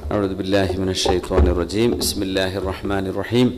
أعوذ بالله من الشيطان الرجيم بسم الله الرحمن الرحيم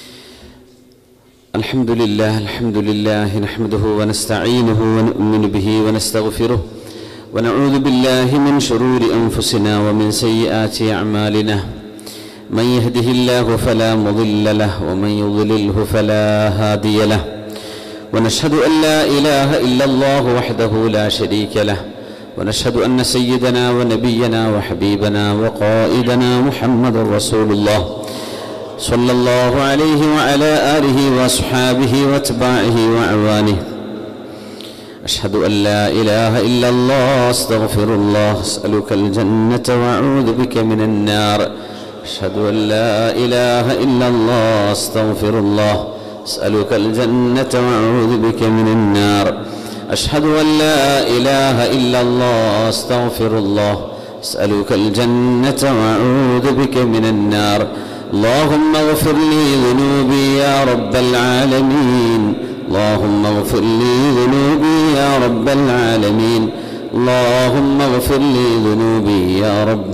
الحمد لله الحمد لله نحمده ونستعينه ونؤمن به ونستغفره ونعوذ بالله من شرور أنفسنا ومن سيئات أعمالنا من يهده الله فلا مضل له ومن يضلله فلا هادي له ونشهد أن لا إله إلا الله وحده لا شريك له ونشهد أن سيدنا ونبينا وحبيبنا وقائدنا محمد رسول الله صلى الله عليه وعلى آله وأصحابه واتباعه وأعوانه أشهد أن لا إله إلا الله أستغفر الله أسألك الجنة وأعوذ بك من النار أشهد أن لا إله إلا الله أستغفر الله أسألك الجنة وأعوذ بك من النار أشهد أن لا إله إلا الله أستغفر الله أسألك الجنة وأعوذ بك من النار اللهم اغفر لي ذنوبي يا رب العالمين اللهم اغفر لي ذنوبي يا رب العالمين اللهم اغفر لي ذنوبي يا رب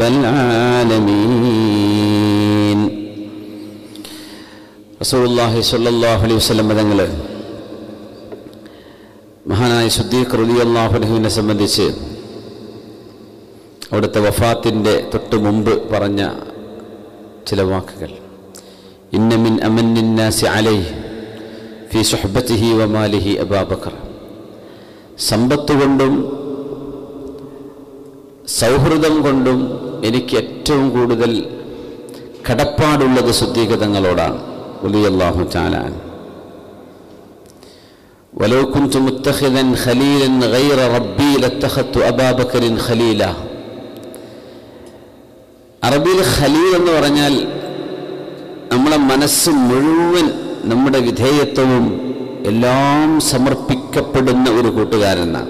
العالمين رسول الله صلى الله عليه وسلم തങ്ങൾ മഹാനായ സുദ്ദീഖ് റലിയല്ലാഹുനഹുവിനെ സംബന്ധിച്ച് അവിടുത്തെ വഫാത്തിൻ്റെ തൊട്ട് മുമ്പ് പറഞ്ഞ ചില വാക്കുകൾ ഇന്നമിൻ അമന്നിന്നാസി അലൈ ഫി സുഹബത്തിഹി വമാലിഹി അബാബക്കർ സമ്പത്ത് കൊണ്ടും സൗഹൃദം കൊണ്ടും എനിക്ക് ഏറ്റവും കൂടുതൽ കടപ്പാടുള്ളത് ശുദ്ധീകതങ്ങളോടാണ് വലിയല്ലാഹു ചാലാൻ ولو كنت متخذا خليلا غير ربي لاتخذت أبا بكر خليلا അറബിയിൽ ഖലീൽ എന്ന് പറഞ്ഞാൽ നമ്മളെ മനസ്സ് മുഴുവൻ നമ്മുടെ വിധേയത്വവും എല്ലാം സമർപ്പിക്കപ്പെടുന്ന ഒരു കൂട്ടുകാരനാണ്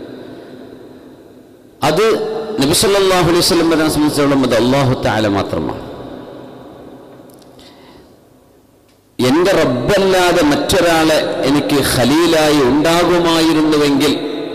അത് നബിസല്ലാഹു അലൈഹി സ്വലം വരാൻ സംബന്ധിച്ചോളം അത് അള്ളാഹു താല മാത്രമാണ് എൻ്റെ റബ്ബല്ലാതെ മറ്റൊരാളെ എനിക്ക് ഖലീലായി ഉണ്ടാകുമായിരുന്നുവെങ്കിൽ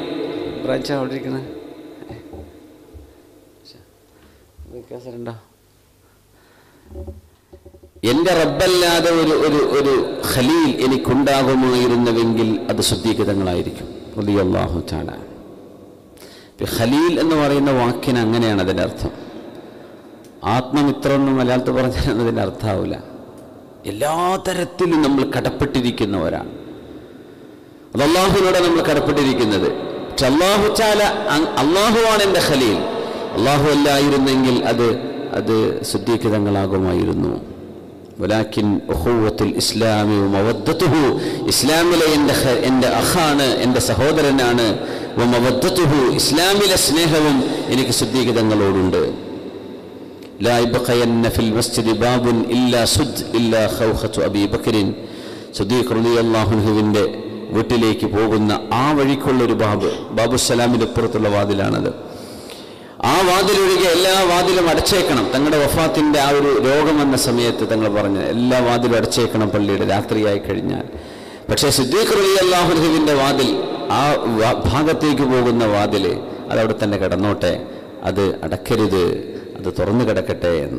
എൻ്റെ റബ്ബല്ലാതെ ഒരു ഒരു ഒരു ഖലീൽ എനിക്കുണ്ടാകുമായിരുന്നുവെങ്കിൽ അത് ശുദ്ധീകൃതങ്ങളായിരിക്കും അള്ളാഹു ചാല ഖലീൽ എന്ന് പറയുന്ന വാക്കിന് അങ്ങനെയാണ് അതിൻ്റെ അർത്ഥം ആത്മമിത്രം എന്ന് മലയാളത്തിൽ പറഞ്ഞാൽ അതിൻ്റെ അർത്ഥമാവില്ല എല്ലാ തരത്തിലും നമ്മൾ കടപ്പെട്ടിരിക്കുന്നവരാണ് അത് അള്ളാഹുവിനോട് നമ്മൾ കടപ്പെട്ടിരിക്കുന്നത് പക്ഷെ അള്ളാഹു ചാല അള്ളാഹുവാണ് എൻ്റെ ഖലീൽ അള്ളാഹു അല്ലായിരുന്നെങ്കിൽ അത് അത് ശുദ്ധീകൃതങ്ങളാകുമായിരുന്നു വലാക്കിൻ ഇസ്ലാമി മവദ്ദത്തുഹു ഇസ്ലാമിലെ എൻ്റെ എൻ്റെ അഹാണ് എൻ്റെ സഹോദരനാണ് മവദ്ദത്തുഹു ഇസ്ലാമിലെ സ്നേഹവും എനിക്ക് ശുദ്ധീകൃതങ്ങളോടുണ്ട് لا يبقين في المسجد باب إلا سد إلا خوخة أبي بكر صديق رضي الله عنه വീട്ടിലേക്ക് പോകുന്ന ആ വഴിക്കുള്ളൊരു ബാബ് ബാബുസലാമിൻ്റെ പുറത്തുള്ള വാതിലാണത് ആ വാതിലൊഴികെ എല്ലാ വാതിലും അടച്ചേക്കണം തങ്ങളുടെ വഫാത്തിൻ്റെ ആ ഒരു രോഗം വന്ന സമയത്ത് തങ്ങൾ പറഞ്ഞ എല്ലാ വാതിലും അടച്ചേക്കണം പള്ളിയുടെ രാത്രിയായി കഴിഞ്ഞാൽ പക്ഷേ സിദ്ദീഖ് റലി അള്ളാഹുഹുവിൻ്റെ വാതിൽ ആ ഭാഗത്തേക്ക് പോകുന്ന വാതിൽ അതവിടെ തന്നെ കിടന്നോട്ടെ അത് അടക്കരുത് അത് തുറന്നു കിടക്കട്ടെ എന്ന്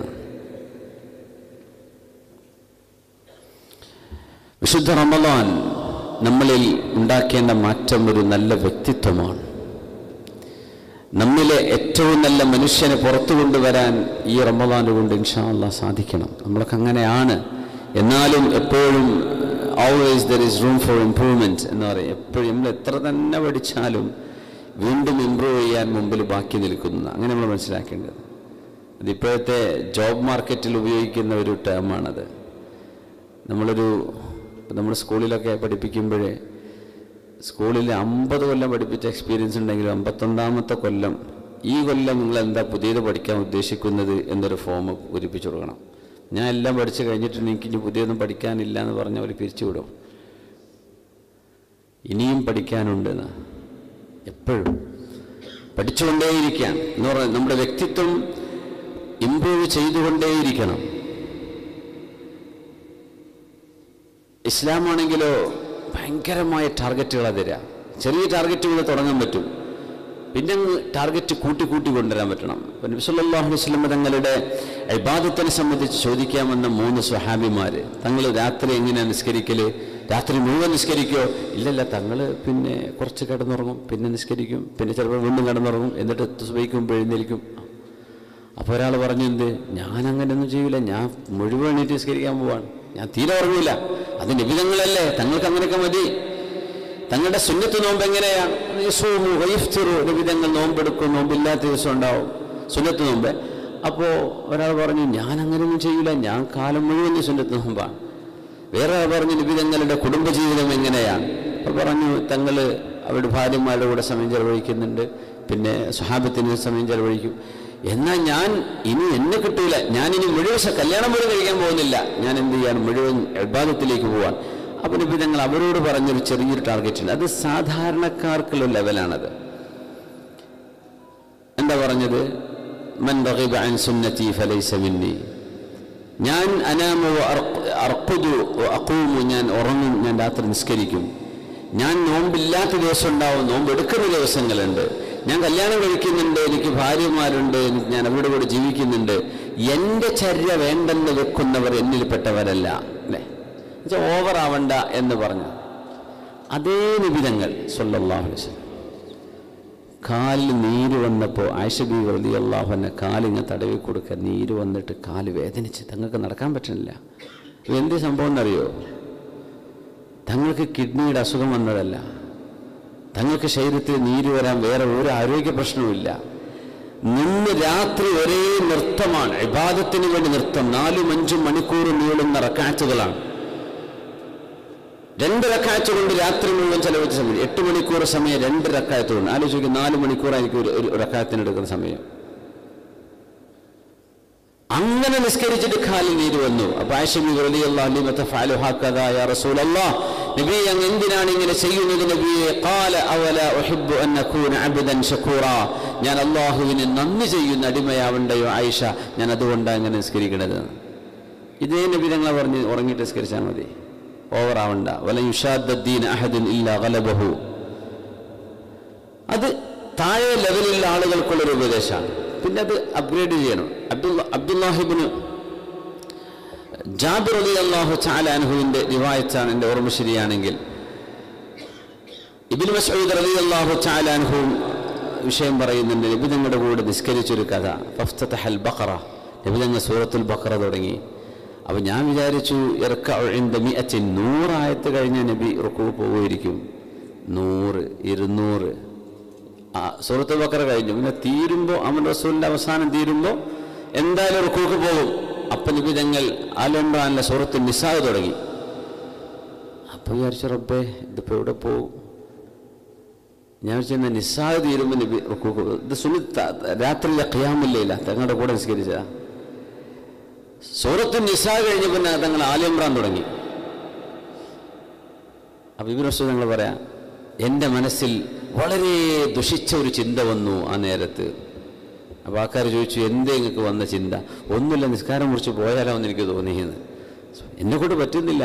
വിശുദ്ധ റമദാൻ നമ്മളിൽ ഉണ്ടാക്കേണ്ട മാറ്റം ഒരു നല്ല വ്യക്തിത്വമാണ് നമ്മിലെ ഏറ്റവും നല്ല മനുഷ്യനെ പുറത്തു കൊണ്ടുവരാൻ ഈ റമദാൻ കൊണ്ട് ഇൻഷാല്ല സാധിക്കണം നമ്മളൊക്കെ അങ്ങനെയാണ് എന്നാലും എപ്പോഴും always there is room for improvement എന്ന് പറയും എപ്പോഴും നമ്മൾ എത്ര തന്നെ പഠിച്ചാലും വീണ്ടും ഇമ്പ്രൂവ് ചെയ്യാൻ മുമ്പിൽ ബാക്കി നിൽക്കുന്നു അങ്ങനെ നമ്മൾ മനസ്സിലാക്കേണ്ടത് അതിപ്പോഴത്തെ ജോബ് മാർക്കറ്റിൽ ഉപയോഗിക്കുന്ന ഒരു ടേമാണത് നമ്മളൊരു നമ്മൾ സ്കൂളിലൊക്കെ പഠിപ്പിക്കുമ്പോഴേ സ്കൂളിൽ അമ്പത് കൊല്ലം പഠിപ്പിച്ച എക്സ്പീരിയൻസ് ഉണ്ടെങ്കിലും അമ്പത്തൊന്നാമത്തെ കൊല്ലം ഈ കൊല്ലം നിങ്ങൾ എന്താ പുതിയത് പഠിക്കാൻ ഉദ്ദേശിക്കുന്നത് എന്നൊരു ഫോം പൂരിപ്പിച്ചു കൊടുക്കണം ഞാൻ എല്ലാം പഠിച്ചു കഴിഞ്ഞിട്ടുണ്ട് എനിക്ക് ഇനി പുതിയതൊന്നും പഠിക്കാനില്ല എന്ന് പറഞ്ഞ അവർ പിരിച്ചുവിടും ഇനിയും പഠിക്കാനുണ്ടെന്ന് എപ്പോഴും പഠിച്ചുകൊണ്ടേയിരിക്കാൻ എന്ന് പറഞ്ഞാൽ നമ്മുടെ വ്യക്തിത്വം ഇമ്പ്രൂവ് ചെയ്തുകൊണ്ടേയിരിക്കണം ഇസ്ലാമാണെങ്കിലോ ഭയങ്കരമായ ടാർഗറ്റുകളാണ് തരിക ചെറിയ ടാർഗറ്റുകൾ തുടങ്ങാൻ പറ്റും പിന്നെ അങ്ങ് ടാർഗറ്റ് കൂട്ടി കൂട്ടി കൊണ്ടുവരാൻ പറ്റണം അപ്പം നബി സല്ലല്ലാഹു അലൈഹി വസല്ലം തങ്ങളുടെ ഇബാദത്തിനെ സംബന്ധിച്ച് ചോദിക്കാമെന്ന മൂന്ന് സ്വഹാബിമാർ തങ്ങൾ രാത്രി എങ്ങനെയാണ് നിസ്കരിക്കല് രാത്രി മുഴുവൻ നിസ്കരിക്കോ ഇല്ലല്ല തങ്ങൾ പിന്നെ കുറച്ച് കിടന്നുറങ്ങും പിന്നെ നിസ്കരിക്കും പിന്നെ ചിലപ്പോൾ വീണ്ടും കിടന്നുറങ്ങും എന്നിട്ട് സുബൈക്കും എഴുന്നേൽക്കും അപ്പോൾ ഒരാൾ പറഞ്ഞു എന്ത് ഞാൻ അങ്ങനെയൊന്നും ചെയ്യൂല ഞാൻ മുഴുവൻ എണീറ്റ് നിസ്കരിക്കാൻ പോവാണ് ഞാൻ തീരെ ഉറങ്ങൂല അത് നിബിധങ്ങളല്ലേ തങ്ങൾക്ക് അങ്ങനെയൊക്കെ മതി തങ്ങളുടെ സുന്നത്ത് നോമ്പ് എങ്ങനെയാണ് യസൂമു വൈഫ്തിറു നിബിധങ്ങൾ നോമ്പെടുക്കും നോമ്പില്ലാത്ത ദിവസം ഉണ്ടാവും സുന്നത്ത് നോമ്പ് അപ്പോൾ ഒരാൾ പറഞ്ഞു ഞാൻ അങ്ങനെയൊന്നും ചെയ്യൂല ഞാൻ കാലം മുഴുവൻ സുന്നത്ത് നോമ്പാണ് വേറെ ആൾ പറഞ്ഞു നിബിധങ്ങളുടെ കുടുംബജീവിതം എങ്ങനെയാണ് അപ്പോൾ പറഞ്ഞു തങ്ങൾ അവരുടെ ഭാര്യമാരുടെ കൂടെ സമയം ചെലവഴിക്കുന്നുണ്ട് പിന്നെ സ്വഹാബത്തിന് സമയം ചെലവഴിക്കും എന്നാൽ ഞാൻ ഇനി എന്നെ കിട്ടൂല ഞാൻ ഇനി മുഴുവൻ സ- കല്യാണം പോലും കഴിക്കാൻ പോകുന്നില്ല ഞാൻ എന്ത് ചെയ്യാണ് മുഴുവൻ എബാദത്തിലേക്ക് പോവാൻ അപ്പം ഇപ്പം ഞങ്ങൾ അവരോട് പറഞ്ഞൊരു ചെറിയൊരു ടാർഗറ്റ് ഉണ്ട് അത് സാധാരണക്കാർക്കുള്ള ലെവലാണത് എന്താ പറഞ്ഞത് മൻ റഗിബ അൻ സുന്നത്തി ഫലൈസ മിന്നി ഞാൻ അനാമു അർക്കുതു അക്കൂമു ഞാൻ ഉറങ്ങും ഞാൻ രാത്രി നിസ്കരിക്കും ഞാൻ നോമ്പില്ലാത്ത ദിവസം ഉണ്ടാവും നോമ്പ് എടുക്കുന്ന ദിവസങ്ങളുണ്ട് ഞാൻ കല്യാണം കഴിക്കുന്നുണ്ട് എനിക്ക് ഭാര്യമാരുണ്ട് എനിക്ക് ഞാൻ അവരുടെ കൂടെ ജീവിക്കുന്നുണ്ട് എൻ്റെ ചര്യ വേണ്ടെന്ന് വെക്കുന്നവർ എന്നിൽപ്പെട്ടവരല്ല അല്ലേ എന്നുവെച്ചാൽ ഓവർ ആവണ്ട എന്ന് പറഞ്ഞു അതേ നിബിധങ്ങൾ സല്ലല്ലാഹു അലൈഹി വസല്ലം കാലിൽ നീര് വന്നപ്പോൾ ആയിഷബി വലിയ അള്ളാഹുനെ കാലിങ്ങ് തടവി കൊടുക്കുക നീര് വന്നിട്ട് കാല് വേദനിച്ച് തങ്ങൾക്ക് നടക്കാൻ പറ്റുന്നില്ല എന്ത് സംഭവം എന്നറിയോ തങ്ങൾക്ക് കിഡ്നിയുടെ അസുഖം വന്നതല്ല തങ്ങൾക്ക് ശരീരത്തിൽ നീര് വരാൻ വേറെ ഒരു ആരോഗ്യ പ്രശ്നവുമില്ല നിന്ന് രാത്രി ഒരേ നൃത്തമാണ് ഇബാദത്തിന് വേണ്ടി നൃത്തം നാലും അഞ്ചും മണിക്കൂർ നീളുന്ന റക്കാറ്റുകളാണ് രണ്ട് റക്കാഴ്ച കൊണ്ട് രാത്രി മുഴുവൻ ചെലവഴിച്ച സമയം എട്ട് മണിക്കൂർ സമയം രണ്ട് റക്കായത്ത് കൊണ്ട് ആലോചിക്കും നാല് മണിക്കൂറായിരിക്കും ഒരു ഒരു റക്കായത്തിന് എടുക്കുന്ന സമയം അങ്ങനെ നിസ്കരിച്ചിട്ട് കാലിൽ നീര് വന്നു അപ്പൊ ആശമി നബി അങ്ങ് എന്തിനാണ് ഇങ്ങനെ ചെയ്യുന്നത് നബിയെ ഖാല അവല ഉഹിബ്ബു അൻ അകൂന അബ്ദൻ ശകൂറ ഞാൻ അള്ളാഹുവിന് നന്ദി ചെയ്യുന്ന അടിമയാവണ്ടയോ ആയിഷ ഞാൻ അതുകൊണ്ടാണ് അങ്ങനെ നിസ്കരിക്കണത് ഇതേ നബി ഞങ്ങളെ പറഞ്ഞ് ഉറങ്ങിയിട്ട് നിസ്കരിച്ചാൽ മതി ഓവർ ആവണ്ട വല യുഷാദ്ദീൻ അഹദുൻ ഇല്ല ഗലബഹു അത് താഴെ ലെവലിലുള്ള ആളുകൾക്കുള്ളൊരു ഉപദേശമാണ് പിന്നെ അത് അപ്ഗ്രേഡ് ചെയ്യണം അബ്ദുള്ള അബ്ദുല്ലാഹിബിന് ജാബിർ അലി അള്ളാഹു ചാലാൻഹുവിൻ്റെ റിവായത്താണ് എൻ്റെ ഓർമ്മ ശരിയാണെങ്കിൽ ഇബിൻ മസൂദ് അലി അള്ളാഹു ചാലാൻഹു വിഷയം പറയുന്നുണ്ട് നബിതങ്ങളുടെ കൂടെ നിസ്കരിച്ചൊരു കഥ ഫഫ്തഹൽ ബഖറ നബിതങ്ങ സൂറത്തുൽ ബഖറ തുടങ്ങി അപ്പോൾ ഞാൻ വിചാരിച്ചു ഇറക്കൻ നൂറായത്ത് കഴിഞ്ഞ നബി റുക്കു പോകുമായിരിക്കും നൂറ് ഇരുന്നൂറ് ആ സൂറത്തുൽ ബക്കറ കഴിഞ്ഞു പിന്നെ തീരുമ്പോൾ അവൻ റസൂലിൻ്റെ അവസാനം തീരുമ്പോൾ എന്തായാലും റുക്കൂക്ക് പോകും അപ്പം നബി തങ്ങൾ ആലംബാനിലെ സൂറത്ത് നിസാദ് തുടങ്ങി അപ്പോൾ വിചാരിച്ചു റബ്ബേ ഇതിപ്പോൾ എവിടെ പോകും ഞാൻ വിചാരിച്ച നിസാദ് തീരുമ്പോൾ നബി റുക്കൂക്ക് പോകും. ഇത് സുനി രാത്രിയിലെ ഖിയാമില്ല തങ്ങളുടെ കൂടെ നിസ്കരിച്ചതാ സൂറത്ത് നിസാ കഴിഞ്ഞ പിന്നെ തങ്ങൾ ആലിമ്രാൻ തുടങ്ങി അപ്പം ഇവർ റസൂൽ ഞങ്ങൾ പറയാം എൻ്റെ മനസ്സിൽ വളരെ ദുഷിച്ച ഒരു ചിന്ത വന്നു ആ നേരത്ത് അപ്പോൾ ആൾക്കാർ ചോദിച്ചു എന്തേ നിങ്ങൾക്ക് വന്ന ചിന്ത ഒന്നുമില്ല നിസ്കാരം മുറിച്ച് പോയാലോ എന്ന് എനിക്ക് തോന്നിയെന്ന് എന്നെ കൊണ്ട് പറ്റുന്നില്ല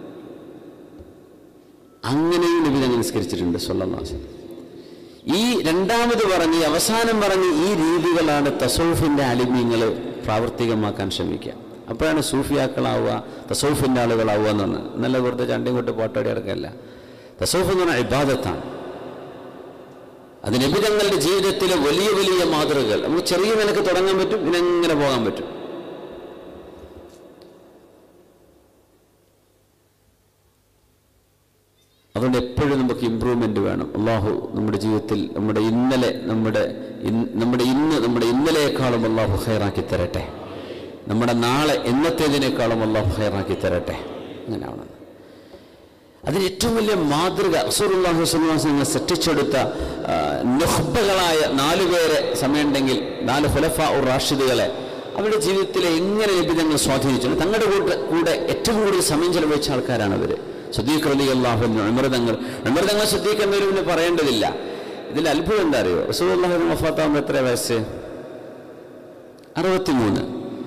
അങ്ങനെയും നബി ഞങ്ങൾ നിസ്കരിച്ചിട്ടുണ്ട് സൊല്ലാസ് ഈ രണ്ടാമത് പറഞ്ഞ് അവസാനം പറഞ്ഞ് ഈ രീതികളാണ് തസൗഫിൻ്റെ അലിമ്യങ്ങൾ പ്രാവർത്തികമാക്കാൻ ശ്രമിക്കുക അപ്പോഴാണ് സൂഫിയാക്കളാവുക തസൗഫിൻ്റെ ആളുകളാവുക എന്ന് പറഞ്ഞത് നല്ല വെറുതെ ചണ്ടയും കൊട്ട് പാട്ടാടി അടക്കമല്ല തസൗഫ് എന്ന് പറഞ്ഞാൽ ഇബാദത്താണ് അത് നബിതങ്ങളുടെ ജീവിതത്തിലെ വലിയ വലിയ മാതൃകകൾ നമുക്ക് ചെറിയ നിലക്ക് തുടങ്ങാൻ പറ്റും പിന്നെ എങ്ങനെ പോകാൻ പറ്റും അതുകൊണ്ട് എപ്പോഴും നമുക്ക് ഇമ്പ്രൂവ്മെന്റ് വേണം അള്ളാഹു നമ്മുടെ ജീവിതത്തിൽ നമ്മുടെ ഇന്നലെ നമ്മുടെ ഇൻ- നമ്മുടെ ഇന്ന് നമ്മുടെ ഇന്നലെയേക്കാളും അള്ളാഹു ഹൈറാക്കി തരട്ടെ നമ്മുടെ നാളെ എന്നത്തേതിനേക്കാളും അള്ളാഹു ഹൈറാക്കി തരട്ടെ അങ്ങനെ ആവണം അതിന് ഏറ്റവും വലിയ മാതൃക റസൂലുള്ളാഹി സ്വല്ലല്ലാഹു അലൈഹി വസല്ലം സൃഷ്ടിച്ചെടുത്ത ആ, നുഹ്ബകളായ നാലു പേരെ സമയമുണ്ടെങ്കിൽ നാല് ഫുലഫ ഉർ റാഷിദുകളെ അവരുടെ ജീവിതത്തിലെ എങ്ങനെ ലഭ്യതങ്ങൾ സ്വാധീനിച്ചു തങ്ങളുടെ കൂടെ കൂടെ ഏറ്റവും കൂടുതൽ സമയം ചെലവഴിച്ച ആൾക്കാരാണ് അവർ സുദ്ദീഖ് അലി അള്ളാഹു അമൃതങ്ങൾ അമൃതങ്ങൾ സുദ്ദീഖ് എന്നൊരു പറയേണ്ടതില്ല ഇതിൽ അത്ഭുതം എന്താ അറിയോ റസൂലുള്ളാഹി വഫാത്താകുമ്പോൾ എത്ര വയസ്സ് അറുപത്തിമൂന്ന്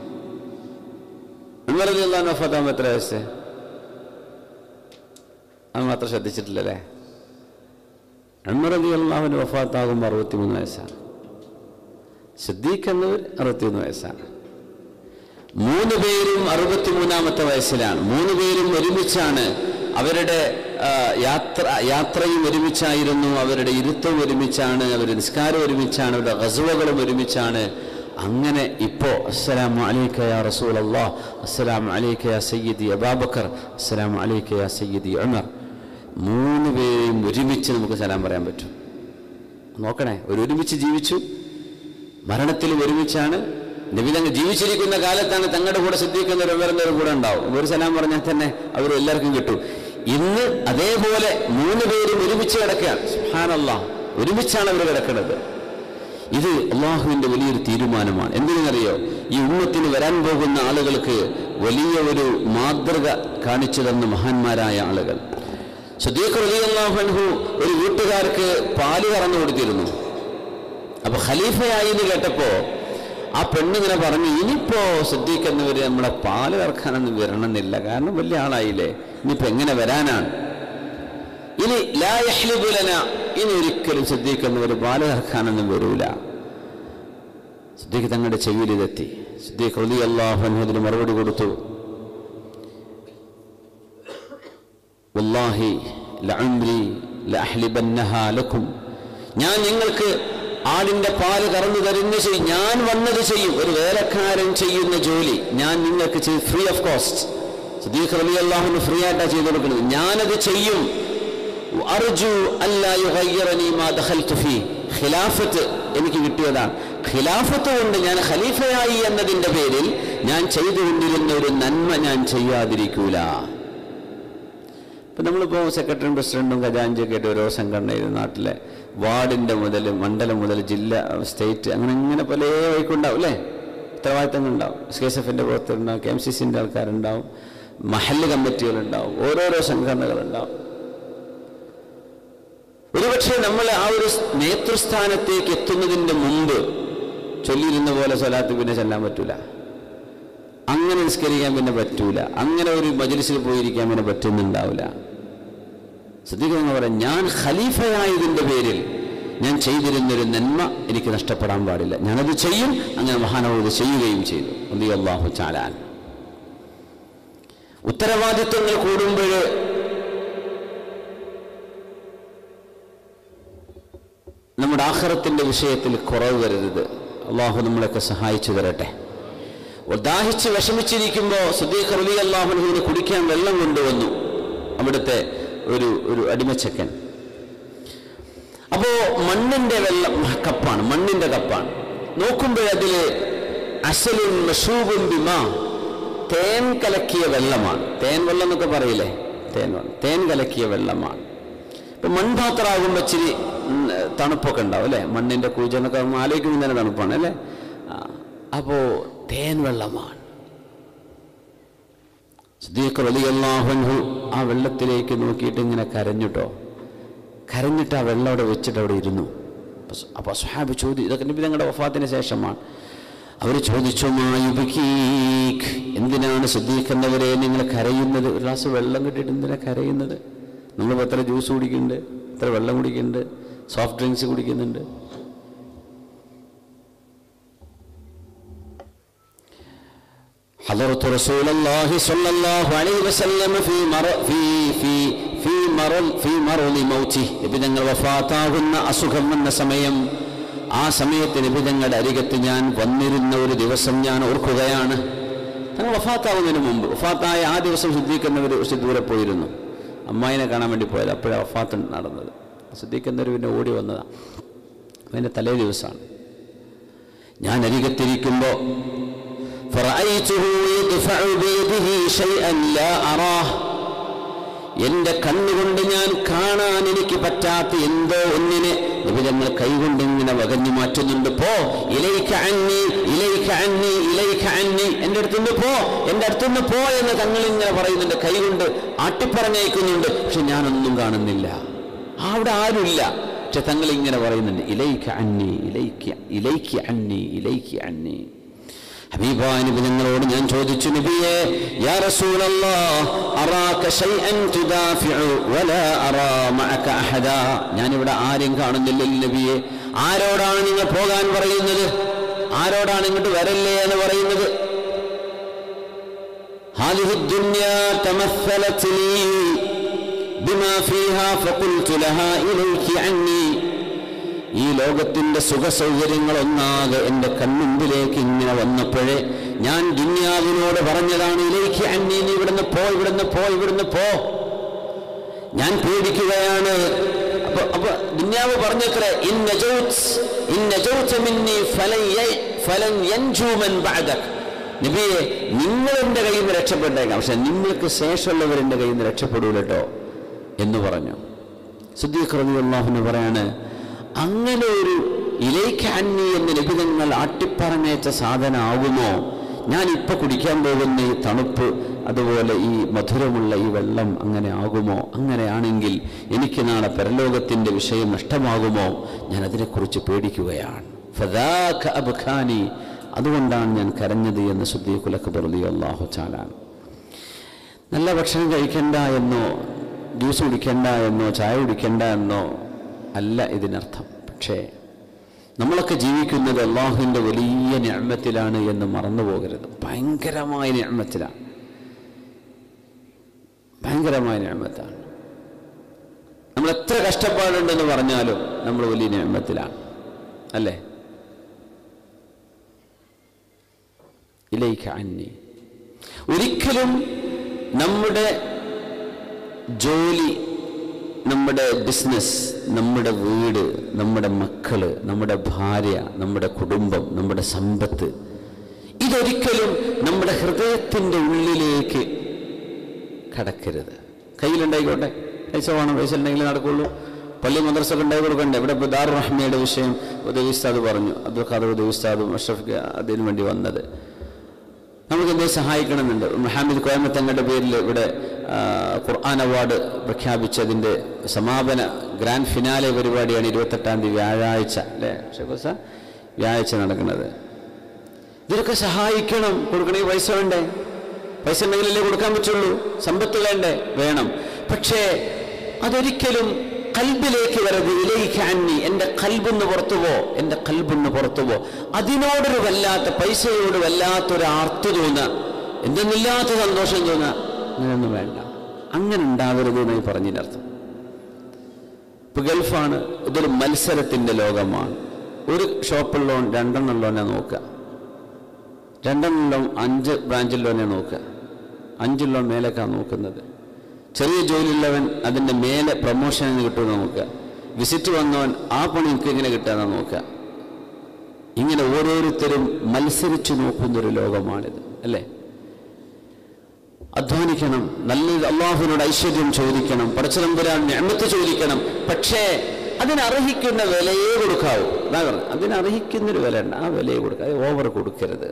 ഉമർ അലി അള്ളാഹു വഫാത്താകുമ്പോൾ എത്ര വയസ്സ് അത് മാത്രം ശ്രദ്ധിച്ചിട്ടില്ലല്ലേ ഉമർ അലി അള്ളാഹുവിന് വഫാത്താകുമ്പോൾ അറുപത്തിമൂന്ന് വയസ്സാണ് സിദ്ദീഖ് എന്നവർ അറുപത്തിമൂന്ന് വയസ്സാണ് മൂന്ന് പേരും അറുപത്തിമൂന്നാമത്തെ വയസ്സിലാണ് മൂന്ന് പേരും ഒരുമിച്ചാണ് അവരുടെ ആ, യാത്ര യാത്രയും ഒരുമിച്ചായിരുന്നു അവരുടെ ഇരുത്തവും ഒരുമിച്ചാണ് അവരുടെ നിസ്കാരം ഒരുമിച്ചാണ് അവരുടെ ഗസുവകളും ഒരുമിച്ചാണ് അങ്ങനെ ഇപ്പോ അസ്സലാമു അലൈക്ക യാ റസൂൽ അള്ളാഹ് അസ്സലാമു അലൈക്ക യാ സയ്യിദി അബാബക്കർ അസ്സലാമു അലൈക്ക യാ സയ്യിദി ഉമർ മൂന്ന് പേരെയും ഒരുമിച്ച് നമുക്ക് സലാം പറയാൻ പറ്റും നോക്കണേ ഒരു ഒരുമിച്ച് ജീവിച്ചു മരണത്തിലും ഒരുമിച്ചാണ് നബി തങ്ങൾ ജീവിച്ചിരിക്കുന്ന കാലത്താണ് തങ്ങളുടെ കൂടെ ശ്രദ്ധിക്കുന്ന ഒരു ഉമറിന്റെ കൂടെ ഉണ്ടാവും ഒരു സലാം പറഞ്ഞാൽ തന്നെ അവർ എല്ലാവർക്കും കിട്ടും ഇന്ന് അതേപോലെ മൂന്ന് പേരും ഒരുമിച്ച് കിടക്കുകയാണ് സുബ്ഹാനല്ലാ ഒരുമിച്ചാണ് അവർ കിടക്കുന്നത് ഇത് അള്ളാഹുവിന്റെ വലിയൊരു തീരുമാനമാണ് എന്തിനറിയോ ഈ ഉമ്മത്തിന് വരാൻ പോകുന്ന ആളുകൾക്ക് വലിയ ഒരു മാതൃക കാണിച്ചു തന്ന മഹാന്മാരായ ആളുകൾ സുദ്ദീഖ് റളിയല്ലാഹു അൻഹു ഒരു വീട്ടുകാർക്ക് പാല് കറന്നു കൊടുത്തിരുന്നു അപ്പൊ ഖലീഫയായി എന്ന് കേട്ടപ്പോ ആ പെണ്ണിങ്ങനെ പറഞ്ഞു ഇനിയിപ്പോ ശ്രദ്ധിക്കുന്നവര് നമ്മളെ പാല് കറക്കാനൊന്നും വരണമെന്നില്ല കാരണം വലിയ ആളായില്ലേ ഇനിയിപ്പോ എങ്ങനെ വരാനാണ് ഇനി ലാ യഹ്ലിബു ലനാ ഇനി ഒരിക്കലും ശ്രദ്ധിക്കുന്നവര് പാല് കറക്കാനൊന്നും വരൂല സിദ്ദീഖ് തങ്ങളുടെ ചെവിയിൽ ഇതെത്തി സിദ്ദീഖ് റളി അള്ളാഹു അതിന് മറുപടി കൊടുത്തു വല്ലാഹി ലഅംരി ലഅഹ്ലിബന്നഹാ ലക്കും ഞാൻ നിങ്ങൾക്ക് ആടിന്റെ പാല് കറന്നു തരുന്ന ചെയ്യും ഞാൻ വന്നത് ചെയ്യും ഒരു വേലക്കാരൻ ചെയ്യുന്ന ജോലി ഞാൻ നിങ്ങൾക്ക് ചെയ്യും free of cost Sadiq Ali അള്ളാഹുന് ഫ്രീ ആയിട്ടാണ് ചെയ്തു കൊടുക്കുന്നത് ഞാനത് ചെയ്യും അർജു അല്ലാ യുഗയ്യിറനി മാ ദഖൽതു ഫീ ഖിലാഫത്ത് എനിക്ക് കിട്ടിയതാണ് ഖിലാഫത്ത് കൊണ്ട് ഞാൻ ഖലീഫയായി എന്നതിന്റെ പേരിൽ ഞാൻ ചെയ്തുകൊണ്ടിരുന്ന ഒരു നന്മ ഞാൻ ചെയ്യാതിരിക്കൂല ഇപ്പം നമ്മളിപ്പോൾ സെക്രട്ടറിയും പ്രസിഡന്റും ഖജാഞ്ചിയൊക്കെ ആയിട്ട് ഓരോ സംഘടനയിൽ നാട്ടിലെ വാർഡിൻ്റെ മുതൽ മണ്ഡലം മുതൽ ജില്ല സ്റ്റേറ്റ് അങ്ങനെ ഇങ്ങനെ പല വഴിക്കുണ്ടാവും അല്ലേ ഉത്തരവാദിത്തങ്ങൾ ഉണ്ടാവും എസ് കെ എസ് എഫിൻ്റെ പ്രവർത്തകരുണ്ടാവും കെ എം സി സിൻ്റെ ആൾക്കാരുണ്ടാവും മഹല്ല് കമ്മിറ്റികളുണ്ടാവും ഓരോരോ സംഘടനകളുണ്ടാവും ഒരുപക്ഷെ നമ്മൾ ആ ഒരു നേതൃസ്ഥാനത്തേക്ക് എത്തുന്നതിൻ്റെ മുമ്പ് ചൊല്ലിയിരുന്ന പോലെ സ്വലാത്ത് പിന്നെ ചെല്ലാൻ പറ്റൂല അങ്ങനെ നിസ്കരിക്കാൻ പിന്നെ പറ്റൂല അങ്ങനെ ഒരു മജലിസിൽ പോയിരിക്കാൻ പിന്നെ പറ്റുന്നുണ്ടാവില്ല ശ്രദ്ധിക്കുന്ന പറയാം ഞാൻ ഖലീഫയായതിൻ്റെ പേരിൽ ഞാൻ ചെയ്തിരുന്നൊരു നന്മ എനിക്ക് നഷ്ടപ്പെടാൻ പാടില്ല ഞാനത് ചെയ്യും അങ്ങനെ മഹാനവത് ചെയ്യുകയും ചെയ്തു അലി അള്ളാഹു ചാലാൻ ഉത്തരവാദിത്വങ്ങൾ കൂടുമ്പോൾ നമ്മുടെ ആഹ്റത്തിന്റെ വിഷയത്തിൽ കുറവ് വരരുത് അള്ളാഹു നമ്മളെയൊക്കെ സഹായിച്ചു തരട്ടെ ദാഹിച്ച് വിഷമിച്ചിരിക്കുമ്പോൾ സുദ്ദീഖ് റലി അള്ളാഹുനുവിന് കുടിക്കാൻ വെള്ളം കൊണ്ടുവന്നു അവിടുത്തെ ഒരു ഒരു അടിമച്ചക്കൻ അപ്പോ മണ്ണിന്റെ വെള്ളം കപ്പാണ് മണ്ണിന്റെ കപ്പാണ് നോക്കുമ്പോഴതിൽ അസലും മഷൂബും ബിമാ തേൻ കലക്കിയ വെള്ളമാണ് തേൻ വെള്ളം എന്നൊക്കെ പറയില്ലേ തേൻ വെള്ളം തേൻ കലക്കിയ വെള്ളമാണ് ഇപ്പൊ മൺപാത്രമാകുമ്പോൾ ഇച്ചിരി ഉം, തണുപ്പൊക്കെ ഉണ്ടാവും അല്ലേ മണ്ണിന്റെ കൂജനൊക്കെ ആലോചിക്കുമ്പോൾ തന്നെ തണുപ്പാണ് അല്ലേ ആ, അപ്പോ തേൻ വെള്ളമാണ് സിദ്ദീഖ് റളിയല്ലാഹു അൻഹു ആ വെള്ളത്തിലേക്ക് നോക്കിയിട്ട് ഇങ്ങനെ കരഞ്ഞിട്ടോ കരഞ്ഞിട്ട് ആ വെള്ളം അവിടെ വെച്ചിട്ട് അവിടെ ഇരുന്നു അപ്പൊ സ- അപ്പൊ സുഹാബ് ചോദി ഇതൊക്കെ നബി തങ്ങളുടെ വഫാത്തിന് ശേഷമാണ് അവർ ചോദിച്ചു മായുബിക്കീക്ക് എന്തിനാണ് ശ്രദ്ധിക്കുന്നവരെ നിങ്ങൾ കരയുന്നത് ഒരു ഗ്ലാസ് വെള്ളം കിട്ടിയിട്ട് എന്തിനാ കരയുന്നത് നമ്മളിപ്പോൾ എത്ര ജ്യൂസ് കുടിക്കുന്നുണ്ട് എത്ര വെള്ളം കുടിക്കുന്നുണ്ട് സോഫ്റ്റ് ഡ്രിങ്ക്സ് കുടിക്കുന്നുണ്ട് حضرت رسول الله صلى الله عليه وسلم في مر في في في مرض في مرض موته നബിതങ്ങൾ വഫാത്താകുന്ന അസുഖം വന്ന സമയം ആ സമയത്ത് നബിതങ്ങളുടെ അരികത്ത് ഞാൻ വന്നിരുന്ന ഒരു ദിവസം ഞാൻ ഓർക്കുകയാണ് തങ്ങൾ വഫാത്താവുന്നതിന് മുമ്പ് വഫാത്തായ ആ ദിവസം സിദ്ധിക്കുന്നവർ കുറച്ച് ദൂരെ പോയിരുന്നു അമ്മായിനെ കാണാൻ വേണ്ടി പോയത് അപ്പോഴാണ് വഫാത്ത് നടന്നത് സിദ്ധിക്കുന്നവർ പിന്നെ ഓടി വന്നതാണ് അതിൻ്റെ തലേ ദിവസമാണ് ഞാൻ അരികത്തിരിക്കുമ്പോൾ فرأيته يدفع بيده شيئا لا أراه എന്റെ കണ്ണുകൊണ്ട് ഞാൻ കാണാൻ എനിക്ക് പറ്റാത്ത എന്തോ ഒന്നിനെ നിബിധങ്ങൾ കൈകൊണ്ട് ഇങ്ങനെ വകഞ്ഞു മാറ്റുന്നുണ്ട് പോ ഇലൈക്ക അന്നി ഇലൈക്ക അന്നി ഇലൈക്ക അന്നി എൻ്റെ അടുത്തുനിന്ന് പോ എൻ്റെ അടുത്തുനിന്ന് പോ എന്ന് തങ്ങൾ ഇങ്ങനെ പറയുന്നുണ്ട് കൈകൊണ്ട് ആട്ടിപ്പറഞ്ഞയക്കുന്നുണ്ട് പക്ഷെ ഞാനൊന്നും കാണുന്നില്ല അവിടെ ആരുമില്ല പക്ഷെ തങ്ങൾ ഇങ്ങനെ പറയുന്നുണ്ട് ഇലൈക്ക അന്നി ഇലൈക്ക ഇലൈക്ക അന്നി ഇലൈക്ക അന്നി ഹബീബായ നബി ഞങ്ങളോട് ഞാൻ ചോദിച്ചു നബിയെ യാ റസൂലല്ലാഹ് അറാക ശൈഅൻ തുദാഫിഉ വലാ അറാ മഅക അഹദാ ഞാൻ ഇവിടെ ആരും കാണുന്നില്ലല്ലോ നബിയെ ആരോടാണ് നിങ്ങൾ പോകാൻ പറയുന്നത് ആരോടാണ് ഇങ്ങോട്ട് വരല്ലേ എന്ന് പറയുന്നത് هذه الدنيا تمثلت لي بما فيها فقلت لها إليك عني ഈ ലോകത്തിന്റെ സുഖ സൗകര്യങ്ങൾ ഒന്നാകെ എൻ്റെ കൺമുമ്പിലേക്ക് ഇങ്ങനെ വന്നപ്പോഴേ ഞാൻ ദുന്യാവിനോട് പറഞ്ഞതാണ് ഇലേക്ക് അന്നി നീ ഇവിടുന്ന് പോ ഇവിടുന്ന് പോ ഇവിടുന്ന് പോ ഞാൻ പേടിക്കുകയാണ് അപ്പൊ അപ്പൊ ദുന്യാവ് പറഞ്ഞത്ര നബിയെ നിങ്ങൾ എൻ്റെ കയ്യിൽ നിന്ന് രക്ഷപ്പെട്ടേക്കാം പക്ഷെ നിങ്ങൾക്ക് ശേഷമുള്ളവർ എൻ്റെ കയ്യിൽ നിന്ന് രക്ഷപ്പെടൂല കേട്ടോ എന്ന് പറഞ്ഞു സുദ്ദീഖ് റബി അള്ളാഹുന് പറയാണ് അങ്ങനെ ഒരു ഇലൈക്കാന്നി എന്ന ലഭിതങ്ങൾ ആട്ടിപ്പറഞ്ഞേച്ച സാധനമാകുമോ ഞാൻ ഇപ്പൊ കുടിക്കാൻ പോകുന്ന ഈ തണുപ്പ് അതുപോലെ ഈ മധുരമുള്ള ഈ വെള്ളം അങ്ങനെ ആകുമോ അങ്ങനെയാണെങ്കിൽ എനിക്ക് നാളെ പരലോകത്തിന്റെ വിഷയം നഷ്ടമാകുമോ ഞാൻ അതിനെക്കുറിച്ച് പേടിക്കുകയാണ് ഫദാക അബ്ഖാനി അതുകൊണ്ടാണ് ഞാൻ കരഞ്ഞത് എന്ന് സുദ്ദീഖുലക്ക് പറഞ്ഞു അള്ളാഹു ചാലാൻ നല്ല ഭക്ഷണം കഴിക്കണ്ട എന്നോ ജ്യൂസ് കുടിക്കണ്ട എന്നോ ചായ കുടിക്കണ്ട എന്നോ അല്ല ഇതിനർത്ഥം പക്ഷേ നമ്മളൊക്കെ ജീവിക്കുന്നത് അള്ളാഹുവിൻ്റെ വലിയ ഞാമത്തിലാണ് എന്ന് മറന്നു പോകരുത് ഭയങ്കരമായ ഞാമത്തിലാണ് ഭയങ്കരമായ ഞാമത്താണ് നമ്മൾ എത്ര കഷ്ടപ്പാടുണ്ടെന്ന് പറഞ്ഞാലും നമ്മൾ വലിയ ഞാമത്തിലാണ് അല്ലേ ഇലൈക്ക അന്നി ഒരിക്കലും നമ്മുടെ ജോലി നമ്മുടെ ബിസിനസ് നമ്മുടെ വീട് നമ്മുടെ മക്കള് നമ്മുടെ ഭാര്യ നമ്മുടെ കുടുംബം നമ്മുടെ സമ്പത്ത് ഇതൊരിക്കലും നമ്മുടെ ഹൃദയത്തിൻ്റെ ഉള്ളിലേക്ക് കടക്കരുത് കയ്യിലുണ്ടായിക്കോട്ടെ പൈസ വേണം പൈസ ഉണ്ടെങ്കിൽ നടക്കുള്ളൂ പള്ളി മദ്രസൊക്കെ ഉണ്ടായി കൊടുക്കണ്ടേ ഇവിടെ ഇപ്പോൾ ദാർ റഹ്മയുടെ വിഷയം ഉദയ ഉസ്താദ് പറഞ്ഞു അബ്ദുൽ ഖാദർ ഉദയ ഉസ്താദും അഷ്റഫ് അതിനു വേണ്ടി വന്നത് നമുക്ക് എന്തെങ്കിലും സഹായിക്കണമെന്നുണ്ട് മുഹാമിദ് കോയമ്പത്തങ്ങളുടെ പേരിൽ ഇവിടെ ആ, ഖുർആൻ അവാർഡ് പ്രഖ്യാപിച്ചതിൻ്റെ സമാപന ഗ്രാൻഡ് ഫിനാലെ പരിപാടിയാണ് ഇരുപത്തെട്ടാം തീയതി വ്യാഴാഴ്ച അല്ലേ ഷെഖോസ വ്യാഴാഴ്ച നടക്കുന്നത് ഇതിനൊക്കെ സഹായിക്കണം കൊടുക്കണമെങ്കിൽ പൈസ വേണ്ടേ പൈസ ഉണ്ടെങ്കിലല്ലേ കൊടുക്കാൻ പറ്റുള്ളൂ സമ്പത്ത് വേണ്ടേ വേണം പക്ഷേ അതൊരിക്കലും കൽബിലേക്ക് വരരുത് ഇലയിക്ക് അന്നി എൻ്റെ കൽബൊന്ന് പുറത്തു പോ എൻ്റെ കൽബൊന്ന് പുറത്തു പോ അതിനോടൊരു വല്ലാത്ത പൈസയോട് വല്ലാത്തൊരു ആർത്ത് തോന്നുക എന്തെന്നില്ലാത്ത സന്തോഷം തോന്നുക അങ്ങനെയൊന്നും വേണ്ട അങ്ങനെ ഉണ്ടാകരുത് എന്നായി പറഞ്ഞതിൻ്റെ അർത്ഥം ഇപ്പൊ ഗൾഫാണ് ഇതൊരു മത്സരത്തിന്റെ ലോകമാണ് ഒരു ഷോപ്പുള്ളവൻ രണ്ടെണ്ണുള്ളവനെ നോക്കുക രണ്ടെണ്ണം അഞ്ച് ബ്രാഞ്ചുള്ളവനെ നോക്കുക അഞ്ചുള്ളവൻ മേലേക്കാണ് നോക്കുന്നത് ചെറിയ ജോലിയുള്ളവൻ അതിൻ്റെ മേലെ പ്രൊമോഷൻ കിട്ടുമെന്ന് നോക്കുക വിസിറ്റ് വന്നവൻ ആ പണി എനിക്ക് എങ്ങനെ കിട്ടാന്ന് നോക്കുക ഇങ്ങനെ ഓരോരുത്തരും മത്സരിച്ചു നോക്കുന്നൊരു ലോകമാണിത് അല്ലേ അധ്വാനിക്കണം നല്ല അള്ളാഹുവിനോട് ഐശ്വര്യം ചോദിക്കണം പടച്ചതമ്പുരാൻ ഞമ്മത്ത് ചോദിക്കണം പക്ഷേ അതിനർഹിക്കുന്ന വിലയെ കൊടുക്കാവൂ അതാ പറഞ്ഞത് അതിനർഹിക്കുന്നൊരു വില ഉണ്ട് ആ വിലയെ കൊടുക്കുക അത് ഓവർ കൊടുക്കരുത്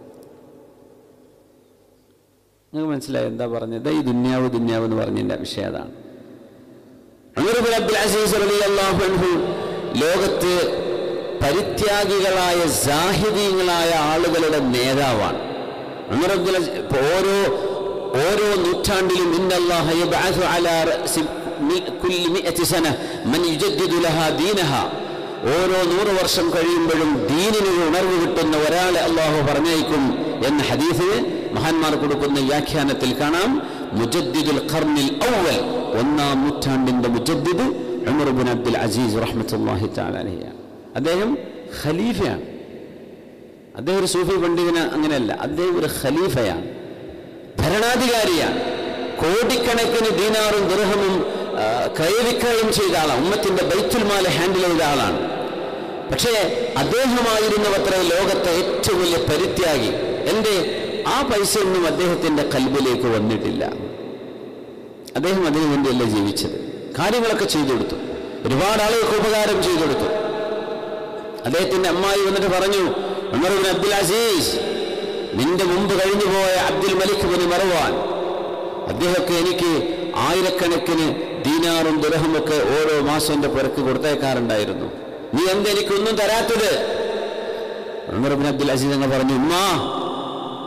നിങ്ങൾക്ക് മനസ്സിലായി എന്താ പറഞ്ഞത് ഈ ദുന്യാവ് ദുന്യാവ് എന്ന് പറഞ്ഞതിൻ്റെ വിഷയം അതാണ് ഉമർ ഇബ്നു അബ്ദുൽ അസീസ് റളിയല്ലാഹു അൻഹു ലോകത്ത് പരിത്യാഗികളായ സാഹിദീങ്ങളായ ആളുകളുടെ നേതാവാണ് ഉമർ അബ്ദുൽ അസീസ് ഇപ്പൊ ഓരോ ഓരോ നൂറ്റാണ്ടിലും ഇന്നല്ലാഹ യബ്അഥു അലാ റഅസി മി- കുല്ലി മിഅത്തി സന മൻ യുജദ്ദിദു ലഹാ ദീനഹാ ഓരോ നൂറ് വർഷം കഴിയുമ്പോഴും ദീനിന് ഒരു ഉണർവ് കിട്ടുന്ന ഒരാളെ അള്ളാഹു പറഞ്ഞയക്കും എന്ന ഹദീസിന് മഹാന്മാർ കൊടുക്കുന്ന വ്യാഖ്യാനത്തിൽ കാണാം മുജദ്ദിദുൽ ഖർണിൽ ഔവൽ ഒന്നാം നൂറ്റാണ്ടിന്റെ മുജദ്ദിദ് ഉമർ ബിൻ അബ്ദുൽ അസീസ് റഹ്മത്തുള്ളാഹി തആല അലൈഹിയാണ് അദ്ദേഹം ഖലീഫയാണ് അദ്ദേഹം ഒരു സൂഫി പണ്ഡിതന് അങ്ങനെയല്ല അദ്ദേഹം ഒരു ഖലീഫയാണ് ഭരണാധികാരിയാണ് കോടിക്കണക്കിന് ദീനാറും ദൃഹമും ക്രയവിക്രയം ചെയ്ത ആളാണ് ഉമ്മത്തിന്റെ ബൈത്തുൽമാല ഹാൻഡിൽ ചെയ്ത ആളാണ് പക്ഷേ അദ്ദേഹമായിരുന്നവത്ര ലോകത്തെ ഏറ്റവും വലിയ പരിത്യാഗി എൻ്റെ ആ പൈസയൊന്നും അദ്ദേഹത്തിന്റെ കൽബിലേക്ക് വന്നിട്ടില്ല അദ്ദേഹം അതിനു വേണ്ടിയല്ല ജീവിച്ചത് കാര്യങ്ങളൊക്കെ ചെയ്തു കൊടുത്തു ഒരുപാട് ആളുകൾക്ക് ഉപകാരം ചെയ്തു കൊടുത്തു അദ്ദേഹത്തിന്റെ അമ്മായി വന്നിട്ട് പറഞ്ഞു ഉമർ ബിൻ അബ്ദുൽ അസീസ് നിന്റെ മുമ്പ് കഴിഞ്ഞു പോയ അബ്ദുൽ മലിക് ബിൻ മറവാൻ അദ്ദേഹമൊക്കെ എനിക്ക് ആയിരക്കണക്കിന് ദീനാറും ദുരഹമൊക്കെ ഓരോ മാസം എൻ്റെ പുറക്ക് കൊടുത്തേക്കാറുണ്ടായിരുന്നു നീ എന്താ എനിക്കൊന്നും തരാത്തത് ഉമർ ബിൻ അബ്ദുൽ അസീസ് എന്ന് പറഞ്ഞു ഉമ്മാ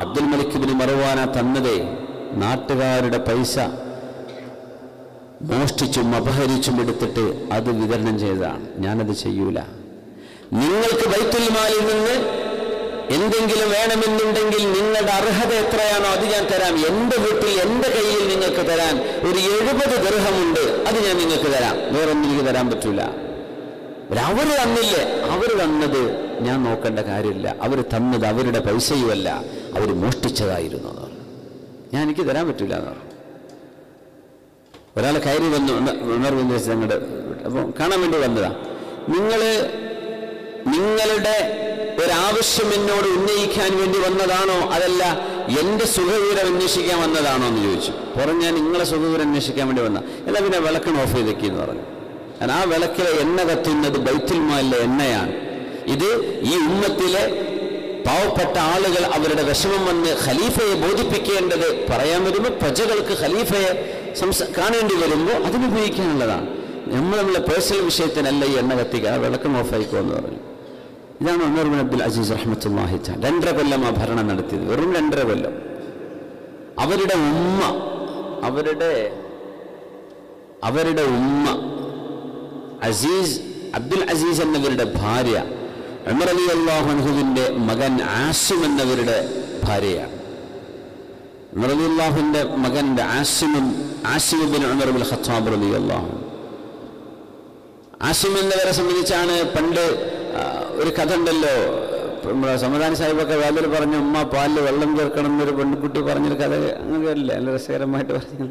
അബ്ദുൽ മലിക് ബിൻ മറുവാന തന്നതേ നാട്ടുകാരുടെ പൈസ മോഷ്ടിച്ചും അപഹരിച്ചും എടുത്തിട്ട് അത് വിതരണം ചെയ്തതാണ് ഞാനത് ചെയ്യൂല നിങ്ങൾക്ക് ബൈത്തുൽ മാലിൽ നിന്ന് എന്തെങ്കിലും വേണമെന്നുണ്ടെങ്കിൽ നിങ്ങളുടെ അർഹത എത്രയാണോ അത് ഞാൻ തരാം എൻ്റെ വീട്ടിൽ എൻ്റെ കയ്യിൽ നിങ്ങൾക്ക് തരാൻ ഒരു എഴുപത് ദൃഹമുണ്ട് അത് ഞാൻ നിങ്ങൾക്ക് തരാം വേറൊന്നും എനിക്ക് തരാൻ പറ്റൂല അവർ തന്നില്ലേ അവർ തന്നത് ഞാൻ നോക്കേണ്ട കാര്യമില്ല അവർ തന്നത് അവരുടെ പൈസയുമല്ല അവർ മോഷ്ടിച്ചതായിരുന്നു എന്ന് പറഞ്ഞു. ഞാൻ എനിക്ക് തരാൻ പറ്റൂല എന്ന് പറഞ്ഞു ഒരാൾ കയറി വന്നു ഉണർ വന്നു വെച്ച് ഞങ്ങളുടെ അപ്പോൾ കാണാൻ വേണ്ടി വന്നതാ നിങ്ങൾ നിങ്ങളുടെ ഒരാവശ്യം എന്നോട് ഉന്നയിക്കാൻ വേണ്ടി വന്നതാണോ അതല്ല എൻ്റെ സുഖവിവരം അന്വേഷിക്കാൻ വന്നതാണോ എന്ന് ചോദിച്ചു പുറം ഞാൻ നിങ്ങളെ സുഖവിവരം അന്വേഷിക്കാൻ വേണ്ടി വന്ന എന്നാൽ പിന്നെ വിളക്കൺ ഓഫ് ചെയ്തേക്ക് എന്ന് പറഞ്ഞു കാരണം ആ വിളക്കിലെ എണ്ണ കത്തുന്നത് ബൈത്തുൽമാലിലെ എണ്ണയാണ് ഇത് ഈ ഉമ്മത്തിലെ പാവപ്പെട്ട ആളുകൾ അവരുടെ വിഷമം വന്ന് ഖലീഫയെ ബോധിപ്പിക്കേണ്ടത് പറയാൻ വരുമ്പോൾ പ്രജകൾക്ക് ഖലീഫയെ സംസ കാണേണ്ടി വരുമ്പോൾ അതിനുപയോഗിക്കാനുള്ളതാണ് നമ്മൾ നമ്മളെ പേഴ്സണൽ വിഷയത്തിനല്ല ഈ എണ്ണ കത്തിക്കുക ആ വിളക്കം ഓഫായിക്കോ എന്ന് പറഞ്ഞു ഇതാണ് ഉമർ ബിൻ അബ്ദുൽ അസീസ് റഹ്മത്തുല്ലാഹി ഖാൻ രണ്ടര കൊല്ലം ആ ഭരണം നടത്തിയത് വെറും രണ്ടര കൊല്ലം അവരുടെ ഉമ്മ അവരുടെ അവരുടെ ഉമ്മ അസീസ് അബ്ദുൽ അസീസ് എന്നവരുടെ ഭാര്യ ഉമർ അലി അള്ളാഹുൻഹുവിൻ്റെ മകൻ ആസിം എന്നവരുടെ ഭാര്യയാണ് ഉമർ അലി അള്ളാഹുവിൻ്റെ മകൻ്റെ ആസിമും ആസിമുബിൻ ഉമർ ബിൻ ഖത്താബ് അലി അള്ളാഹു ആസിം എന്നവരെ സംബന്ധിച്ചാണ് പണ്ട് ആ, ഒരു കഥ ഉണ്ടല്ലോ നമ്മുടെ സമാധാന സാഹിബൊക്കെ വേലയിൽ പറഞ്ഞു ഉമ്മ പാലിൽ വെള്ളം ചേർക്കണം എന്നൊരു പെൺകുട്ടി പറഞ്ഞൊരു കഥ അങ്ങനെ അല്ലേ നല്ല രസകരമായിട്ട് പറഞ്ഞു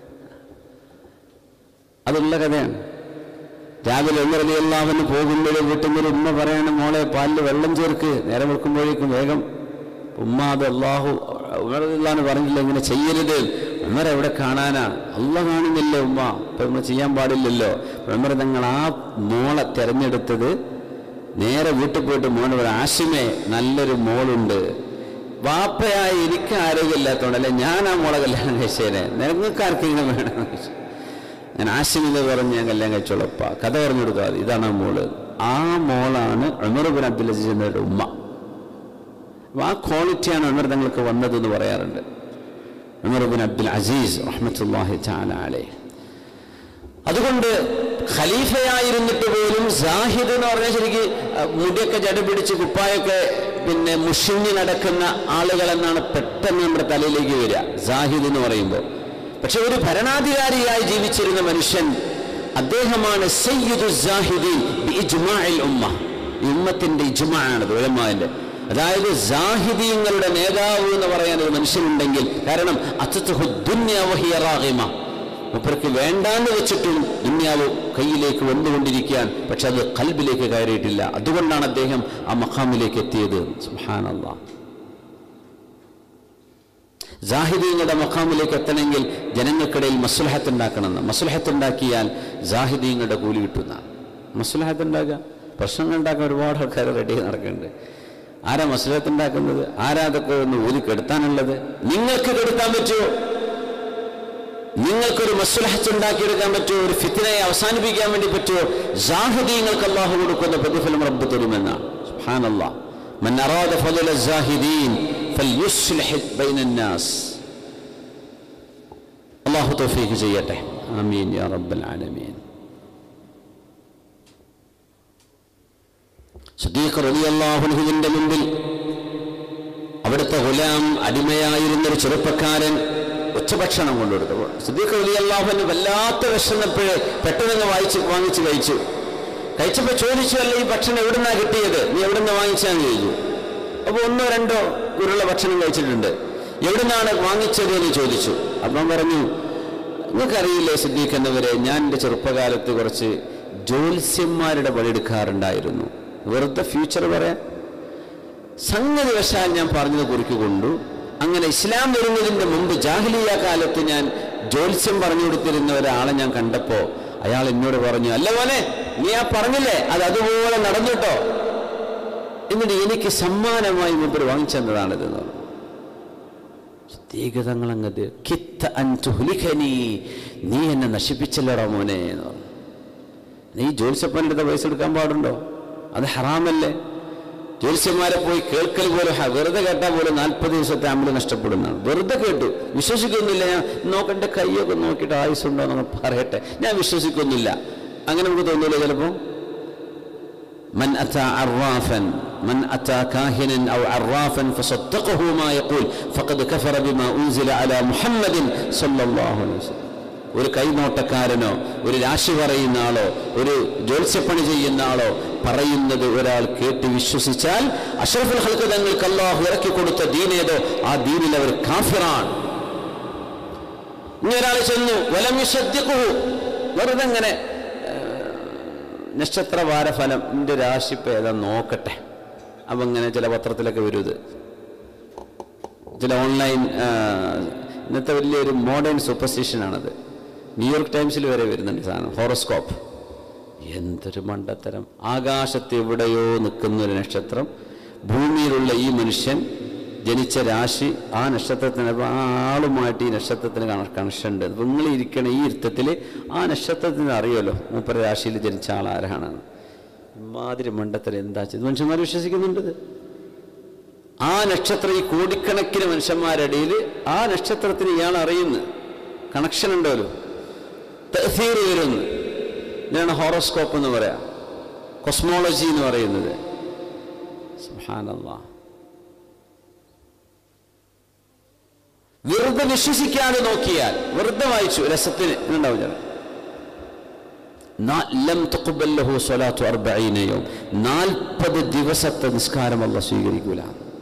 അതുള്ള കഥയാണ് രാവിലെ ഉമ്മറലി എല്ലാവരും പോകുമ്പോൾ വീട്ടിൽ നിന്ന് ഒരു ഉമ്മ പറയാണ് മോളെ പാലിൽ വെള്ളം ചേർക്ക് നേരം വെക്കുമ്പോഴേക്കും വേഗം ഉമ്മ അത് അള്ളാഹു ഉമറില്ലാന്ന് പറഞ്ഞില്ല ഇങ്ങനെ ചെയ്യരുത് ഉമർ എവിടെ കാണാനാ അല്ല കാണുന്നില്ല ഉമ്മ ഇപ്പൊ നമ്മൾ ചെയ്യാൻ പാടില്ലല്ലോ ഉമർ തങ്ങൾ ആ മോളെ തെരഞ്ഞെടുത്തത് നേരെ വീട്ടിൽ പോയിട്ട് മോനെ ഒരു ആശിമേ നല്ലൊരു മോളുണ്ട് വാപ്പയായി എനിക്ക് ആരോഗ്യമില്ലാത്തതുകൊണ്ട് അല്ലെ ഞാൻ ആ മോളെ കല്യാണം കഴിച്ചേനെ നിങ്ങൾക്ക് ആർക്കെങ്കിലും വേണം ഞാൻ ആശിമിത പറഞ്ഞ് ഞാൻ കല്യാണം കഴിച്ചോളപ്പ കഥ പറഞ്ഞു കൊടുക്കുക ഇതാണ് ആ മോള് ആ മോളാണ് ഉമർ ബിൻ അബ്ദുൽ അസീസ് എന്നവരുടെ ഉമ്മ അപ്പൊ ആ ക്വാളിറ്റിയാണ് ഉമർ തങ്ങൾക്ക് വന്നതെന്ന് പറയാറുണ്ട് ഉമർ ബിൻ അബ്ദുൽ അസീസ് റഹ്മത്തുല്ലാഹി തആല അലൈഹി അതുകൊണ്ട് ഖലീഫയായിരുന്നിട്ട് പോലും സാഹിദ് എന്ന് പറഞ്ഞാൽ ശരിക്ക് അഹ് മുടിയൊക്കെ ജട പിടിച്ച് കുപ്പായൊക്കെ പിന്നെ മുഷിഞ്ഞ് നടക്കുന്ന ആളുകൾ എന്നാണ് പെട്ടെന്ന് നമ്മുടെ തലയിലേക്ക് വരിക സാഹിദ് എന്ന് പറയുമ്പോൾ പക്ഷെ ഒരു ഭരണാധികാരിയായി ജീവിച്ചിരുന്ന മനുഷ്യൻ അദ്ദേഹമാണ് സയ്യിദു സാഹിദി ബി ഇജ്മാഇൽ ഉമ്മ ഈ ഉമ്മത്തിന്റെ ഇജ്മാണത് ഉലമാന്റെ അതായത് സാഹിദീങ്ങളുടെ നേതാവ് എന്ന് പറയാൻ ഒരു മനുഷ്യനുണ്ടെങ്കിൽ കാരണം അത്തത്തുഹു ദുന്യ വഹിയ റാഗിമ മൂപ്പർക്ക് വേണ്ടാന്ന് വെച്ചിട്ടും ദുന്യാവ് കയ്യിലേക്ക് വന്നുകൊണ്ടിരിക്കാൻ പക്ഷെ അത് കൽബിലേക്ക് കയറിയിട്ടില്ല അതുകൊണ്ടാണ് അദ്ദേഹം ആ മഖാമിലേക്ക് എത്തിയത് സുഹാനല്ല ജാഹിദീങ്ങളുടെ മഖാമിലേക്ക് എത്തണമെങ്കിൽ ജനങ്ങൾക്കിടയിൽ മസുലഹത്ത് ഉണ്ടാക്കണമെന്ന് മസുലഹത്ത് ഉണ്ടാക്കിയാൽ ജാഹിദീങ്ങളുടെ കൂലി കിട്ടുന്ന മസുലഹത്ത് ഉണ്ടാക്കുക പ്രശ്നങ്ങൾ ഉണ്ടാക്കാൻ ഒരുപാട് ആൾക്കാർ റെഡി നടക്കുന്നുണ്ട് ആരാ മസുലഹത്ത് ഉണ്ടാക്കുന്നത് ആരാ അതൊക്കെ ഒന്ന് ഊതി കെടുത്താനുള്ളത് നിങ്ങൾക്ക് കെടുത്താൻ പറ്റുമോ നിങ്ങൾക്കൊരു മസ്ലഹത്ത് ഉണ്ടാക്കിയെടുക്കാൻ പറ്റുമോ ഒരു ഫിത്തിനയെ അവസാനിപ്പിക്കാൻ വേണ്ടി പറ്റുമോ ജാഹിദീങ്ങൾക്ക് അള്ളാഹു കൊടുക്കുന്ന പ്രതിഫലം റബ്ബ് തരുമെന്നാണ് സുബ്ഹാനല്ലാഹ് من أراد فضل الزاهدين فليصلح بين الناس الله توفيق ചെയ്യട്ടെ آمين يا رب العالمين സുദീഖ് റളിയല്ലാഹുവിന്റെ മുമ്പിൽ അവിടുത്തെ ഗുലാം അടിമയായിരുന്ന ഒരു ചെറുപ്പക്കാരൻ ഉച്ചഭക്ഷണം കൊണ്ടുകൊടുത്തു സിദ്ദീഖ് അലി അള്ളാഹുവിന് വല്ലാത്ത വിഷമപ്പോഴേ പെട്ടെന്ന് വായിച്ച് വാങ്ങിച്ച് കഴിച്ചു കഴിച്ചപ്പോൾ ചോദിച്ചു അല്ല ഈ ഭക്ഷണം എവിടുന്നാ കിട്ടിയത് നീ എവിടുന്ന് വാങ്ങിച്ചാന്ന് ചോദിച്ചു അപ്പോൾ ഒന്നോ രണ്ടോ ഉരുള ഭക്ഷണം കഴിച്ചിട്ടുണ്ട് എവിടുന്നാണ് വാങ്ങിച്ചത് എന്ന് ചോദിച്ചു അപ്പം പറഞ്ഞു നിങ്ങൾക്കറിയില്ലേ സിദ്ദീഖ് എന്നവരെ ഞാൻ എൻ്റെ ചെറുപ്പകാലത്ത് കുറച്ച് ജ്യോത്സ്യന്മാരുടെ പണിയെടുക്കാറുണ്ടായിരുന്നു വെറുതെ ഫ്യൂച്ചർ പറയാൻ സംഗതി വശാൽ ഞാൻ പറഞ്ഞത് കുറിക്കൊണ്ടു അങ്ങനെ ഇസ്ലാം വരുന്നതിന്റെ മുമ്പ് ജാഹിലിയ കാലത്ത് ഞാൻ ജ്യോത്സ്യം പറഞ്ഞു കൊടുത്തിരുന്ന ഒരാളെ ഞാൻ കണ്ടപ്പോ അയാൾ എന്നോട് പറഞ്ഞു അല്ല മോനെ നീ ആ പറഞ്ഞില്ലേ അത് അതുപോലെ നടന്നിട്ടോ എന്നിട്ട് എനിക്ക് സമ്മാനമായി മുമ്പ് വാങ്ങിച്ചെന്നതാണിത് എന്ന് പറഞ്ഞു പ്രത്യേകതങ്ങളങ്ങത് കിത്ത അൻതുഹുലിഖനി നീ എന്നെ നശിപ്പിച്ചല്ലടാ മോനെ എന്ന് പറഞ്ഞു നീ ജ്യോത്സ്യപ്പൻ്റെ അടുത്ത പൈസ എടുക്കാൻ പാടുണ്ടോ അത് ഹറാമല്ലേ ജ്യോത്സ്യന്മാരെ പോയി കേൾക്കൽ പോലെ ഹ, വെറുതെ കേട്ടാൽ പോലും നാൽപ്പത് ദിവസത്തെ അമല് നഷ്ടപ്പെടുന്നതാണ് വെറുതെ കേട്ടു വിശ്വസിക്കുന്നില്ല ഞാൻ നോക്കണ്ട കൈയൊക്കെ നോക്കിയിട്ട് ആയുസുണ്ടോ എന്നൊക്കെ പറയട്ടെ ഞാൻ വിശ്വസിക്കുന്നില്ല അങ്ങനെ നമുക്ക് തോന്നൂലേ ചിലപ്പോൾ من أتى عرافا من أتى كاهنا أو عرافا فصدقه ما يقول فقد كفر بما أنزل على محمد صلى الله عليه وسلم ഒരു കൈനോട്ടക്കാരനോ ഒരു രാശി പറയുന്ന ആളോ ഒരു ജ്യോത്സ്യപ്പണി ചെയ്യുന്ന ആളോ പറയുന്നത് ഒരാൾ കേട്ട് വിശ്വസിച്ചാൽ അഷറഫുൽ ഹൽക്ക് തങ്ങൾക്ക് അള്ളാഹു ഇറക്കി കൊടുത്ത ദീനേതോ ആ ദീനിൽ അവർ കാഫിറാണ് ഇനി ഒരാൾ ചെന്നു വലം വിശ്വദ്യക്കുഹു വെറുതെ ഇങ്ങനെ നക്ഷത്രവാര ഫലം എൻ്റെ രാശിപ്പ് ഏതാ നോക്കട്ടെ അപ്പം ഇങ്ങനെ ചില പത്രത്തിലൊക്കെ വരും ഇത് ചില ഓൺലൈൻ ആ, ഇന്നത്തെ വലിയൊരു മോഡേൺ സൂപ്പർസ്റ്റിഷനാണത് ന്യൂയോർക്ക് ടൈംസിൽ വരെ വരുന്നുണ്ട് സാധനം ഹോറോസ്കോപ്പ് എന്തൊരു മണ്ടത്തരം ആകാശത്ത് എവിടെയോ നിൽക്കുന്ന ഒരു നക്ഷത്രം ഭൂമിയിലുള്ള ഈ മനുഷ്യൻ ജനിച്ച രാശി ആ നക്ഷത്രത്തിന് അപ്പോൾ ആ ആളുമായിട്ട് ഈ നക്ഷത്രത്തിന് കണക്ഷൻ ഉണ്ട് അപ്പോൾ നിങ്ങൾ ഇരിക്കണ ഈ ഇരുത്തത്തിൽ ആ നക്ഷത്രത്തിന് അറിയുമല്ലോ മൂപ്പര രാശിയിൽ ജനിച്ച ആൾ ആരാണ് ഇമാതിരി മണ്ടത്തരം എന്താ ചെയ്ത് മനുഷ്യന്മാർ വിശ്വസിക്കുന്നുണ്ട് ഇത്. ആ നക്ഷത്രം ഈ കോടിക്കണക്കിന് മനുഷ്യന്മാരുടെ ഇടയിൽ ആ നക്ഷത്രത്തിന് ഇയാൾ അറിയുന്നു കണക്ഷൻ ഉണ്ടല്ലോ തഹീർ വരുന്നു ഇതിനാണ് ഹോറോസ്കോപ്പ് എന്ന് പറയാം കൊസ്മോളജി എന്ന് പറയുന്നത് സുബ്ഹാനല്ലാഹ് വെറുതെ വിശ്വസിക്കാതെ നോക്കിയാൽ വെറുതെ വായിച്ചു രസത്തിന് ഉണ്ടാവും ചില ലം തുഖ്ബൽ ലഹു സ്വലാത്തു അർബഈന യൗം നാൽപ്പത് ദിവസത്തെ നിസ്കാരം അല്ല സ്വീകരിക്കൂല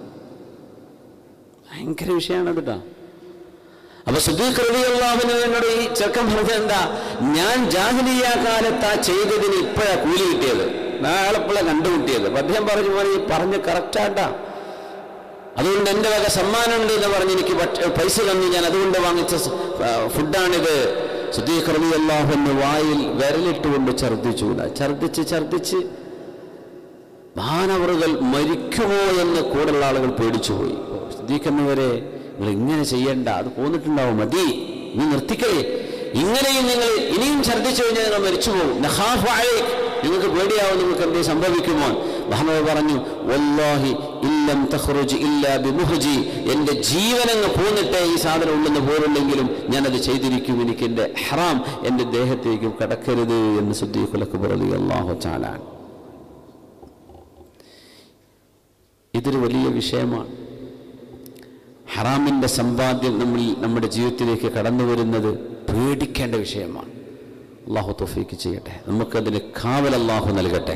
ഭയങ്കര വിഷയമാണ് കേട്ടോ അപ്പൊ സുദ്ദീഖ് റളിയല്ലാഹുവിന് എന്നോട് ഈ ചെറുക്കൻ പറഞ്ഞത് എന്താ ഞാൻ ജാഹിലിയ കാലത്ത് ആ ചെയ്തതിന് ഇപ്പോഴാ കൂലി കിട്ടിയത് നാളെപ്പോഴാണ് കണ്ടുമുട്ടിയത് അപ്പൊ അദ്ദേഹം പറഞ്ഞു പോലെ ഈ പറഞ്ഞ് കറക്റ്റാട്ടാ അതുകൊണ്ട് എൻ്റെ വക സമ്മാനമുണ്ട് എന്ന് പറഞ്ഞ് എനിക്ക് ഭക്ഷ- പൈസ തന്നു ഞാൻ അതുകൊണ്ട് വാങ്ങിച്ച സ്- ആ, ഫുഡാണിത് സുദ്ദീഖ് റളിയല്ലാഹുവിന് വായിൽ വിരലിട്ടുകൊണ്ട് ഛർദ്ദിച്ചുകൂടാ ഛർദ്ദിച്ച് ഛർദ്ദിച്ച് മാനവറുകൾ മരിക്കുമോ എന്ന് കൂടുതലുള്ള ആളുകൾ പേടിച്ചുപോയി ശ്രദ്ധിക്കുന്നവരെ നിങ്ങൾ ഇങ്ങനെ ചെയ്യണ്ട അത് പോന്നിട്ടുണ്ടാവും മതി നീ നിർത്തിക്കേ ഇങ്ങനെയും നിങ്ങൾ ഇനിയും ഛർദ്ദിച്ചു കഴിഞ്ഞാൽ നിങ്ങൾ മരിച്ചു പോകും നഖാഫു അലൈക്. നിങ്ങൾക്ക് പേടിയാവും നിങ്ങൾക്ക് എന്ത് സംഭവിക്കുമോ മുഹമ്മദ് പറഞ്ഞു വല്ലാഹി ഇല്ലം തഖ്റുജ് ഇല്ലാ ബിമുഹ്ജി എൻ്റെ ജീവനങ്ങ് പോന്നിട്ടേ ഈ സാധനം ഉള്ളെന്ന് പോലുണ്ടെങ്കിലും ഞാനത് ചെയ്തിരിക്കും എനിക്ക് എൻ്റെ ഹറാം എൻ്റെ ദേഹത്തേക്കും കടക്കരുത് എന്ന് സുദ്ദീഖുലക്ക് പറഞ്ഞു അള്ളാഹു ചാലാൻ ഇതൊരു വലിയ വിഷയമാണ് ഹറാമിൻ്റെ സമ്പാദ്യം നമ്മൾ നമ്മുടെ ജീവിതത്തിലേക്ക് കടന്നു വരുന്നത് പേടിക്കേണ്ട വിഷയമാണ് അള്ളാഹു തൊഫീക്ക് ചെയ്യട്ടെ നമുക്കതിന് കാവൽ അള്ളാഹു നൽകട്ടെ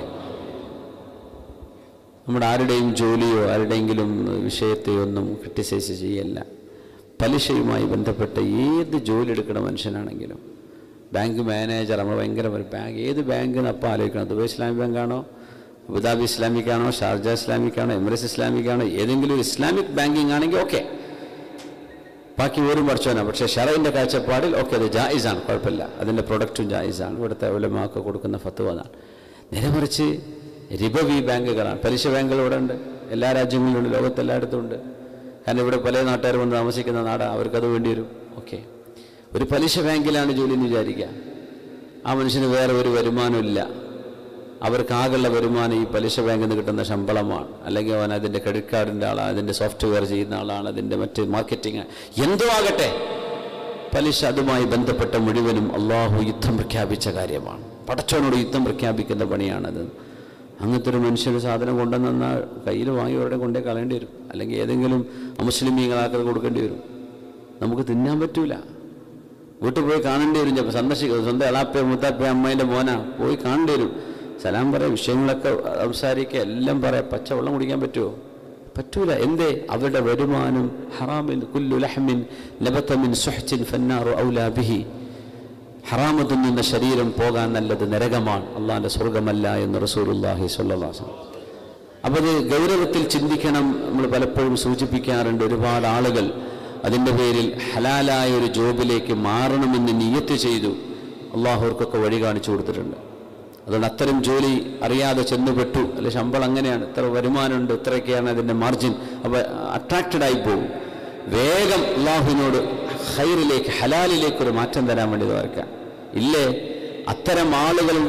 നമ്മുടെ ആരുടെയും ജോലിയോ ആരുടെയെങ്കിലും വിഷയത്തെയോ ഒന്നും ക്രിട്ടിസൈസ് ചെയ്യല്ല പലിശയുമായി ബന്ധപ്പെട്ട ഏത് ജോലി എടുക്കുന്ന മനുഷ്യനാണെങ്കിലും ബാങ്ക് മാനേജർ നമ്മൾ ഭയങ്കര ഒരു ബാങ്ക് ഏത് ബാങ്കിന് അപ്പം ആലോചിക്കണം ദുബൈ ഇസ്ലാമിക് ബാങ്കാണോ അബുദാബി ഇസ്ലാമിക് ആണോ ഷാർജ ഇസ്ലാമിക് ആണോ എമിറേറ്റ്സ് ഇസ്ലാമിക് ആണോ ഏതെങ്കിലും ഒരു ഇസ്ലാമിക് ബാങ്കിങ് ആണെങ്കിൽ ഓക്കെ ബാക്കി ഒരു പഠിച്ചവനാണ് പക്ഷേ ഷറൈൻ്റെ കാഴ്ചപ്പാടിൽ ഓക്കെ അത് ജായിസാണ് കുഴപ്പമില്ല അതിൻ്റെ പ്രൊഡക്റ്റും ജായിസാണ് ഇവിടുത്തെ ഉലമാക്ക് കൊടുക്കുന്ന ഫത്വ അതാണ് നേരെ മറിച്ച് റിബവി ബാങ്കുകളാണ് പലിശ ബാങ്കുകൾ ഇവിടെ ഉണ്ട് എല്ലാ രാജ്യങ്ങളിലുണ്ട് ലോകത്തെല്ലായിടത്തും ഉണ്ട് കാരണം ഇവിടെ പല നാട്ടുകാർ വന്ന് താമസിക്കുന്ന നാടാണ് അവർക്കത് വേണ്ടി വരും ഓക്കെ ഒരു പലിശ ബാങ്കിലാണ് ജോലി എന്ന് വിചാരിക്കുക ആ മനുഷ്യന് വേറെ ഒരു വരുമാനമില്ല അവർക്കാകുള്ള വരുമാനം ഈ പലിശ ബാങ്കിൽ നിന്ന് കിട്ടുന്ന ശമ്പളമാണ് അല്ലെങ്കിൽ അവൻ അതിൻ്റെ ക്രെഡിറ്റ് കാർഡിൻ്റെ ആളാണ് അതിൻ്റെ സോഫ്റ്റ്വെയർ ചെയ്യുന്ന ആളാണ് അതിൻ്റെ മറ്റ് മാർക്കറ്റിംഗ് എന്തോ ആകട്ടെ പലിശ അതുമായി ബന്ധപ്പെട്ട മുഴുവനും അള്ളാഹു യുദ്ധം പ്രഖ്യാപിച്ച കാര്യമാണ് പടച്ചവനോട് യുദ്ധം പ്രഖ്യാപിക്കുന്ന പണിയാണത് അങ്ങനത്തെ ഒരു മനുഷ്യന് സാധനം കൊണ്ടുവന്ന കയ്യിൽ വാങ്ങി അവരുടെ കൊണ്ടേ കളയേണ്ടി വരും അല്ലെങ്കിൽ ഏതെങ്കിലും അമുസ്ലിമീങ്ങളാക്കത് കൊടുക്കേണ്ടി വരും നമുക്ക് തിന്നാൻ പറ്റൂല വീട്ടിൽ പോയി കാണേണ്ടി വരും ചിലപ്പോൾ സന്ദർശിക്കുക സ്വന്തം എളാപ്പയോ മുത്താപ്പയോ അമ്മേൻ്റെ മോനാ പോയി കാണേണ്ടി വരും സലാം പറയാം വിഷയങ്ങളൊക്കെ സംസാരിക്കുക എല്ലാം പറയാം പച്ചവെള്ളം കുടിക്കാൻ പറ്റുമോ പറ്റൂല എന്തേ അവരുടെ വരുമാനം ഹറാമിൻ കുല്ലു ലഹ്മിൻ ലബത്തമിൻ സുഹ്ചിൻ ഫന്നാറു ഔലാ ബിഹി ഹറാമ തിന്നുന്ന ശരീരം പോകാൻ നല്ലത് നരകമാണ് അള്ളാഹിൻ്റെ സ്വർഗമല്ല എന്ന് റസൂലുള്ളാഹി സ്വല്ലല്ലാഹു അലൈഹി വസല്ലം അപ്പോൾ അത് ഗൗരവത്തിൽ ചിന്തിക്കണം നമ്മൾ പലപ്പോഴും സൂചിപ്പിക്കാറുണ്ട് ഒരുപാട് ആളുകൾ അതിൻ്റെ പേരിൽ ഹലാലായ ഒരു ജോബിലേക്ക് മാറണമെന്ന് നിയത്ത് ചെയ്തു അള്ളാഹുവർക്കൊക്കെ വഴി കാണിച്ചു കൊടുത്തിട്ടുണ്ട് അതുകൊണ്ട് അത്തരം ജോലി അറിയാതെ ചെന്നുപെട്ടു അല്ലെ ശമ്പളം അങ്ങനെയാണ് ഇത്ര വരുമാനമുണ്ട് ഇത്രയൊക്കെയാണ് അതിൻ്റെ മാർജിൻ അപ്പോൾ അട്രാക്റ്റഡ് ആയി പോകും വേഗം അള്ളാഹുവിനോട് ഹൈറിലേക്ക് ഹലാലിലേക്ക് ഒരു മാറ്റം തരാൻ വേണ്ടി ഓർക്കാം ഇല്ലേ അത്തരം ആളുകളുടെ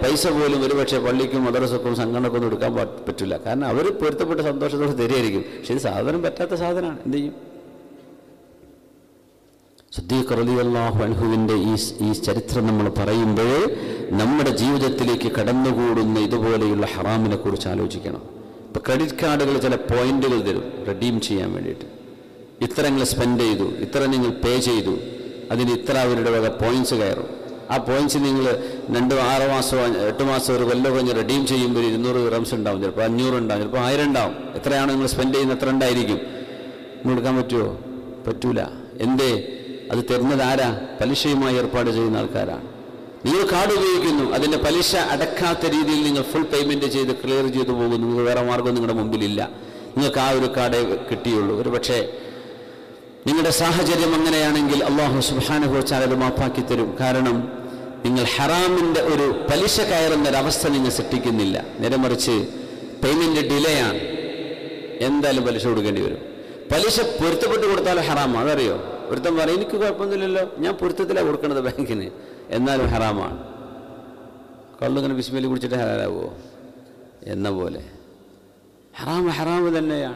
പൈസ പോലും ഒരുപക്ഷെ പള്ളിക്കും മദ്രസക്കും സംഘടനക്കും ഒന്നും എടുക്കാൻ പ- പറ്റില്ല കാരണം അവർ പൊരുത്തപ്പെട്ട സന്തോഷത്തോടെ തരികയായിരിക്കും പക്ഷെ ഇത് സാധനം പറ്റാത്ത സാധനമാണ് എന്ത് ചെയ്യും സുദ്ദീഖ് റളിയല്ലാഹു അൻഹുവിൻ്റെ ഈ ഈ ചരിത്രം നമ്മൾ പറയുമ്പോൾ നമ്മുടെ ജീവിതത്തിലേക്ക് കടന്നുകൂടുന്ന ഇതുപോലെയുള്ള ഹറാമിനെ കുറിച്ച് ആലോചിക്കണം ഇപ്പം ക്രെഡിറ്റ് കാർഡുകൾ ചില പോയിന്റുകൾ തരും റെഡീം ചെയ്യാൻ വേണ്ടിയിട്ട് ഇത്ര നിങ്ങൾ സ്പെൻഡ് ചെയ്തു ഇത്ര നിങ്ങൾ പേ ചെയ്തു അതിന് ഇത്ര അവരുടെ വക പോയിന്റ്സ് കയറും ആ പോയിന്റ്സ് നിങ്ങൾ രണ്ട് ആറ് മാസമോ എട്ട് മാസമോ ഒരു കൊല്ലം കഴിഞ്ഞ് റെഡീം ചെയ്യുമ്പോൾ ഇരുന്നൂറ് റംസ് ഉണ്ടാവും ചിലപ്പോൾ അഞ്ഞൂറ് ഉണ്ടാവും ചിലപ്പോൾ ആയിരം ഉണ്ടാവും എത്രയാണ് നിങ്ങൾ സ്പെൻഡ് ചെയ്യുന്നത് എത്ര ഉണ്ടായിരിക്കും നിങ്ങൾ എടുക്കാൻ പറ്റുമോ പറ്റൂല എന്തേ അത് തരുന്നത് ആരാ പലിശയുമായി ഏർപ്പാട് ചെയ്യുന്ന ആൾക്കാരാണ് നിങ്ങൾ കാർഡ് ഉപയോഗിക്കുന്നു അതിൻ്റെ പലിശ അടക്കാത്ത രീതിയിൽ നിങ്ങൾ ഫുൾ പേയ്മെൻറ്റ് ചെയ്ത് ക്ലിയർ ചെയ്തു പോകുന്നു നിങ്ങൾക്ക് വേറെ മാർഗ്ഗം നിങ്ങളുടെ മുമ്പിലില്ല നിങ്ങൾക്ക് ആ ഒരു കാർഡേ കിട്ടിയുള്ളൂ ഒരു പക്ഷേ നിങ്ങളുടെ സാഹചര്യം അങ്ങനെയാണെങ്കിൽ അള്ളാഹു സുബാനുഭവിച്ചാൽ അത് മാപ്പാക്കി തരും കാരണം നിങ്ങൾ ഹറാമിൻ്റെ ഒരു പലിശ കയറുന്ന ഒരവസ്ഥ നിങ്ങൾ സൃഷ്ടിക്കുന്നില്ല നേരെ മറിച്ച് പേയ്മെൻറ്റ് ഡിലേ ആണ് എന്തായാലും പലിശ കൊടുക്കേണ്ടി വരും പലിശ പൊരുത്തപ്പെട്ട് കൊടുത്താൽ ഹറാമാണ് അതറിയോ ഒരുത്തൻ പറയും എനിക്ക് കുഴപ്പമൊന്നുമില്ലല്ലോ ഞാൻ പൊരുത്തത്തിലാണ് കൊടുക്കുന്നത് ബാങ്കിന് എന്നാലും ഹറാമാണ് കള്ളിങ്ങനെ ബിസ്മലി കുടിച്ചിട്ട് ഹലാലാവുമോ എന്ന പോലെ ഹറാം ഹറാമ് തന്നെയാണ്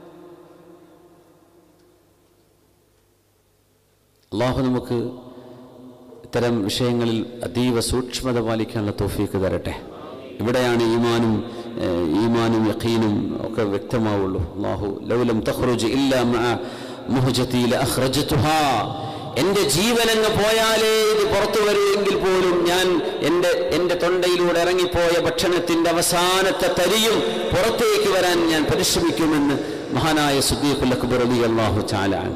അള്ളാഹു നമുക്ക് ഇത്തരം വിഷയങ്ങളിൽ അതീവ സൂക്ഷ്മത പാലിക്കാനുള്ള തോഫീക്ക് തരട്ടെ ഇവിടെയാണ് ഈമാനും ഏഹ്, ഈമാനും യഖീനും ഒക്കെ വ്യക്തമാവുള്ളൂ അള്ളാഹു ലൗലം തഖ്റുജ് ഇല്ലാ മഅ മുഹ്ജതി ലഅഖ്റജ്തുഹാ എൻ്റെ ജീവനങ്ങ് പോയാലേ ഇത് പുറത്തു വരുമെങ്കിൽ പോലും ഞാൻ എൻ്റെ എൻ്റെ തൊണ്ടയിലൂടെ ഇറങ്ങിപ്പോയ ഭക്ഷണത്തിൻ്റെ അവസാനത്തെ തരിയും പുറത്തേക്ക് വരാൻ ഞാൻ പരിശ്രമിക്കുമെന്ന് മഹാനായ സുദ്ദീഖുൽ അക്ബർ അലി അള്ളാഹു ചാലാൻ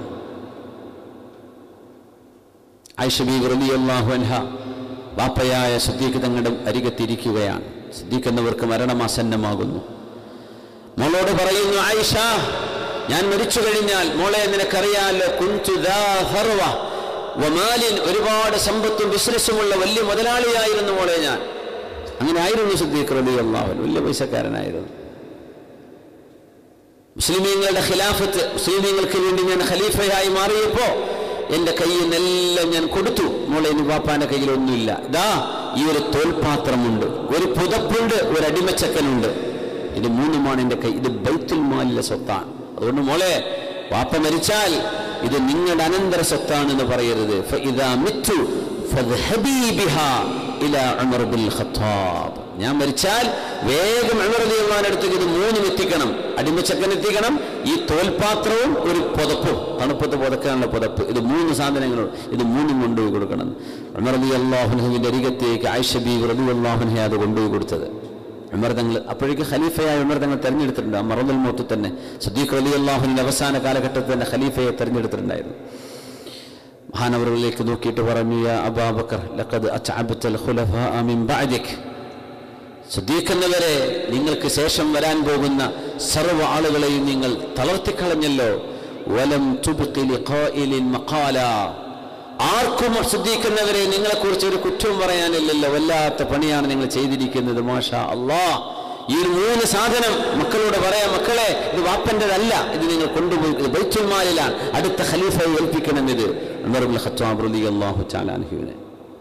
ഐഷബി റളിയല്ലാഹു അൻഹ വാപ്പയായ സിദ്ദീഖ് തങ്ങളുടെ അരികത്തിരിക്കുകയാണ് സിദ്ദീഖ് എന്നവർക്ക് മരണമാസന്നമാകുന്നു മോളോട് പറയുന്നു ആയിഷ ഞാൻ മരിച്ചു കഴിഞ്ഞാൽ മോളെ നിനക്കറിയാലോ കുഞ്ചു ദാ ഹർവ വമാലിൻ ഒരുപാട് സമ്പത്തും ബിസിനസ്സുമുള്ള വലിയ മുതലാളിയായിരുന്നു മോളെ ഞാൻ അങ്ങനെ ആയിരുന്നു സിദ്ദീഖ് റളിയല്ലാഹു അൻഹു വലിയ പൈസക്കാരനായിരുന്നു മുസ്ലിമീങ്ങളുടെ ഖിലാഫത്ത് മുസ്ലിമീങ്ങൾക്ക് വേണ്ടി ഞാൻ ഖലീഫയായി മാറിയപ്പോ എൻ്റെ കയ്യിൽ നിന്നെല്ലാം ഞാൻ കൊടുത്തു മോളെ ഇനി വാപ്പാന്റെ കയ്യിൽ ഒന്നുമില്ല ഇതാ ഈ ഒരു തോൽപാത്രമുണ്ട് ഒരു പുതപ്പുണ്ട് ഒരു അടിമച്ചക്കനുണ്ട് ഇത് മൂന്നുമാണ് എൻ്റെ കൈ ഇത് ബൈത്തുൽ മാലിലെ സ്വത്താണ് അതുകൊണ്ട് മോളെ വാപ്പ മരിച്ചാൽ ഇത് നിങ്ങളുടെ അനന്തര സ്വത്താണെന്ന് പറയരുത് ഫഇദാ മിത്തു ഫദ്ഹബീ ബിഹാ ഇലാ ഉമർ ബിൽ ഖത്താബ് ഞാൻ മരിച്ചാൽ വേഗം ഉമർ റളിയല്ലാഹു അടുത്തേക്ക് ഇത് മൂന്നും എത്തിക്കണം അടിമച്ചക്കൻ എത്തിക്കണം ഈ തോൽപാത്രവും ഒരു പുതപ്പും തണുപ്പത്ത് പുതക്കാനുള്ള പുതപ്പ് ഇത് മൂന്ന് സാധനങ്ങളും ഇത് മൂന്നും കൊണ്ടുപോയി കൊടുക്കണം ഉമർ അലി അള്ളാഹുനഹുവിൻ്റെ അരികത്തേക്ക് ആയിഷ ബി റബി അള്ളാഹുനെ അത് കൊണ്ടുപോയി കൊടുത്തത് ഉമർ തങ്ങൾ അപ്പോഴേക്ക് ഖലീഫയായ ഉമർ തങ്ങൾ തെരഞ്ഞെടുത്തിട്ടുണ്ട് ആ മറന്നുൽ മോത്ത് തന്നെ സുദ്ദീഖ് അലി അള്ളാഹുവിൻ്റെ അവസാന കാലഘട്ടത്തിൽ തന്നെ ഖലീഫയെ തെരഞ്ഞെടുത്തിട്ടുണ്ടായിരുന്നു മഹാനവറുകളിലേക്ക് നോക്കിയിട്ട് പറഞ്ഞു യാ അബാബക്കർ ലഖദ് അച്അബ്തൽ ഖുലഫാഅ മിൻ ബഅദിക് സുദ്ദീഖ് എന്നവരെ നിങ്ങൾക്ക് ശേഷം വരാൻ പോകുന്ന സർവ്വ ആളുകളെയും നിങ്ങൾ തളർത്തിക്കളഞ്ഞല്ലോ വലം തുബ്ഖി ലിഖായിലിൻ മഖാല ആർക്കും സുദ്ദീഖ് എന്നവരെ നിങ്ങളെക്കുറിച്ച് ഒരു കുറ്റവും പറയാനില്ലല്ലോ വല്ലാത്ത പണിയാണ് നിങ്ങൾ ചെയ്തിരിക്കുന്നത് മാഷാ അല്ലാ ഈ ഒരു മൂന്ന് സാധനം മക്കളോട് പറയാം മക്കളെ ഇത് വാപ്പൻ്റെതല്ല ഇത് നിങ്ങൾ കൊണ്ടുപോയി ഇത് ബൈത്തുൽ മാലിലാണ് അടുത്ത ഖലീഫയെ ഏൽപ്പിക്കണം ഇത് ഉമറുൽ ഖത്താബ് റളിയല്ലാഹു തആല അൻഹുവിനെ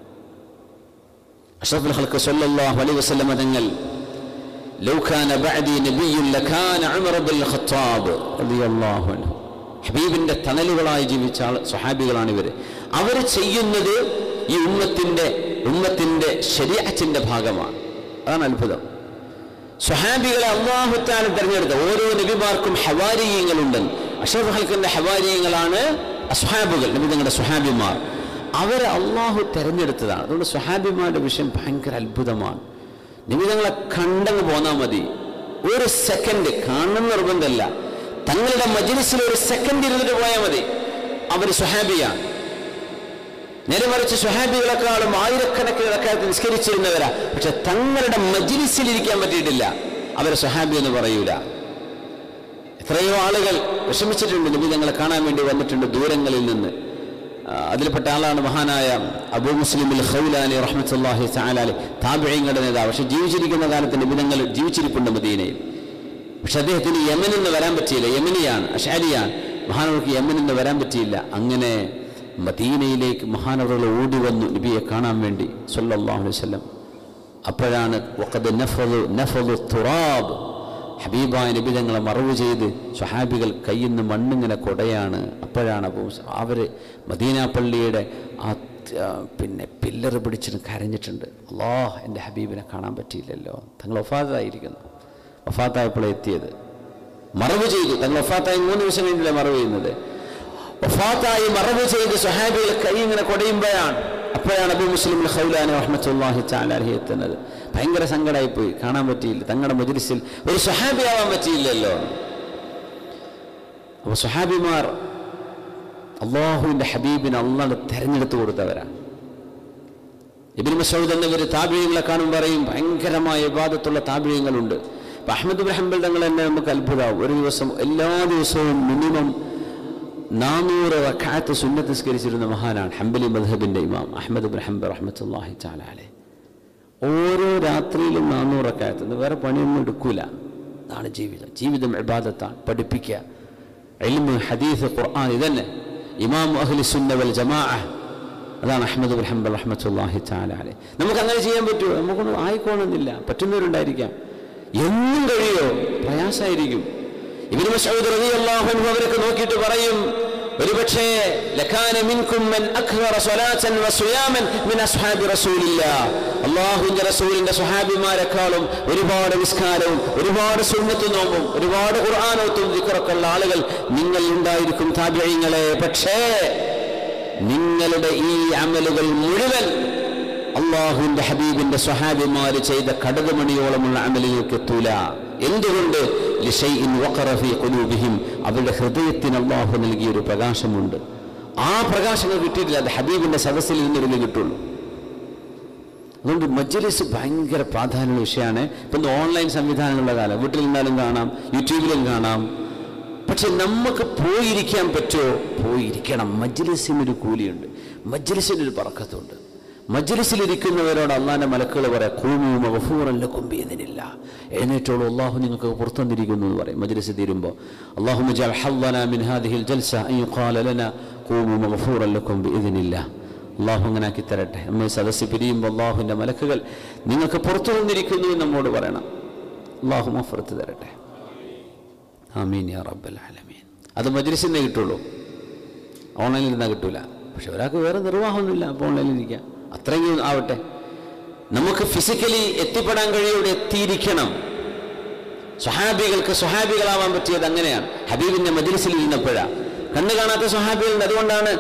അഷ്റഫുൽ ഖൽഖ് സല്ലല്ലാഹു അലൈഹി വസല്ലം തങ്ങൾ ലൗ കാന ബഅദി നബിയ്യുൻ ലകാന ഉമർ ബിൽ ഖത്താബ് റളിയല്ലാഹു അൻഹു ഹബീബിന്റെ തണലുകളായി ജീവിച്ച ആൾ സ്വഹാബികളാണ് ഇവർ അവർ ചെയ്യുന്നത് ഈ ഉമ്മത്തിന്റെ ഉമ്മത്തിന്റെ ശരീഅത്തിന്റെ ഭാഗമാണ് അതാണ് അത്ഭുതം സ്വഹാബികളെ അള്ളാഹുത്താൻ തിരഞ്ഞെടുത്ത ഓരോ നബിമാർക്കും ഹവാരീയങ്ങളുണ്ടെന്ന് അഷറഫ് ഹൽക്കിന്റെ ഹവാരീയങ്ങളാണ് അസ്ഹാബുകൾ നബി തങ്ങളുടെ സ്വഹാബിമാർ അവരെ അള്ളാഹു തെരഞ്ഞെടുത്തതാണ് അതുകൊണ്ട് സ്വഹാബിമാരുടെ വിഷയം ഭയങ്കര അത്ഭുതമാണ് നിമിതങ്ങളെ കണ്ടങ്ങ് പോന്നാൽ മതി ഒരു സെക്കൻഡ് കാണണം നിർബന്ധമല്ല തങ്ങളുടെ മജിലിസിൽ ഒരു സെക്കൻഡ് ഇരുന്നിട്ട് പോയാൽ മതി അവർ സ്വഹാബിയാണ് നേരെ മറിച്ച് സ്വഹാബികളെക്കാളും ആയിരക്കണക്കിന് റക്കാത്ത് നിസ്കരിച്ചിരുന്നവരാ പക്ഷെ തങ്ങളുടെ മജിലിസിൽ ഇരിക്കാൻ പറ്റിയിട്ടില്ല അവരെ സ്വഹാബി എന്ന് പറയൂല എത്രയോ ആളുകൾ വിഷമിച്ചിട്ടുണ്ട് നബി ഞങ്ങളെ കാണാൻ വേണ്ടി വന്നിട്ടുണ്ട് ദൂരങ്ങളിൽ നിന്ന് ആ, അതിൽപ്പെട്ട ആളാണ് മഹാനായ അബൂ മുസ്ലിമിൽ ഖൗലാനി റഹ്മത്തുല്ലാഹി തആലാലി താബിഈങ്ങളുടെ നേതാവ് പക്ഷെ ജീവിച്ചിരിക്കുന്ന കാലത്ത് നിബിധങ്ങൾ ജീവിച്ചിരിപ്പുണ്ട് മദീനയിൽ പക്ഷെ അദ്ദേഹത്തിന് യമനിൽ നിന്ന് വരാൻ പറ്റിയില്ല യമനിയാണ് അഷാരിയാണ് മഹാനവർക്ക് യമനിൽ നിന്ന് വരാൻ പറ്റിയില്ല അങ്ങനെ മദീനയിലേക്ക് മഹാനവറുകൾ ഓടി വന്നു നബിയെ കാണാൻ വേണ്ടി സല്ലല്ലാഹു അലൈഹി വസല്ലം അപ്പോഴാണ് വഖദ് നഫദു നഫദു തുറാബ് ഹബീബായ നബി തങ്ങളെ മറവ് ചെയ്ത് സ്വഹാബികൾ കയ്യിൽ നിന്ന് മണ്ണിങ്ങനെ കൊടയാണ് അപ്പോഴാണ് അപ്പോൾ അവർ മദീന പള്ളിയുടെ ആ ത- പിന്നെ പില്ലർ പിടിച്ചിട്ട് കരഞ്ഞിട്ടുണ്ട് അള്ളാഹ് എൻ്റെ ഹബീബിനെ കാണാൻ പറ്റിയില്ലല്ലോ തങ്ങൾ വഫാത്തായിരിക്കുന്നു വഫാത്തായപ്പോഴേ എത്തിയത് മറവ് ചെയ്തു തങ്ങൾ വഫാത്തായി മൂന്ന് ദിവസം കഴിഞ്ഞില്ല മറവ് ചെയ്യുന്നത് വഫാത്തായി മറവ് ചെയ്ത് സ്വഹാബികൾ കൈ ഇങ്ങനെ കൊടയുമ്പോഴാണ് അപ്പോഴാണ് അബു മുസ്ലിം ഖൗലാനി റഹ്മത്തുള്ളാഹി തആല അലൈഹി എത്തുന്നത് ഭയങ്കര സങ്കടമായി പോയി കാണാൻ പറ്റിയില്ല തങ്ങളുടെ മജ്ലിസിൽ ഒരു സ്വഹാബിയാവാൻ പറ്റിയില്ലല്ലോ അപ്പോൾ സ്വഹാബിമാർ അള്ളാഹുവിൻ്റെ ഹബീബിനെ അള്ളാഹ് തെരഞ്ഞെടുത്ത് കൊടുത്തവരാണ് ഇബിൻ മസൂദ് എന്നവർ താപിഴയങ്ങളെ കാണും പറയും ഭയങ്കരമായ വിവാദത്തുള്ള താപിഴയങ്ങളുണ്ട് ഇപ്പം അഹമ്മദ് ബിൻ ഹംബൽ തങ്ങൾ തന്നെ നമുക്ക് അത്ഭുതമാവും ഒരു ദിവസം എല്ലാ ദിവസവും മിനിമം നാനൂറ് റക്കാത്ത് സുന്നത്ത് നിസ്കരിച്ചിരുന്ന മഹാനാണ് ഹംബലി മദ്ഹബിൻ്റെ ഇമാം അഹമ്മദ് ബിൻ ഹംബൽ റഹ്മത്തുല്ലാഹി ചാലാലെ ഓരോ രാത്രിയിലും നാനൂറ് റക്കാത്ത് ഇത് വേറെ പണിയൊന്നും എടുക്കൂല അതാണ് ജീവിതം ജീവിതം ഇബാദത്താണ് പഠിപ്പിക്കുക ഇൽമ് ഹദീസ് ഖുർആൻ ഇതന്നെ ഇമാം അഹ്ലി സുന്ന വൽ ജമാഅ അതാണ് അഹമ്മദ് ബിൻ ഹംബൽ റഹ്മത്തുല്ലാഹി തആല അലൈഹി നമുക്ക് അങ്ങനെ ചെയ്യാൻ പറ്റുമോ നമുക്കൊന്നും ആയിക്കോണമെന്നില്ല പറ്റുന്നവരുണ്ടായിരിക്കാം എന്നും കഴിയോ പ്രയാസമായിരിക്കും ഇബ്നു മസ്ഊദ് റളിയല്ലാഹു അൻഹു അവരൊക്കെ നോക്കിയിട്ട് പറയും ഒരുപക്ഷേ ലക്കാന മിൻകും മൻ അക്ബറ സ്വലാത്തൻ വസുയാമൻ മിൻ അസ്ഹാബി റസൂലില്ലാഹ് അല്ലാഹുവിന്റെ റസൂലിന്റെ സ്വഹാബിമാരെക്കാളും ഒരുപാട് നിസ്കാരവും ഒരുപാട് സുന്നത്ത് നോമ്പും ഒരുപാട് ഖുർആാനോത്തും ദിക്റൊക്കെ ഉള്ള ആളുകൾ നിങ്ങൾ ഉണ്ടായിരിക്കും താബിഈങ്ങളെ പക്ഷേ നിങ്ങളുടെ ഈ അമലുകൾ മുഴുവൻ അള്ളാഹുവിന്റെ ഹബീബിന്റെ സ്വഹാബിമാര് ചെയ്ത കടകമണിയോളമുള്ള അമലുകൾക്ക് എത്തൂല എന്തുകൊണ്ട് ലിഷൈഇൻ വഖറ ഫീ ഖുലൂബിഹിം അവരുടെ ഹൃദയത്തിന് അള്ളാഹു നൽകിയ ഒരു പ്രകാശമുണ്ട് ആ പ്രകാശങ്ങൾ കിട്ടിയിട്ടില്ല അത് ഹബീബിന്റെ സദസ്സിൽ നിന്നൊരു കിട്ടുള്ളൂ അതുകൊണ്ട് മജ്ലിസ് ഭയങ്കര പ്രാധാന്യമുള്ള വിഷയമാണ് ഇപ്പം ഓൺലൈൻ സംവിധാനങ്ങളുടെ കാലം വീട്ടിൽ നിന്നാലും കാണാം യൂട്യൂബിലും കാണാം പക്ഷെ നമുക്ക് പോയിരിക്കാൻ പറ്റുമോ പോയിരിക്കണം മജ്ലിസിനൊരു കൂലിയുണ്ട് മജ്ലിസിനൊരു പറക്കത്തുണ്ട് മജ്ലിസിലിരിക്കുന്നവരോട് അള്ളാന്റെ മലക്കുകൾ പറയാം കൂമു മഗഫൂറല്ല കുമ്പിയതിനില്ല എഴുന്നേറ്റോളൂ അള്ളാഹു നിങ്ങൾക്ക് പുറത്തുനിന്നിരിക്കുന്നു എന്ന് പറയും മജ്ലിസ് തീരുമ്പോൾ അള്ളാഹു മജാൽ ഹല്ലന മിൻ ഹാദിഹിൽ ജൽസ അൻ യുഖാല ലന കൂമു മഗഫൂറൻ ലക്കും ബിഇذനില്ല അള്ളാഹു അങ്ങനെ ആക്കി തരട്ടെ നമ്മൾ സദസ്സ് പിരിയുമ്പോൾ അള്ളാഹുവിൻ്റെ മലക്കുകൾ നിങ്ങൾക്ക് പുറത്തു നിന്നിരിക്കുന്നു എന്ന് നമ്മോട് പറയണം അള്ളാഹു മഫറത്ത് തരട്ടെ ആമീൻ യാ റബ്ബൽ ആലമീൻ അത് മജ്ലിസിൽ നിന്ന് കിട്ടുള്ളൂ ഓൺലൈനിൽ ഇരുന്നാൽ കിട്ടൂല പക്ഷെ ഒരാൾക്ക് വേറെ നിർവാഹമൊന്നുമില്ല അപ്പോൾ ഓൺലൈനിൽ ഇരിക്കാം അത്രയെങ്കിലും ആവട്ടെ നമുക്ക് ഫിസിക്കലി എത്തിപ്പെടാൻ കഴിയോടെ എത്തിയിരിക്കണം സ്വഹാബികൾക്ക് സ്വഹാബികളാവാൻ പറ്റിയത് അങ്ങനെയാണ് ഹബീബിന്റെ മജ്ലിസിൽ ഇരുന്നപ്പോഴാണ് കണ്ണു കാണാത്ത സ്വഹാബികളുണ്ട് അതുകൊണ്ടാണ്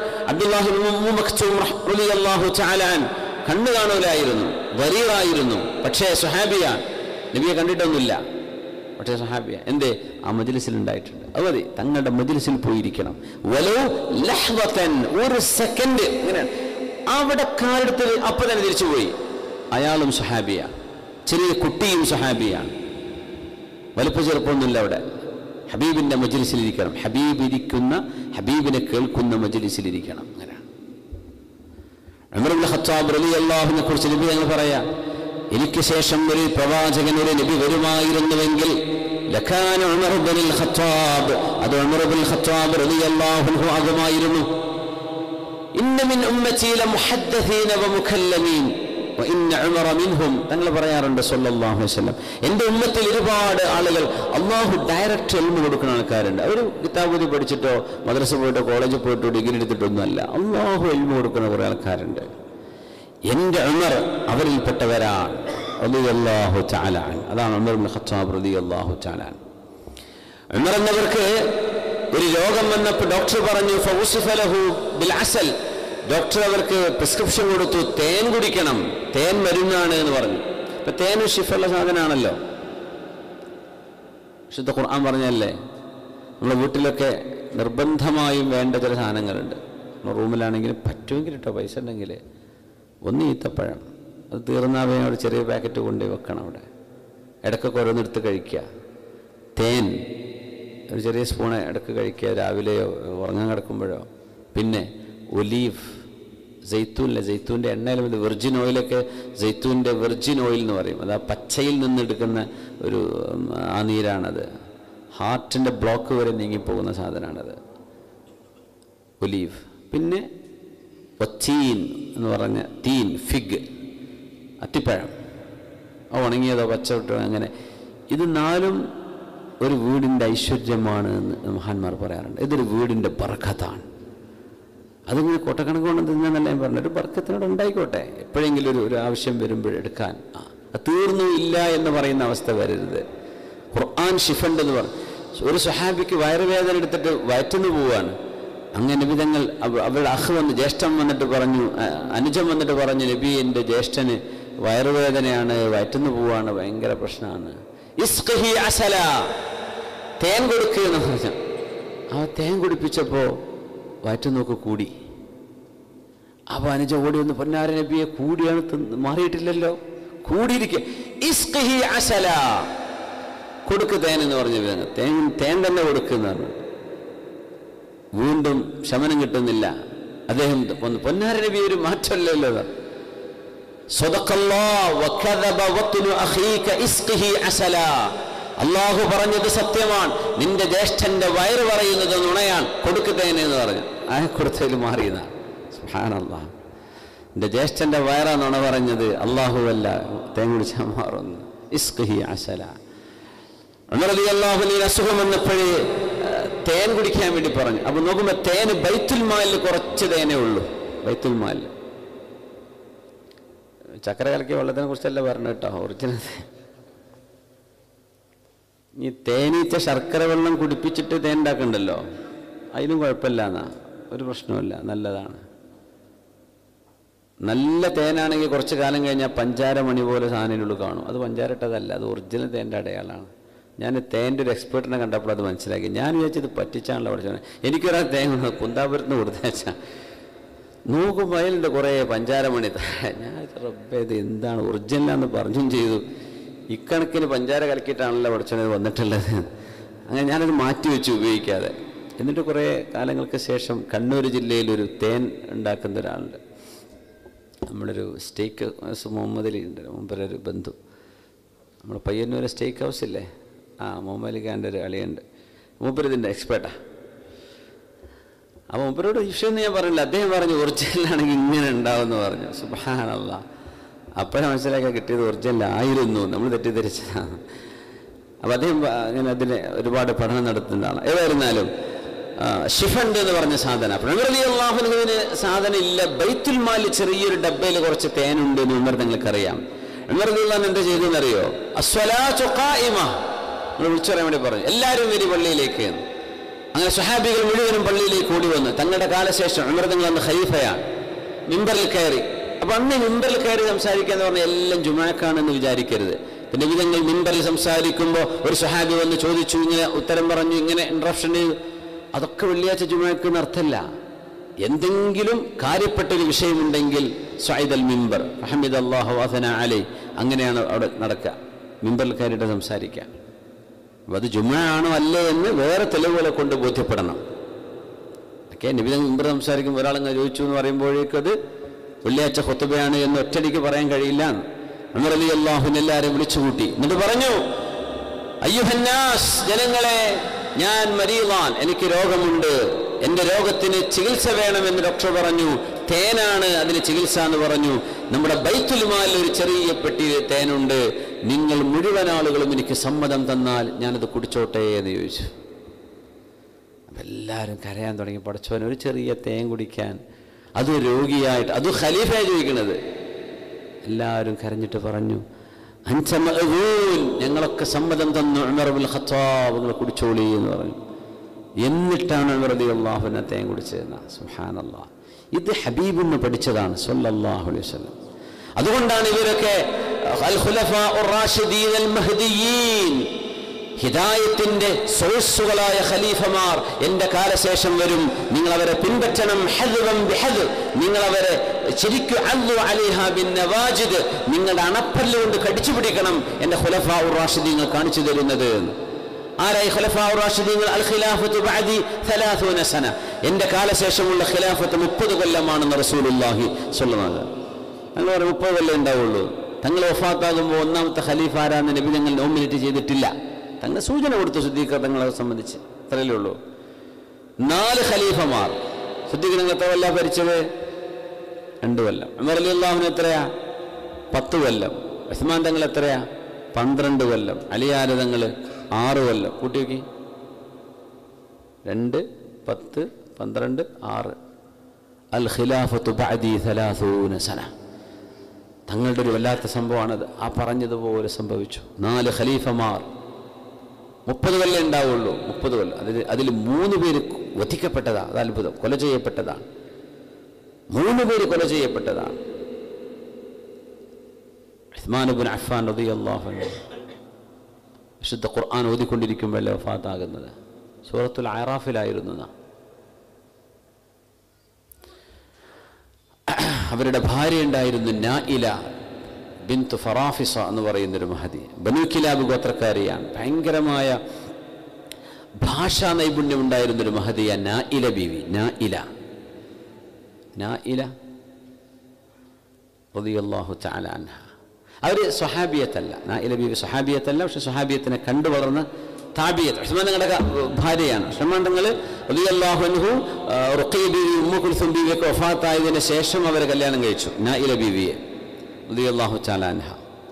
അബ്ദുല്ലാഹു ചാലാൻ കണ്ണു കാണൂലായിരുന്നു വരീറായിരുന്നു പക്ഷേ സ്വഹാബിയാണ് നബിയെ കണ്ടിട്ടൊന്നുമില്ല പക്ഷേ സഹാബിയ എന്തേ ആ മജ്ലിസിൽ ഉണ്ടായിട്ടുണ്ട് അത് മതി തങ്ങളുടെ മജ്ലിസിൽ പോയിരിക്കണം വലോ ലഹ്വത്തൻ ഒരു സെക്കൻഡ് ഇങ്ങനെയാണ് അവിടെ കാലെടുത്ത് അപ്പൊ തന്നെ തിരിച്ചുപോയി അയാളും സഹാബിയാണ് ചെറിയ കുട്ടിയും സഹാബിയാണ് വലുപ്പ ചെറുപ്പമൊന്നുമില്ല അവിടെ ഹബീബിന്റെ മജ്ലിസിലിരിക്കണം ഹബീബ് ഇരിക്കുന്ന ഹബീബിനെ കേൾക്കുന്ന മജ്ലിസിലിരിക്കണം അങ്ങനെയാണ് ഉമറുൽ ഖത്താബ് റളിയല്ലാഹുവിനെ കുറിച്ച് നബി ഞങ്ങൾ പറയാം എനിക്ക് ശേഷം ഒരു പ്രവാചകൻ ഒരു നബി വരുമായിരുന്നുവെങ്കിൽ ലഖാന ഉമർ ഇബ്നുൽ ഖത്താബ് അത് ഉമർ ഇബ്നുൽ ഖത്താബ് റളിയല്ലാഹു അൻഹു ആകുമായിരുന്നു ഇന്ന മിൻ ഉമ്മത്തി ലമുഹദ്ദസീന വമുഖല്ലമീൻ വഇന്ന ഉമറ മിൻഹും തങ്ങൾ പറയാറുണ്ട് സല്ലല്ലാഹു അലൈഹി വസല്ലം എൻ്റെ ഉമ്മത്തിൽ ഒരുപാട് ആളുകൾ അള്ളാഹു ഡയറക്റ്റ് എൽമ് കൊടുക്കുന്ന ആൾക്കാരുണ്ട് അവർ കിതാബുദി പഠിച്ചിട്ടോ മദ്രസ പോയിട്ടോ കോളേജിൽ പോയിട്ടോ ഡിഗ്രി എടുത്തിട്ടൊന്നുമല്ല അള്ളാഹു എൽമ് കൊടുക്കുന്ന കുറേ ആൾക്കാരുണ്ട് എൻ്റെ ഉമർ അവരിൽപ്പെട്ടവരാണ് റളിയല്ലാഹു തആല അൻഹു. അതാണ് ഉമർ ഇബ്നു ഖത്താബ് റളിയല്ലാഹു തആല അൻഹു. ഉമർ എന്നവർക്ക് ഒരു രോഗം വന്നപ്പോൾ ഡോക്ടർ പറഞ്ഞു ഫൗസിഫ ലഹു ബിൽ അസൽ ഡോക്ടർ അവർക്ക് പ്രിസ്ക്രിപ്ഷൻ കൊടുത്തു തേൻ കുടിക്കണം തേൻ മരുന്നാണ് എന്ന് പറഞ്ഞു ഇപ്പൊ തേൻ ഷിഫുള്ള സാധനമാണല്ലോ വിശുദ്ധ ഖുർആൻ പറഞ്ഞല്ലേ നമ്മളെ വീട്ടിലൊക്കെ നിർബന്ധമായും വേണ്ട ചില സാധനങ്ങളുണ്ട് നമ്മുടെ റൂമിലാണെങ്കിൽ പറ്റുമെങ്കിൽ കേട്ടോ പൈസ ഉണ്ടെങ്കിൽ ഒന്ന് ഈത്തപ്പഴം അത് തീർന്നാൽ ഒരു ചെറിയ പാക്കറ്റ് കൊണ്ടുപോയി വെക്കണം അവിടെ ഇടയ്ക്കൊക്കെ ഓരോന്നെടുത്ത് കഴിക്കുക തേൻ ഒരു ചെറിയ സ്പൂൺ ഇടയ്ക്ക് കഴിക്കുക രാവിലെയോ ഉറങ്ങാൻ കിടക്കുമ്പോഴോ പിന്നെ ഒലീവ് ജെയ്ത്തൂനിലെ ജെയ്ത്തൂൻ്റെ എണ്ണയിലും ഇത് വെർജിൻ ഓയിലൊക്കെ ജെയ്ത്തൂൻ്റെ വെർജിൻ ഓയിൽ എന്ന് പറയും അത് ആ പച്ചയിൽ നിന്നെടുക്കുന്ന ഒരു ഉം, ആ നീരാണത് ഹാർട്ടിൻ്റെ ബ്ലോക്ക് വരെ നീങ്ങിപ്പോകുന്ന സാധനമാണത് ഒലീവ് പിന്നെ ഒത്തീൻ എന്ന് പറഞ്ഞ തീൻ ഫിഗ് അത്തിപ്പഴം ആ ഉണങ്ങിയതോ പച്ചവിട്ടോ അങ്ങനെ ഇത് നാലും ഒരു വീടിൻ്റെ ഐശ്വര്യമാണ് എന്ന് മഹാന്മാർ പറയാറുണ്ട് ഇതൊരു വീടിൻ്റെ ബർക്കത്താണ് അതിങ്ങനെ കൊട്ടക്കണക്ക് കൊണ്ട് തിന്നാന്നല്ല ഞാൻ പറഞ്ഞു ഒരു ബർക്കത്തിനോട് ഉണ്ടായിക്കോട്ടെ എപ്പോഴെങ്കിലും ഒരു ഒരു ആവശ്യം വരുമ്പോഴെടുക്കാൻ ആ അത് തീർന്നു ഇല്ല എന്ന് പറയുന്ന അവസ്ഥ വരരുത് ഖുർആൻ ഷിഫണ്ട് എന്ന് പറഞ്ഞു ഒരു സ്വഹാബിക്ക് വയറുവേദന എടുത്തിട്ട് വയറ്റുന്നു പോവാണ് അങ്ങനെ വിധങ്ങൾ അവരുടെ അഹ് വന്ന് ജ്യേഷ്ഠൻ വന്നിട്ട് പറഞ്ഞു അ- അനുജൻ വന്നിട്ട് പറഞ്ഞു നബി എൻ്റെ ജ്യേഷ്ഠന് വയറുവേദനയാണ് വയറ്റുന്നു പോവാണ് ഭയങ്കര പ്രശ്നമാണ് ഇസ്ഖഹി അസല തേൻ കൊടുക്കുക എന്ന് പറഞ്ഞു ആ തേൻ കുടിപ്പിച്ചപ്പോൾ വയറ്റുനോക്ക് കൂടി അപ്പോൾ അനുജ ഓടി വന്ന് പൊന്നാര നബിയെ കൂടിയാണ് തിന്ന് മാറിയിട്ടില്ലല്ലോ കൂടിയിരിക്കുക ഇസ്ഖഹി അസല കൊടുക്ക് തേൻ എന്ന് പറഞ്ഞ വിധങ്ങൾ തേൻ തേൻ തന്നെ കൊടുക്കുന്ന പറഞ്ഞു വീണ്ടും ശമനം കിട്ടുന്നില്ല അദ്ദേഹം ഒന്ന് പൊന്നാര നബി ഒരു മാറ്റമല്ലല്ലോ എന്ന്. സ്വതക്കല്ലാ വകദബ വത്നു അഖീക ഇസ്ഖിഹി അസല. അള്ളാഹു പറഞ്ഞത് സത്യമാണ് നിന്റെ ജ്യേഷ്ഠന്റെ വയറ് പറയുന്നത് നുണയാണ് കൊടുക്കത്തേനെ എന്ന് പറഞ്ഞു ആ കൊടുത്തതിൽ മാറിയതാണ് സുബ്ഹാനല്ലാഹ് എൻ്റെ ജ്യേഷ്ഠന്റെ വയറാ നുണ പറഞ്ഞത് അള്ളാഹുവല്ല തേൻ കുടിച്ചാൽ മാറുന്നു ഇസ്ഖിഹി അസല ഉമർ അലി അള്ളാഹുലിന് അസുഖം വന്നപ്പോഴേ ആ, തേൻ കുടിക്കാൻ വേണ്ടി പറഞ്ഞു അപ്പൊ നോക്കുമ്പോ തേന് ബൈത്തുൽ മാലിൽ കുറച്ച് തേനേ ഉള്ളൂ ബൈത്തുൽ മാലിൽ ചക്കര കലക്കിയ വെള്ളത്തിനെ കുറിച്ചല്ല പറഞ്ഞു കേട്ടോ ഒറിജിനൽ ഈ തേനീച്ച ശർക്കര വെള്ളം കുടിപ്പിച്ചിട്ട് തേൻ ഉണ്ടാക്കണ്ടല്ലോ അതിനും കുഴപ്പമില്ല എന്നാ ഒരു പ്രശ്നവുമില്ല നല്ലതാണ് നല്ല തേനാണെങ്കിൽ കുറച്ച് കാലം കഴിഞ്ഞാൽ പഞ്ചാര മണി പോലെ സാധനത്തിനുള്ളിൽ കാണും അത് പഞ്ചാര ഇട്ടതല്ല അത് ഒറിജിനൽ തേൻ്റെ അടയാളാണ് ഞാൻ തേൻ്റെ ഒരു എക്സ്പേർട്ടിനെ കണ്ടപ്പോൾ അത് മനസ്സിലാക്കി ഞാൻ വിചാരിച്ചത് പറ്റിച്ചാണല്ലോ പഠിച്ചത് എനിക്കൊരാൾ തേൻ കൊണ്ട് കുന്താപുരത്ത് കൊടുത്തേച്ചാ നോക്കുമ്പോൾ അതിലുണ്ട് കുറേ പഞ്ചാരമണി താഴെ ഞാൻ വിചാരിച്ചു, റബ്ബേ ഇത് എന്താണ് ഒറിജിനലാന്ന് പറഞ്ഞും ചെയ്തു ഇക്കണക്കിന് പഞ്ചാര കലക്കിയിട്ടാണല്ലോ പഠിച്ചത് വന്നിട്ടുള്ളത് അങ്ങനെ ഞാനത് മാറ്റി വെച്ച് ഉപയോഗിക്കാതെ എന്നിട്ട് കുറേ കാലങ്ങൾക്ക് ശേഷം കണ്ണൂർ ജില്ലയിൽ ഒരു തേൻ ഉണ്ടാക്കുന്ന ഒരാളുണ്ട് നമ്മളൊരു സ്റ്റേക്ക് ഹൗസ് മുഹമ്മദ് അലി ഉണ്ട് മുമ്പൊരു ഒരു ബന്ധു നമ്മുടെ പയ്യന്നൂർ സ്റ്റേക്ക് ഹൗസ് ഇല്ലേ ആ മുഹമ്മദ് അലി ഖാൻ്റെ ഒരു അളിയുണ്ട് മൂപ്പര് ഇതിൻ്റെ എക്സ്പേർട്ടാണ് അപ്പോൾ മൂപ്പരോട് വിഷയമൊന്നും ഞാൻ പറഞ്ഞില്ല അദ്ദേഹം പറഞ്ഞു ഒറിജിനലാണെങ്കിൽ ഇങ്ങനെ ഉണ്ടാവുമെന്ന് പറഞ്ഞു സുബാനല്ല അപ്പോഴാണ് മനസ്സിലാക്കാൻ കിട്ടിയത് ഒറിജിനൽ ആയിരുന്നു നമ്മൾ തെറ്റിദ്ധരിച്ചതാണ് അപ്പോൾ അദ്ദേഹം പ- അങ്ങനെ അതിന് ഒരുപാട് പഠനം നടത്തുന്നതാണ് ഏതായിരുന്നാലും ആ, ഷിഫണ്ട് എന്ന് പറഞ്ഞ സാധനം അപ്പോൾ ഉമർ അലി അള്ളാഹുനുവിന് സാധനം ഇല്ല ബൈത്തുൽ മാലിൽ ചെറിയൊരു ഡബ്ബയിൽ കുറച്ച് തേനുണ്ട് എന്ന് ഉമർ നിങ്ങൾക്കറിയാം ഉമർ അലി അള്ളഹാൻ എന്താ ചെയ്തെന്നറിയോ അസ്വലാത്തു ഖായിമ നിങ്ങൾ വിളിച്ചു പറയാൻ വേണ്ടി പറഞ്ഞു എല്ലാവരും വരി പള്ളിയിലേക്ക് എന്ന്. അങ്ങനെ സ്വഹാബികൾ മുഴുവനും പള്ളിയിലേക്ക് ഓടി വന്നു തങ്ങളുടെ കാലശേഷം ഉമർ തങ്ങൾ അന്ന് ഖലീഫയാണ് മിമ്പറിൽ കയറി അപ്പൊ അന്ന് മിമ്പറിൽ കയറി സംസാരിക്കുക എന്ന് പറഞ്ഞാൽ എല്ലാം ജുമാക്കാണെന്ന് വിചാരിക്കരുത് പിന്നെ വിധങ്ങൾ മിമ്പറിൽ സംസാരിക്കുമ്പോൾ ഒരു സ്വഹാബി വന്ന് ചോദിച്ചു ഇങ്ങനെ ഉത്തരം പറഞ്ഞു ഇങ്ങനെ ഇൻട്രപ്ഷൻ ചെയ്തു അതൊക്കെ വെള്ളിയാഴ്ച ജുമാക്ക് എന്ന് അർത്ഥമല്ല എന്തെങ്കിലും കാര്യപ്പെട്ടൊരു വിഷയമുണ്ടെങ്കിൽ സ്വായിദ് അൽ മിമ്പർ അഹമ്മദ് അള്ളാഹു വാസന അലൈ അങ്ങനെയാണ് അവിടെ നടക്കുക മിമ്പറിൽ കയറിയിട്ട് സംസാരിക്കുക അപ്പൊ അത് ജുമാണോ അല്ലേ എന്ന് വേറെ തെളിവുകളെ കൊണ്ട് ബോധ്യപ്പെടണം ഒക്കെ നിബിധം മുമ്പ് സംസാരിക്കുമ്പോൾ ഒരാളങ്ങ് ചോദിച്ചു എന്ന് പറയുമ്പോഴേക്കും അത് വെള്ളിയാഴ്ച കൊത്തുബയാണ് എന്ന് ഒറ്റടിക്ക് പറയാൻ കഴിയില്ല അമർ അലി അള്ളാഹുൻ എല്ലാവരെയും വിളിച്ചുകൂട്ടി എന്നിട്ട് പറഞ്ഞു അയ്യുഹന്നാസ് ജനങ്ങളെ ഞാൻ മരീവാൻ എനിക്ക് രോഗമുണ്ട് എൻ്റെ രോഗത്തിന് ചികിത്സ വേണമെന്ന് ഡോക്ടർ പറഞ്ഞു തേനാണ് അതിന് ചികിത്സ എന്ന് പറഞ്ഞു നമ്മുടെ ബൈത്തുലുമാലിൽ ഒരു ചെറിയ പെട്ടിയിൽ തേനുണ്ട് നിങ്ങൾ മുഴുവൻ ആളുകളും എനിക്ക് സമ്മതം തന്നാൽ ഞാനത് കുടിച്ചോട്ടെ എന്ന് ചോദിച്ചു അപ്പം എല്ലാവരും കരയാൻ തുടങ്ങി പഠിച്ചവൻ ഒരു ചെറിയ തേൻ കുടിക്കാൻ അത് രോഗിയായിട്ട് അത് ഖലീഫയാണ് ചോദിക്കുന്നത് എല്ലാവരും കരഞ്ഞിട്ട് പറഞ്ഞു "അൻത മഅ്ദൂൻ." ഞങ്ങളൊക്കെ സമ്മതം തന്നു ഉമർബുൽ ഖത്താബ് നിങ്ങൾ കുടിച്ചോളി എന്ന് പറഞ്ഞു എന്നിട്ടാണ് ഉമർ റളിയല്ലാഹു അള്ളാഹുവിനെ തേൻ കുടിച്ചതെന്ന് സുഹാനല്ലാ ഇത് ഹബീബിന്ന് പഠിച്ചതാണ് സല്ലല്ലാഹു അലൈഹി വസല്ലം അതുകൊണ്ടാണ് ഇവരൊക്കെ അൽ ഖുലഫാ ഉർ റാഷിദീൻ അൽ മഹ്ദിയീൻ ഹിദായത്തിന്റെ സോഴ്സുകളായ ഖലീഫമാർ എന്റെ കാലശേഷം വരും നിങ്ങൾ അവരെ പിൻപറ്റണം ഹദ്വം ബിഹദ് നിങ്ങൾ അവരെ ശരിക്കും അല്ലു അലിഹ ബിൻ നവാജിദ് നിങ്ങളുടെ അണപ്പല്ല് കൊണ്ട് കടിച്ചു പിടിക്കണം എന്റെ ഖുലഫാ ഉർ റാഷിദീങ്ങൾ കാണിച്ചു തരുന്നത് ആരായി ഖുലഫാ ഉർ റാഷിദീങ്ങൾ അൽ ഖിലാഫത്തു ബഅദി 30 സന എന്റെ കാലശേഷമുള്ള ഖിലാഫത്ത് മുപ്പത് കൊല്ലമാണെന്ന് റസൂലുള്ളാഹി സ്വല്ലല്ലാഹു അലൈഹി വസല്ലം ഞങ്ങൾ പറയും മുപ്പത് കൊല്ലം ഉണ്ടാവുള്ളൂ തങ്ങൾ വഫാത്താകുമ്പോൾ ഒന്നാമത്തെ ഖലീഫ ആരാന്ന് നബി ഞങ്ങൾ നോമിനേറ്റ് ചെയ്തിട്ടില്ല തങ്ങൾ സൂചന കൊടുത്തു ശുദ്ധീകർ തങ്ങളെ സംബന്ധിച്ച് അത്രയല്ലേ ഉള്ളൂ നാല് ഖലീഫമാർ ശുദ്ധീകർ നിങ്ങൾ എത്ര കൊല്ലം ഭരിച്ചത് രണ്ട് കൊല്ലം ഉമർ അലി അള്ളാഹുന് എത്രയാ പത്ത് കൊല്ലം ഉസ്മാൻ തങ്ങൾ എത്രയാ പന്ത്രണ്ട് കൊല്ലം അലിയാര തങ്ങൾ ആറ് കൊല്ലം കൂട്ടി നോക്കി രണ്ട് പത്ത് പന്ത്രണ്ട് ആറ് അൽ ഖിലാഫത്തു ബഅദി സലാസൂന സന തങ്ങളുടെ ഒരു വല്ലാത്ത സംഭവമാണത് ആ പറഞ്ഞതുപോലെ സംഭവിച്ചു നാല് ഖലീഫമാർ മുപ്പത് കൊല്ലം ഉണ്ടാവുള്ളൂ മുപ്പത് കൊല്ലം അതിൽ അതിൽ മൂന്ന് പേര് വധിക്കപ്പെട്ടതാണ് അത് അത്ഭുതം കൊല ചെയ്യപ്പെട്ടതാണ് മൂന്ന് പേര് കൊല ചെയ്യപ്പെട്ടതാണ് ഉസ്മാനുബിൻ അഫ്ഫാൻ റളിയല്ലാഹു അൻഹു വിശുദ്ധ ഖുർആൻ ഓതിക്കൊണ്ടിരിക്കുമ്പോഴല്ലേ വഫാത്താകുന്നത് സൂറത്തുൽ അറാഫിലായിരുന്നു നാം അവരുടെ ഭാര്യ ഉണ്ടായിരുന്നു നായില ബിന്തു ഫറാഫിസ എന്ന് പറയുന്നൊരു മഹതി ബനു കിലാബ് ഗോത്രക്കാരിയാണ് ഭയങ്കരമായ ഭാഷാ നൈപുണ്യം ഉണ്ടായിരുന്നൊരു മഹതിയ നായില ബീവി നായില നായില റളിയല്ലാഹു തആല അൻഹ അവർ സ്വഹാബിയത്തല്ല നായില ബീവി സ്വഹാബിയത്തല്ല പക്ഷെ സ്വഹാബിയത്തിനെ കണ്ടു വളർന്ന് താബിയത്ത് ഉസ്മാൻ തങ്ങളുടെ ഭാര്യയാണ് ഉസ്മാൻ തങ്ങൾ റളിയല്ലാഹു അൻഹു ആ, റുഖയ്യ ബീവി ഉമ്മ കുൽസും ബീവിയൊക്കെ വഫാത്തായതിന് ശേഷം അവർ കല്യാണം കഴിച്ചു നായില ബീവിയെ റളിയല്ലാഹു തആല അൻഹ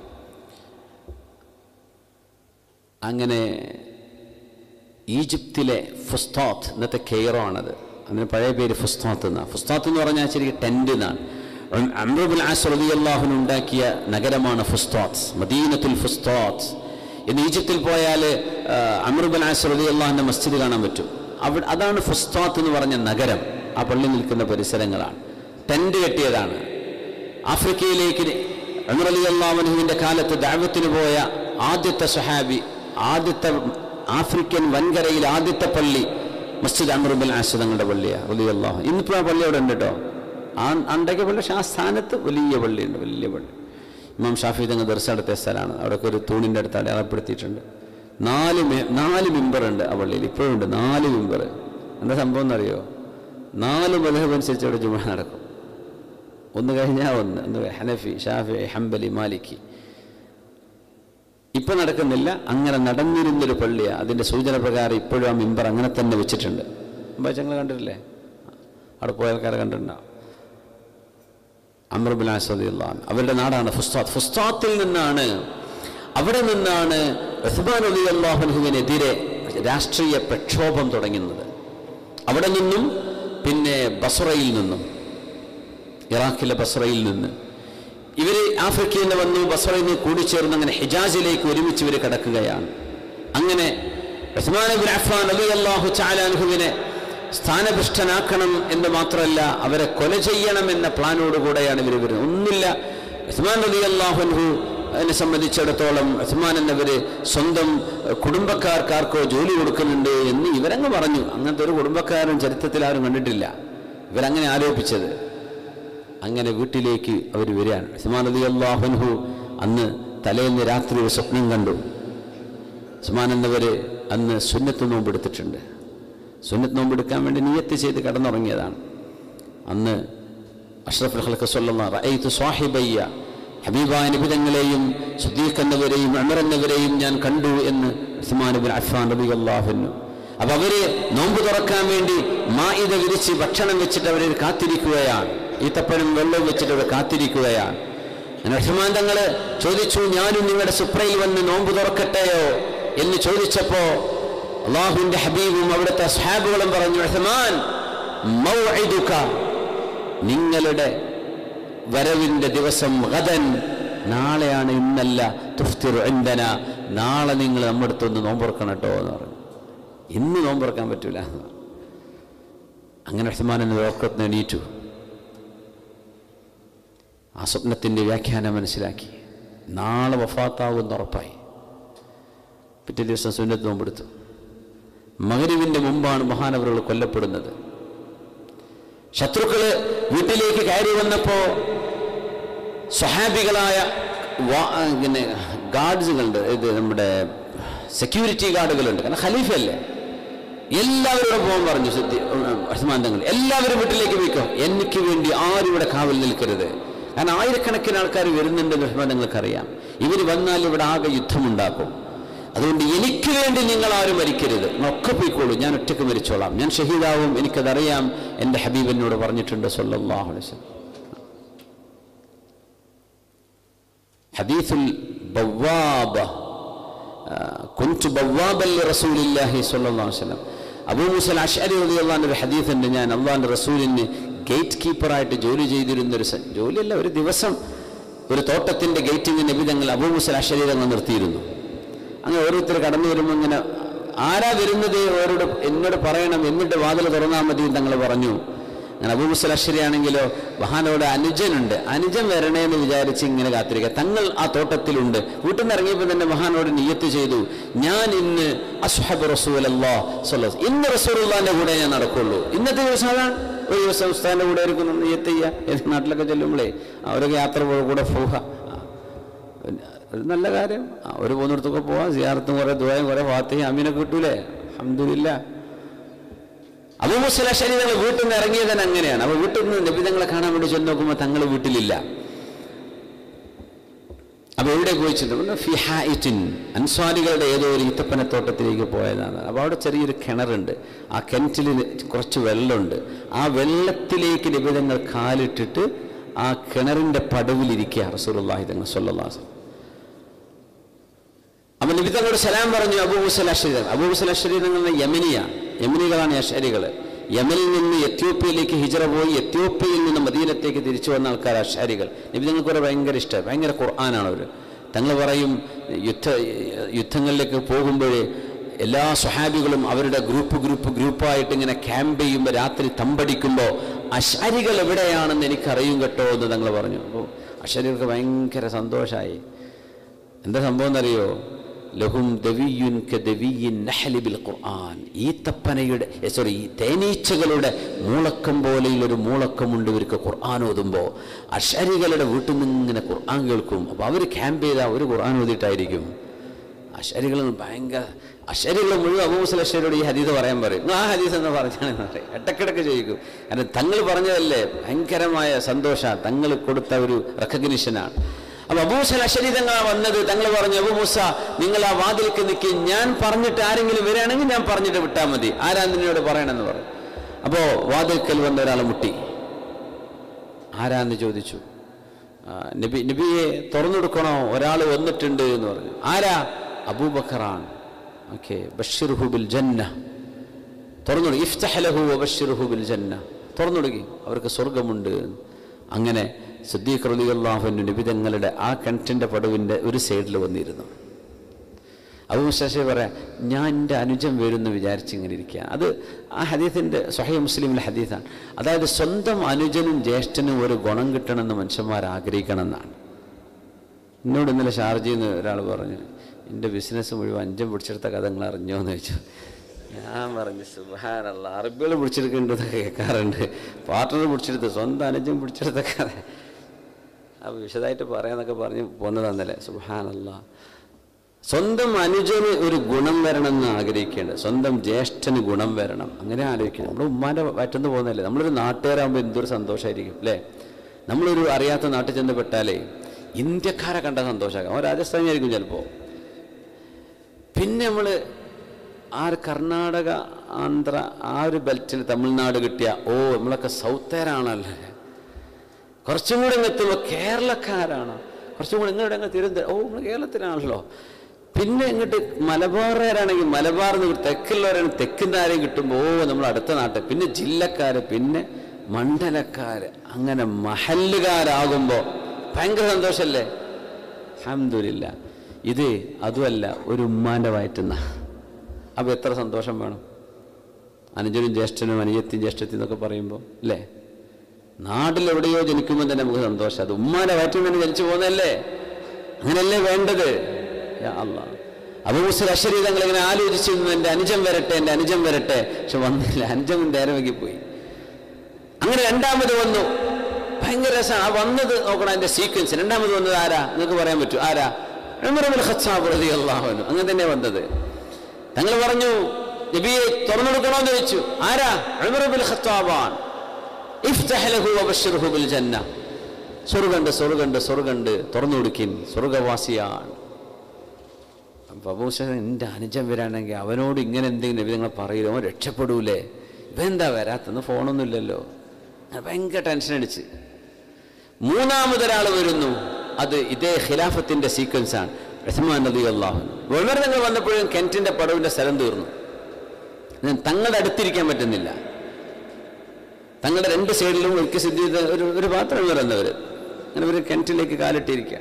അങ്ങനെ ഈജിപ്തിലെ ഫുസ്താത്ത് ഇന്നത്തെ കെയ്റോ ആണത് അതിന് പഴയ പേര് ഫുസ്താത്ത് എന്നാണ് ഫുസ്താത്ത് എന്ന് പറഞ്ഞാൽ ശരിക്കും ടെൻറ്റ് എന്നാണ് അമ്രുബുൽ ആസ് റളിയല്ലാഹുവിന് ഉണ്ടാക്കിയ നഗരമാണ് ഫുസ്താത്ത് മദീനത്തുൽ ഫുസ്താത്ത് ഇന്ന് ഈജിപ്തിൽ പോയാൽ അമ്രുബുൽ ആസ് റളിയല്ലാഹുവിൻ്റെ മസ്ജിദ് കാണാൻ പറ്റും അവിടെ അതാണ് ഫുസ്താത്ത് എന്ന് പറഞ്ഞ നഗരം ആ പള്ളി നിൽക്കുന്ന പരിസരങ്ങളാണ് ടെൻറ്റ് കെട്ടിയതാണ് ആഫ്രിക്കയിലേക്ക് അമർ അലി അള്ളാഹുവിൻ്റെ കാലത്ത് ദാവത്തിന് പോയ ആദ്യത്തെ സഹാബി ആദ്യത്തെ ആഫ്രിക്കൻ വൻകരയിൽ ആദ്യത്തെ പള്ളി മസ്ജിദ് അമറുബൽ ആസ് തങ്ങളുടെ പള്ളിയാണ് റലി അള്ളാഹു ഇന്നിപ്പോൾ ആ പള്ളി അവിടെ ഉണ്ട് കേട്ടോ ആ അണ്ടയ്ക്ക പള്ളി പക്ഷേ ആ സ്ഥാനത്ത് വലിയ പള്ളിയുണ്ട് വലിയ പള്ളി ഇമാം ഷാഫി തങ്ങൾ ദർശനം നടത്തിയ സ്ഥലമാണ് അവിടെയൊക്കെ ഒരു തൂണിൻ്റെ അടുത്ത് അടയാളപ്പെടുത്തിയിട്ടുണ്ട് നാല് മെ- നാല് മെമ്പറുണ്ട് ആ പള്ളിയിൽ ഇപ്പോഴും ഉണ്ട് നാല് മെമ്പർ എന്താ സംഭവം എന്നറിയോ നാല് മതഹബ് അനുസരിച്ച് അവിടെ ജുമ നടക്കും ഒന്ന് കഴിഞ്ഞാൽ ഒന്ന് ഒന്ന് ഹനഫി ഷാഫി ഹംബലി മാലിക്കി ഇപ്പം നടക്കുന്നില്ല അങ്ങനെ നടന്നിരുന്നൊരു പള്ളിയാണ് അതിൻ്റെ സൂചന പ്രകാരം ഇപ്പോഴും ആ മെമ്പർ അങ്ങനെ തന്നെ വെച്ചിട്ടുണ്ട് ഞങ്ങൾ കണ്ടിട്ടില്ലേ അവിടെ പോയ ആൾക്കാരെ കണ്ടിട്ടുണ്ടാവും അമർബുൽ അസദിള്ളാൻ അവരുടെ നാടാണ് ഫുസ്താത്ത് ഫുസ്താത്തിൽ നിന്നാണ് അവിടെ നിന്നാണ് റഹ്മാൻ അലി അള്ളാഹുനുവിനെതിരെ രാഷ്ട്രീയ പ്രക്ഷോഭം തുടങ്ങുന്നത് അവിടെ നിന്നും പിന്നെ ബസ്രയിൽ നിന്നും ഇറാഖിലെ ബസ്രയിൽ നിന്ന് ഇവർ ആഫ്രിക്കയിൽ നിന്ന് വന്നു ബസ്രയിൽ നിന്ന് കൂടിച്ചേർന്ന് അങ്ങനെ ഹിജാസിലേക്ക് ഒരുമിച്ച് ഇവർ കിടക്കുകയാണ് അങ്ങനെ ഉസ്മാൻ ഇബ്നു അഫ്ഫാൻ അലി അള്ളാഹു ചാലാൻഹുവിനെ സ്ഥാനഭ്രഷ്ടനാക്കണം എന്ന് മാത്രമല്ല അവരെ കൊല ചെയ്യണം എന്ന പ്ലാനോടുകൂടെയാണ് ഇവർ വരുന്നത് ഒന്നില്ല ഉസ്മാൻ അലി അള്ളാഹുൻഹു അതിനെ സംബന്ധിച്ചിടത്തോളം ഉസ്മാൻ എന്നവർ സ്വന്തം ഏഹ്, കുടുംബക്കാർക്കാർക്കോ ജോലി കൊടുക്കുന്നുണ്ട് എന്ന് ഇവരങ്ങ് പറഞ്ഞു അങ്ങനത്തെ ഒരു കുടുംബക്കാരൻ ചരിത്രത്തിൽ ആരും കണ്ടിട്ടില്ല ഇവരങ്ങനെ ആരോപിച്ചത് അങ്ങനെ വീട്ടിലേക്ക് അവർ വരികയാണ് ഉസ്മാൻ അലി അള്ളാഹുൻഹു അന്ന് തലേന്ന് രാത്രി ഒരു സ്വപ്നം കണ്ടു ഉസ്മാൻ എന്നവർ അന്ന് സുന്നത്ത് നോമ്പെടുത്തിട്ടുണ്ട് സുന്നത്ത് നോമ്പെടുക്കാൻ വേണ്ടി നിയത്ത് ചെയ്ത് കടന്നുറങ്ങിയതാണ് അന്ന് അഷ്റഫുൽ ഖൽക്ക് സല്ലല്ലാഹു റഅയ്തു സ്വാഹിബയ്യ ഹബീബായ നിബിതങ്ങളെയും സുദ്ദീഖ് എന്നവരെയും അമർ എന്നവരെയും ഞാൻ കണ്ടു എന്ന് ഉസ്മാൻ ബിൻ അഫ്ഫാൻ റളിയല്ലാഹു അൻഹു അപ്പൊ അവര് നോമ്പ് തുറക്കാൻ വേണ്ടി മായിത വിരിച്ച് ഭക്ഷണം വെച്ചിട്ട് അവരെ കാത്തിരിക്കുകയാണ് ഈത്തപ്പഴം വെള്ളവും വെച്ചിട്ട് അവർ കാത്തിരിക്കുകയാണ് അങ്ങനെ ഉസ്മാൻ തങ്ങള് ചോദിച്ചു ഞാനും നിങ്ങളുടെ സുപ്രയിൽ വന്ന് നോമ്പ് തുറക്കട്ടെയോ എന്ന് ചോദിച്ചപ്പോ അള്ളാഹുവിന്റെ ഹബീബും അവിടുത്തെ സ്ഹാബുകളും പറഞ്ഞു ഉസ്മാൻ മൗഇദുക നിങ്ങളുടെ വരവിന്റെ ദിവസം ഗദൻ നാളെയാണ് ഇന്നല്ല തുഫ്തിറു ഇന്ധന നാളെ നിങ്ങൾ നമ്മുടെ അടുത്തൊന്ന് നോമ്പുറക്കണം കേട്ടോ എന്ന് പറഞ്ഞു ഇന്ന് നോമ്പുറക്കാൻ പറ്റൂല എന്ന് പറഞ്ഞു. അങ്ങനെ ഉസ്മാൻ എന്ന ഉറക്കത്തിന് എണീറ്റു ആ സ്വപ്നത്തിൻ്റെ വ്യാഖ്യാനം മനസ്സിലാക്കി നാളെ വഫാത്താവുമെന്ന് ഉറപ്പായി പിറ്റേ ദിവസം സുന്നത്ത് നോമ്പെടുത്തു മകരിവിൻ്റെ മുമ്പാണ് മഹാനവറുകൾ കൊല്ലപ്പെടുന്നത് ശത്രുക്കള് വീട്ടിലേക്ക് കയറി വന്നപ്പോ സ്വഹാബികളായ വാ- പിന്നെ ഗാർഡ്സുകളുണ്ട് ഇത് നമ്മുടെ സെക്യൂരിറ്റി ഗാർഡുകളുണ്ട് കാരണം ഖലീഫയല്ലേ എല്ലാവരോടും പോകാൻ പറഞ്ഞു സിദ്ധി ഉസ്മാൻ തങ്ങൾ എല്ലാവരും വീട്ടിലേക്ക് പോയിക്കോ എനിക്ക് വേണ്ടി ആരും ഇവിടെ കാവൽ നിൽക്കരുത് കാരണം ആയിരക്കണക്കിന് ആൾക്കാർ വരുന്നുണ്ടെന്ന് ഉസ്മാൻ തങ്ങൾക്കറിയാം ഇവർ വന്നാൽ ഇവിടെ ആകെ യുദ്ധമുണ്ടാക്കും അതുകൊണ്ട് എനിക്ക് വേണ്ടി നിങ്ങൾ ആരും മരിക്കരുത് നിങ്ങളൊക്കെ പോയിക്കോളൂ ഞാൻ ഒറ്റയ്ക്ക് മരിച്ചോളാം ഞാൻ ഷഹീദാവും എനിക്കതറിയാം എൻ്റെ ഹബീബ് എന്നോട് പറഞ്ഞിട്ടുണ്ട് സല്ലല്ലാഹു അലൈഹി വസല്ലം ഹദീസുൽ ബവ്വാബ കുഞ്ചു ബവ്വാബൽ റസൂലില്ലാഹി സ്വല്ലല്ലാഹു അലൈഹി വസല്ലം അബൂ മുസൽ അഷ്അരി റളിയല്ലാഹു ഒരു ഹദീസ് ഉണ്ട് ഞാൻ അള്ളാഹിൻ്റെ റസൂലിന് ഗേറ്റ് കീപ്പറായിട്ട് ജോലി ചെയ്തിരുന്ന ഒരു സ- ജോലിയല്ല ഒരു ദിവസം ഒരു തോട്ടത്തിൻ്റെ ഗേറ്റിന് നബി തങ്ങൾ അബൂ മുസൽ അഷ്അരി തങ്ങൾ നിർത്തിയിരുന്നു അങ്ങനെ ഓരോരുത്തർ കടന്നു വരുമ്പോൾ ഇങ്ങനെ ആരാ വരുന്നത് അവരോട് എന്നോട് പറയണം എന്നിട്ട് വാതിൽ തുറന്നാൽ മതി എന്ന് തങ്ങൾ പറഞ്ഞു അങ്ങനെ അബൂമുസൽ അശ്വരിയാണെങ്കിലോ മഹാനോട് അനുജനുണ്ട് അനുജൻ വരണേ എന്ന് വിചാരിച്ച് ഇങ്ങനെ കാത്തിരിക്കുക തങ്ങൾ ആ തോട്ടത്തിലുണ്ട് വീട്ടിൽ നിന്ന് ഇറങ്ങിയപ്പോൾ തന്നെ മഹാനോട് നിയത്ത് ചെയ്തു ഞാൻ ഇന്ന് അസ്ഹബ് റസൂലല്ലാ സ്വല്ല ഇന്ന് റസൂലുള്ളാന്റെ കൂടെ ഞാൻ നടക്കുള്ളൂ ഇന്നത്തെ ദിവസം അതാണ് ഒരു ദിവസം ഉസ്താദിന്റെ കൂടെ ആയിരിക്കും നമ്മൾ നിയത്ത് ചെയ്യുക ഏത് നാട്ടിലൊക്കെ ചെല്ലുമ്പോഴേ അവരൊക്കെ യാത്ര പോ- കൂടെ പോവുക ആ. പിന്നെ ഒരു നല്ല കാര്യം ആ, ഒരു പോകുന്നിടത്തൊക്കെ പോവാം സിയാറത്തും കുറെ ദുബായും കുറെ ഫാത്തിയും അമീനൊക്കെ കിട്ടൂലേ അഹമ്മദില്ല അബൂമുസ്ല ശരീരങ്ങൾ വീട്ടിൽ നിന്ന് ഇറങ്ങിയത് തന്നെ അങ്ങനെയാണ് അപ്പൊ വീട്ടിൽ നിന്ന് നബിതങ്ങളെ കാണാൻ വേണ്ടി ചെന്ന് നോക്കുമ്പോൾ തങ്ങൾ വീട്ടിലില്ല അപ്പൊ എവിടെ പോയി ചെന്നു ഫിഹായിറ്റിൻ അൻസ്വാരികളുടെ ഏതോ ഒരു ഈത്തപ്പനത്തോട്ടത്തിലേക്ക് പോയതാണ് അപ്പോൾ അവിടെ ചെറിയൊരു കിണറുണ്ട് ആ കിണറ്റിൽ കുറച്ച് വെള്ളമുണ്ട് ആ വെള്ളത്തിലേക്ക് നിബിതങ്ങൾ കാലിട്ടിട്ട് ആ കിണറിന്റെ പടവിലിരിക്കുക റസൂലുള്ളാഹി തങ്ങൾ സ്വല്ലല്ലാഹു അപ്പൊ നബി തങ്ങളോട് സലാം പറഞ്ഞു അബൂ മുസൽ അഷരീർ അബൂ മുസൽ അഷരീർ എന്ന യമനിയാണ് യമനികളാണ് ഈ അഷരികൾ യമനിൽ നിന്ന് എത്യോപ്യയിലേക്ക് ഹിജറ പോയി എത്യോപ്യയിൽ നിന്ന് മദീനത്തേക്ക് തിരിച്ചു വന്ന ആൾക്കാർ അഷാരികൾ നബി തങ്ങൾക്ക് ഒരു ഭയങ്കര ഇഷ്ടം ഭയങ്കര ഖുർആനാണ് അവർ തങ്ങൾ പറയും യുദ്ധ യുദ്ധങ്ങളിലേക്ക് പോകുമ്പോഴേ എല്ലാ സ്വഹാബികളും അവരുടെ ഗ്രൂപ്പ് ഗ്രൂപ്പ് ഗ്രൂപ്പായിട്ട് ഇങ്ങനെ ക്യാമ്പ് ചെയ്യുമ്പോൾ രാത്രി തമ്പടിക്കുമ്പോൾ അശാരികൾ എവിടെയാണെന്ന് എനിക്കറിയും കേട്ടോ എന്ന് തങ്ങൾ പറഞ്ഞു അപ്പോൾ അശാരികൾക്ക് ഭയങ്കര സന്തോഷമായി എന്താ സംഭവം എന്നറിയോ ലഹും ദവിയുൻ കദവിയിൻ നഹലി ബിൽ ഖുർആൻ ഈത്തപ്പനയുടെ സോറി ഈ തേനീച്ചകളുടെ മൂളക്കം പോലെയുള്ള ഒരു മൂളക്കമുണ്ട് ഇവർക്ക് ഖുർആൻ ഓതുമ്പോൾ അഷരികളുടെ വീട്ടിൽ നിന്ന് ഇങ്ങനെ ഖുർആൻ കേൾക്കും അപ്പോൾ അവർ ക്യാമ്പ് ചെയ്താൽ ഒരു ഖുർആൻ ഓതിയിട്ടായിരിക്കും അഷരികൾ ഭയങ്കര അഷരികൾ മുഴുവൻ അബൂസൽ അഷരിയോട് ഈ ഹദീസ് പറയാൻ പറയും നിങ്ങൾ ആ ഹദീസ് എന്ന് പറഞ്ഞാണെന്ന് പറയും ഇടക്കിടക്ക് ചോദിക്കും കാരണം തങ്ങൾ പറഞ്ഞതല്ലേ ഭയങ്കരമായ സന്തോഷ തങ്ങൾ കൊടുത്ത ഒരു റെക്കഗ്നിഷനാണ് അപ്പൊ അബൂസൽ അഷരി തങ്ങളാ വന്നത് തങ്ങൾ പറഞ്ഞു അബു മൂസ നിങ്ങൾ ആ വാതിൽക്ക് നിൽക്കി ഞാൻ പറഞ്ഞിട്ട് ആരെങ്കിലും വരികയാണെങ്കിൽ ഞാൻ പറഞ്ഞിട്ട് വിട്ടാൽ മതി ആരാ നിന്നോട് പറയണമെന്ന് പറഞ്ഞു അപ്പോൾ വാതിൽക്കൽ വന്ന ഒരാൾ മുട്ടി ആരാന്ന് ചോദിച്ചു ആ, നബി നബിയെ തുറന്നെടുക്കണോ ഒരാൾ വന്നിട്ടുണ്ട് എന്ന് പറഞ്ഞു ആരാ അബൂബക്കറാണ് ഓക്കെ ബഷിർഹു ബിൽ ജന്ന തുറന്നുകൊടുക്കും ഇഫ്തഹലഹു ബഷിർഹു ബിൽ ജന്ന തുറന്നുകൊടുക്കും അവർക്ക് സ്വർഗമുണ്ട് അങ്ങനെ സിദ്ദീഖ് റളിയല്ലാഹു നബി തങ്ങളുടെ ആ കണ്ടിൻ്റെ പടവിൻ്റെ ഒരു സൈഡിൽ വന്നിരുന്നു അബൂ മുസ്താഷെ പറയാം ഞാൻ എൻ്റെ അനുജം വരുമെന്ന് വിചാരിച്ച് ഇങ്ങനെ ഇരിക്കുക അത് ആ ഹദീസിൻ്റെ സ്വഹൈ മുസ്ലിമിലെ ഹദീസാണ് അതായത് സ്വന്തം അനുജനും ജ്യേഷ്ഠനും ഒരു ഗുണം കിട്ടണമെന്ന് മനുഷ്യന്മാർ ആഗ്രഹിക്കണം എന്നാണ് എന്നോട് ഇന്നലെ ഷാർജയിൽ നിന്ന് ഒരാൾ പറഞ്ഞു എൻ്റെ ബിസിനസ് മുഴുവൻ അഞ്ചം പിടിച്ചെടുത്ത കഥ നിങ്ങൾ അറിഞ്ഞോ എന്ന് ചോദിച്ചു ഞാൻ പറഞ്ഞു സുബാനല്ല അറബികൾ പിടിച്ചെടുക്കേണ്ടതൊക്കെ കേൾക്കാറുണ്ട് പാർട്ട്ണർ പിടിച്ചെടുത്ത് സ്വന്തം അനുജം പിടിച്ചെടുത്ത കഥ അപ്പോൾ വിശദമായിട്ട് പറയാന്നൊക്കെ പറഞ്ഞ് പോന്നതന്നല്ലേ സുബാനല്ല സ്വന്തം അനുജന് ഒരു ഗുണം വരണം എന്ന് ആഗ്രഹിക്കേണ്ടത് സ്വന്തം ജ്യേഷ്ഠന് ഗുണം വരണം അങ്ങനെ ആലോചിക്കണം നമ്മുടെ ഉമ്മാൻ്റെ വയറ്റുന്ന് പോകുന്നതല്ലേ നമ്മളൊരു നാട്ടുകാരാകുമ്പോൾ എന്തൊരു സന്തോഷമായിരിക്കും അല്ലേ നമ്മളൊരു അറിയാത്ത നാട്ടിൽ ചെന്ന് പെട്ടാലേ ഇന്ത്യക്കാരെ കണ്ട സന്തോഷമാക്കാം അവൻ രാജസ്ഥാനിയായിരിക്കും ചിലപ്പോൾ പിന്നെ നമ്മൾ ആ ഒരു കർണാടക ആന്ധ്ര ആ ഒരു ബെൽറ്റിൽ തമിഴ്നാട് കിട്ടിയ ഓ നമ്മളൊക്കെ സൗത്തേരാണല്ലേ കുറച്ചും കൂടെ ഇങ്ങ് എത്തുമ്പോൾ കേരളക്കാരാണ് കുറച്ചും കൂടെ ഇങ്ങോട്ട് അങ്ങ് തിരുവനന്തപുരം ഓ നമ്മൾ കേരളത്തിലാണല്ലോ പിന്നെ ഇങ്ങോട്ട് മലബാറുകാരാണെങ്കിൽ മലബാറിൽ നിന്ന് തെക്കുള്ളവരാണ് തെക്കിൻ്റെ ആരെയും കിട്ടുമ്പോൾ ഓ നമ്മൾ അടുത്ത നാട്ടിൽ പിന്നെ ജില്ലക്കാർ പിന്നെ മണ്ഡലക്കാർ അങ്ങനെ മഹല്ലുകാരാകുമ്പോൾ ഭയങ്കര സന്തോഷമല്ലേ അഹമ്മദില്ല ഇത് അതുമല്ല ഒരു ഉമ്മാൻ്റെ വയറ്റുന്ന അപ്പോൾ എത്ര സന്തോഷം വേണം അനുജനും ജ്യേഷ്ഠനും അനുജത്തിയും ജ്യേഷ്ഠത്തിയും എന്നൊക്കെ പറയുമ്പോൾ അല്ലേ നാട്ടിലെവിടെയോ ജനിക്കുമ്പോൾ തന്നെ നമുക്ക് സന്തോഷം അത് ഉമ്മാന്റെ വയറ്റിൽ തന്നെ ജനിച്ചു പോകുന്നതല്ലേ അങ്ങനെയല്ലേ വേണ്ടത് യാ അല്ലാ അബൂസൽ അശ്വരി തങ്ങൾ ഇങ്ങനെ ആലോചിച്ചിരുന്നു എൻ്റെ അനുജം വരട്ടെ എൻ്റെ അനുജം വരട്ടെ പക്ഷെ വന്നില്ല അനുജം നേരമൊക്കെ പോയി അങ്ങനെ രണ്ടാമത് വന്നു ഭയങ്കര രസമാണ് ആ വന്നത് നോക്കണം അതിന്റെ സീക്വൻസ് രണ്ടാമത് വന്നത് ആരാ നിങ്ങൾക്ക് പറയാൻ പറ്റൂ ആരാ ഉമറുൽ ഖത്താബ് റളിയല്ലാഹു അൻഹു അങ്ങനെ തന്നെ വന്നത് തങ്ങൾ പറഞ്ഞു നബിയെ തുറന്നെടുക്കണമെന്ന് ചോദിച്ചു ആരാ ഉമറുൽ ഖത്താബാൻ ഇഫ്തഹ് ലഹു വബശ്ശിർഹു ബിൽ ജന്ന സ്വർഗണ്ട് സ്വർഗണ്ട് സ്വർഗണ്ട് തുറന്നു കൊടുക്കിൻ സ്വർഗവാസിയാണ് അപ്പോൾ അബൂസ എൻ്റെ അനുജൻ വരാണെങ്കിൽ അവനോട് ഇങ്ങനെ എന്തെങ്കിലും നബി നിങ്ങൾ പറയില്ല അവൻ രക്ഷപ്പെടൂലേ ഇവെന്താ വരാത്തെന്ന് ഫോണൊന്നും ഇല്ലല്ലോ ഞാൻ ഭയങ്കര ടെൻഷൻ അടിച്ച് മൂന്നാമതൊരാൾ വരുന്നു അത് ഇതേ ഖിലാഫത്തിന്റെ സീക്വൻസ് ആണ് ഉസ്മാൻ നദി അള്ളാഹു ഉമർ തങ്ങൾ വന്നപ്പോഴും കെൻറ്റിന്റെ പടവിന്റെ സ്ഥലം തീർന്നു ഞാൻ തങ്ങളുടെ അടുത്തിരിക്കാൻ പറ്റുന്നില്ല തങ്ങളുടെ രണ്ട് സൈഡിലും ഒരിക്കൽ സിദ്ധി ചെയ്ത ഒരു ഒരു പാത്രം വരുന്നവർ അങ്ങനെ ഒരു കിണറ്റിലേക്ക് കാലിട്ടിരിക്കുക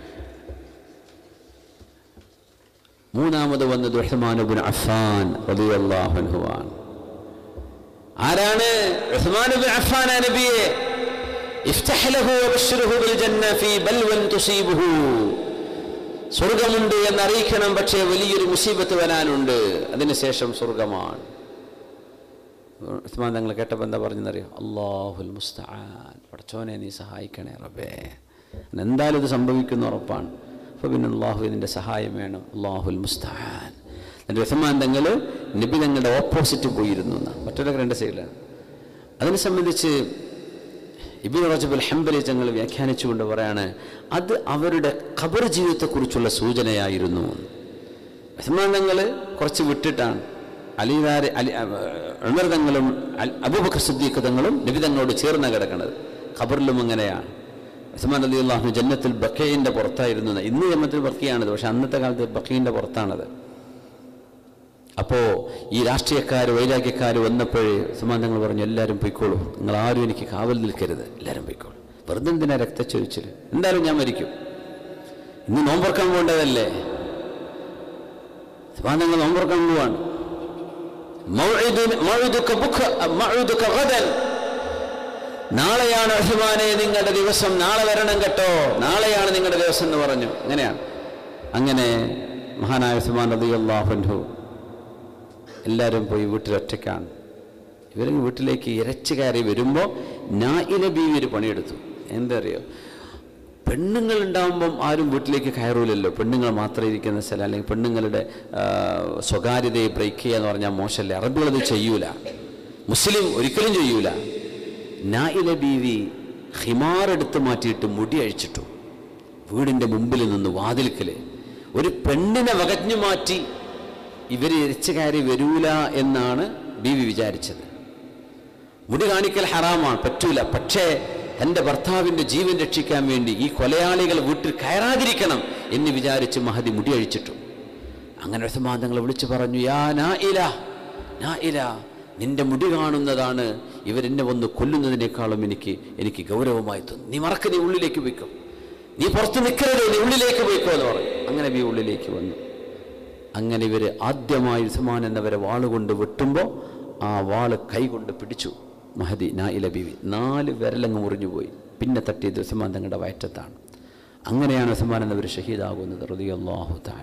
മൂന്നാമത് വന്നത് ഉഹ്മാനുബിൻ അഫാൻ റളിയല്ലാഹു അൻഹു ആണ് ആരാണ് ഉഹ്മാനുബിൻ അഫാൻ ആ നബിയെ ഇഫ്തഹ് ലഹു വബശ്ശിർഹു ബിൽ ജന്ന ഫീ ബൽവൻ തുസീബുഹു സ്വർഗമുണ്ട് എന്നറിയിക്കണം പക്ഷേ വലിയൊരു മുസീബത്ത് വരാനുണ്ട് അതിനുശേഷം സ്വർഗമാണ് ഉസ്മാൻ തങ്ങൾ കേട്ടപ്പോൾ എന്താ പറഞ്ഞെന്നറിയോ അള്ളാഹുൽ മുസ്തആൻ പടച്ചോനെ നീ സഹായിക്കണേ റബ്ബേ എന്തായാലും ഇത് സംഭവിക്കുന്ന ഉറപ്പാണ് അപ്പോൾ പിന്നെ അള്ളാഹു ഇതിൻ്റെ സഹായം വേണം അള്ളാഹുൽ മുസ്തആൻ എന്നിട്ട് ഉസ്മാൻ തങ്ങൾ നബി തങ്ങളുടെ ഓപ്പോസിറ്റ് പോയിരുന്നു എന്നാണ് മറ്റൊരു രണ്ട് സൈഡിലാണ് അതിനെ സംബന്ധിച്ച് ഇബിൻ റജബുൽ ഹംബലി തങ്ങൾ വ്യാഖ്യാനിച്ചുകൊണ്ട് പറയാണ് അത് അവരുടെ ഖബർ ജീവിതത്തെക്കുറിച്ചുള്ള സൂചനയായിരുന്നു ഉസ്മാൻ തങ്ങൾ കുറച്ച് വിട്ടിട്ടാണ് അലിദാര് അലി ഉമർ തങ്ങളും അബൂബക്കർ സിദ്ദീഖ് തങ്ങളും നബി തങ്ങളോട് ചേർന്ന് കിടക്കുന്നത് ഖബറിലും അങ്ങനെയാണ് ഉസ്മാൻ അലി അള്ളാഹു ജന്നത്തിൽ ബക്കയിൻ്റെ പുറത്തായിരുന്നു എന്ന്. ഇന്ന് ജന്നത്തിൽ ബക്കിയാണിത് പക്ഷെ അന്നത്തെ കാലത്ത് ബക്കീൻ്റെ പുറത്താണത് അപ്പോൾ ഈ രാഷ്ട്രീയക്കാർ വൈരാഗ്യക്കാർ വന്നപ്പോഴേ ഉസ്മാൻ തങ്ങൾ പറഞ്ഞു എല്ലാവരും പൊയ്ക്കോളൂ നിങ്ങൾ ആരും എനിക്ക് കാവൽ നിൽക്കരുത് എല്ലാവരും പൊയ്ക്കോളൂ വെറുതെ എന്തിനാ രക്തച്ചൊരിച്ചിൽ എന്തായാലും ഞാൻ മരിക്കും ഇന്ന് നോമ്പറക്കാൻ പോകേണ്ടതല്ലേ ഉസ്മാൻ തങ്ങൾ നോമ്പറക്കാൻ പോവാണ് മൗഇദുൻ- മൗഇദുക ബുക്ക- മൗഇദുക ഗദൻ. നാളെയാണ് അഹിമാനെ നിങ്ങളുടെ ദിവസം നാളെ വരണം കേട്ടോ നാളെയാണ് നിങ്ങളുടെ ദിവസം എന്ന് പറഞ്ഞു അങ്ങനെയാണ് അങ്ങനെ മഹാനായ ഉസ്മാൻ റളിയല്ലാഹു എല്ലാവരും പോയി വീട്ടിൽ ഒറ്റയ്ക്കാണ് ഇവർ വീട്ടിലേക്ക് ഇരച്ചു കയറി വരുമ്പോൾ നായില ബീവി ഒരു പണിയെടുത്തു എന്താ അറിയോ പെണ്ണുങ്ങൾ ഉണ്ടാകുമ്പം ആരും വീട്ടിലേക്ക് കയറൂലല്ലോ പെണ്ണുങ്ങൾ മാത്രം ഇരിക്കുന്ന സ്ഥലം അല്ലെങ്കിൽ പെണ്ണുങ്ങളുടെ ആ, സ്വകാര്യതയെ ബ്രേക്ക് ചെയ്യുക എന്ന് പറഞ്ഞാൽ മോശമല്ലേ അറബികളത് ചെയ്യൂല മുസ്ലിം ഒരിക്കലും ചെയ്യൂല നായില ബീവി ഹിമാർ എടുത്ത് മാറ്റിയിട്ട് മുടി അഴിച്ചിട്ടു വീടിൻ്റെ മുമ്പിൽ നിന്ന് വാതിൽക്കല് ഒരു പെണ്ണിനെ വകഞ്ഞു മാറ്റി ഇവർ ഇരച്ചു കയറി വരൂല എന്നാണ് ബീവി വിചാരിച്ചത് മുടി കാണിക്കൽ ഹറാമാണ് പറ്റൂല പക്ഷേ തൻ്റെ ഭർത്താവിൻ്റെ ജീവൻ രക്ഷിക്കാൻ വേണ്ടി ഈ കൊലയാളികൾ വീട്ടിൽ കയറാതിരിക്കണം എന്ന് വിചാരിച്ച് മഹതി മുടി അഴിച്ചിട്ടു അങ്ങനെ ഉസ്മാൻ വിളിച്ചു പറഞ്ഞു യാ നാ ഇല നാ ഇല നിന്റെ മുടി കാണുന്നതാണ് ഇവരെന്നെ വന്ന് കൊല്ലുന്നതിനേക്കാളും എനിക്ക് എനിക്ക് ഗൗരവമായി തോന്നി നീ മറക്ക് നീ ഉള്ളിലേക്ക് പോയിക്കോ നീ പുറത്ത് നിൽക്കരുത് നീ ഉള്ളിലേക്ക് പോയിക്കോ എന്ന് പറഞ്ഞു അങ്ങനെ ബി ഉള്ളിലേക്ക് വന്നു അങ്ങനെ ഇവർ ആദ്യമായി ഉസ്മാൻ എന്നവരെ വാളുകൊണ്ട് വെട്ടുമ്പോൾ ആ വാള് കൈകൊണ്ട് പിടിച്ചു മഹദി നായില ബീവി നാല് വിരലങ്ങ് മുറിഞ്ഞുപോയി പിന്നെ തട്ടിയത് ഉസ്മാൻ തങ്ങളുടെ വയറ്റത്താണ് അങ്ങനെയാണ് ഉസ്മാൻ എന്നവർ ഷഹീദാകുന്നത് റളിയല്ലാഹു താല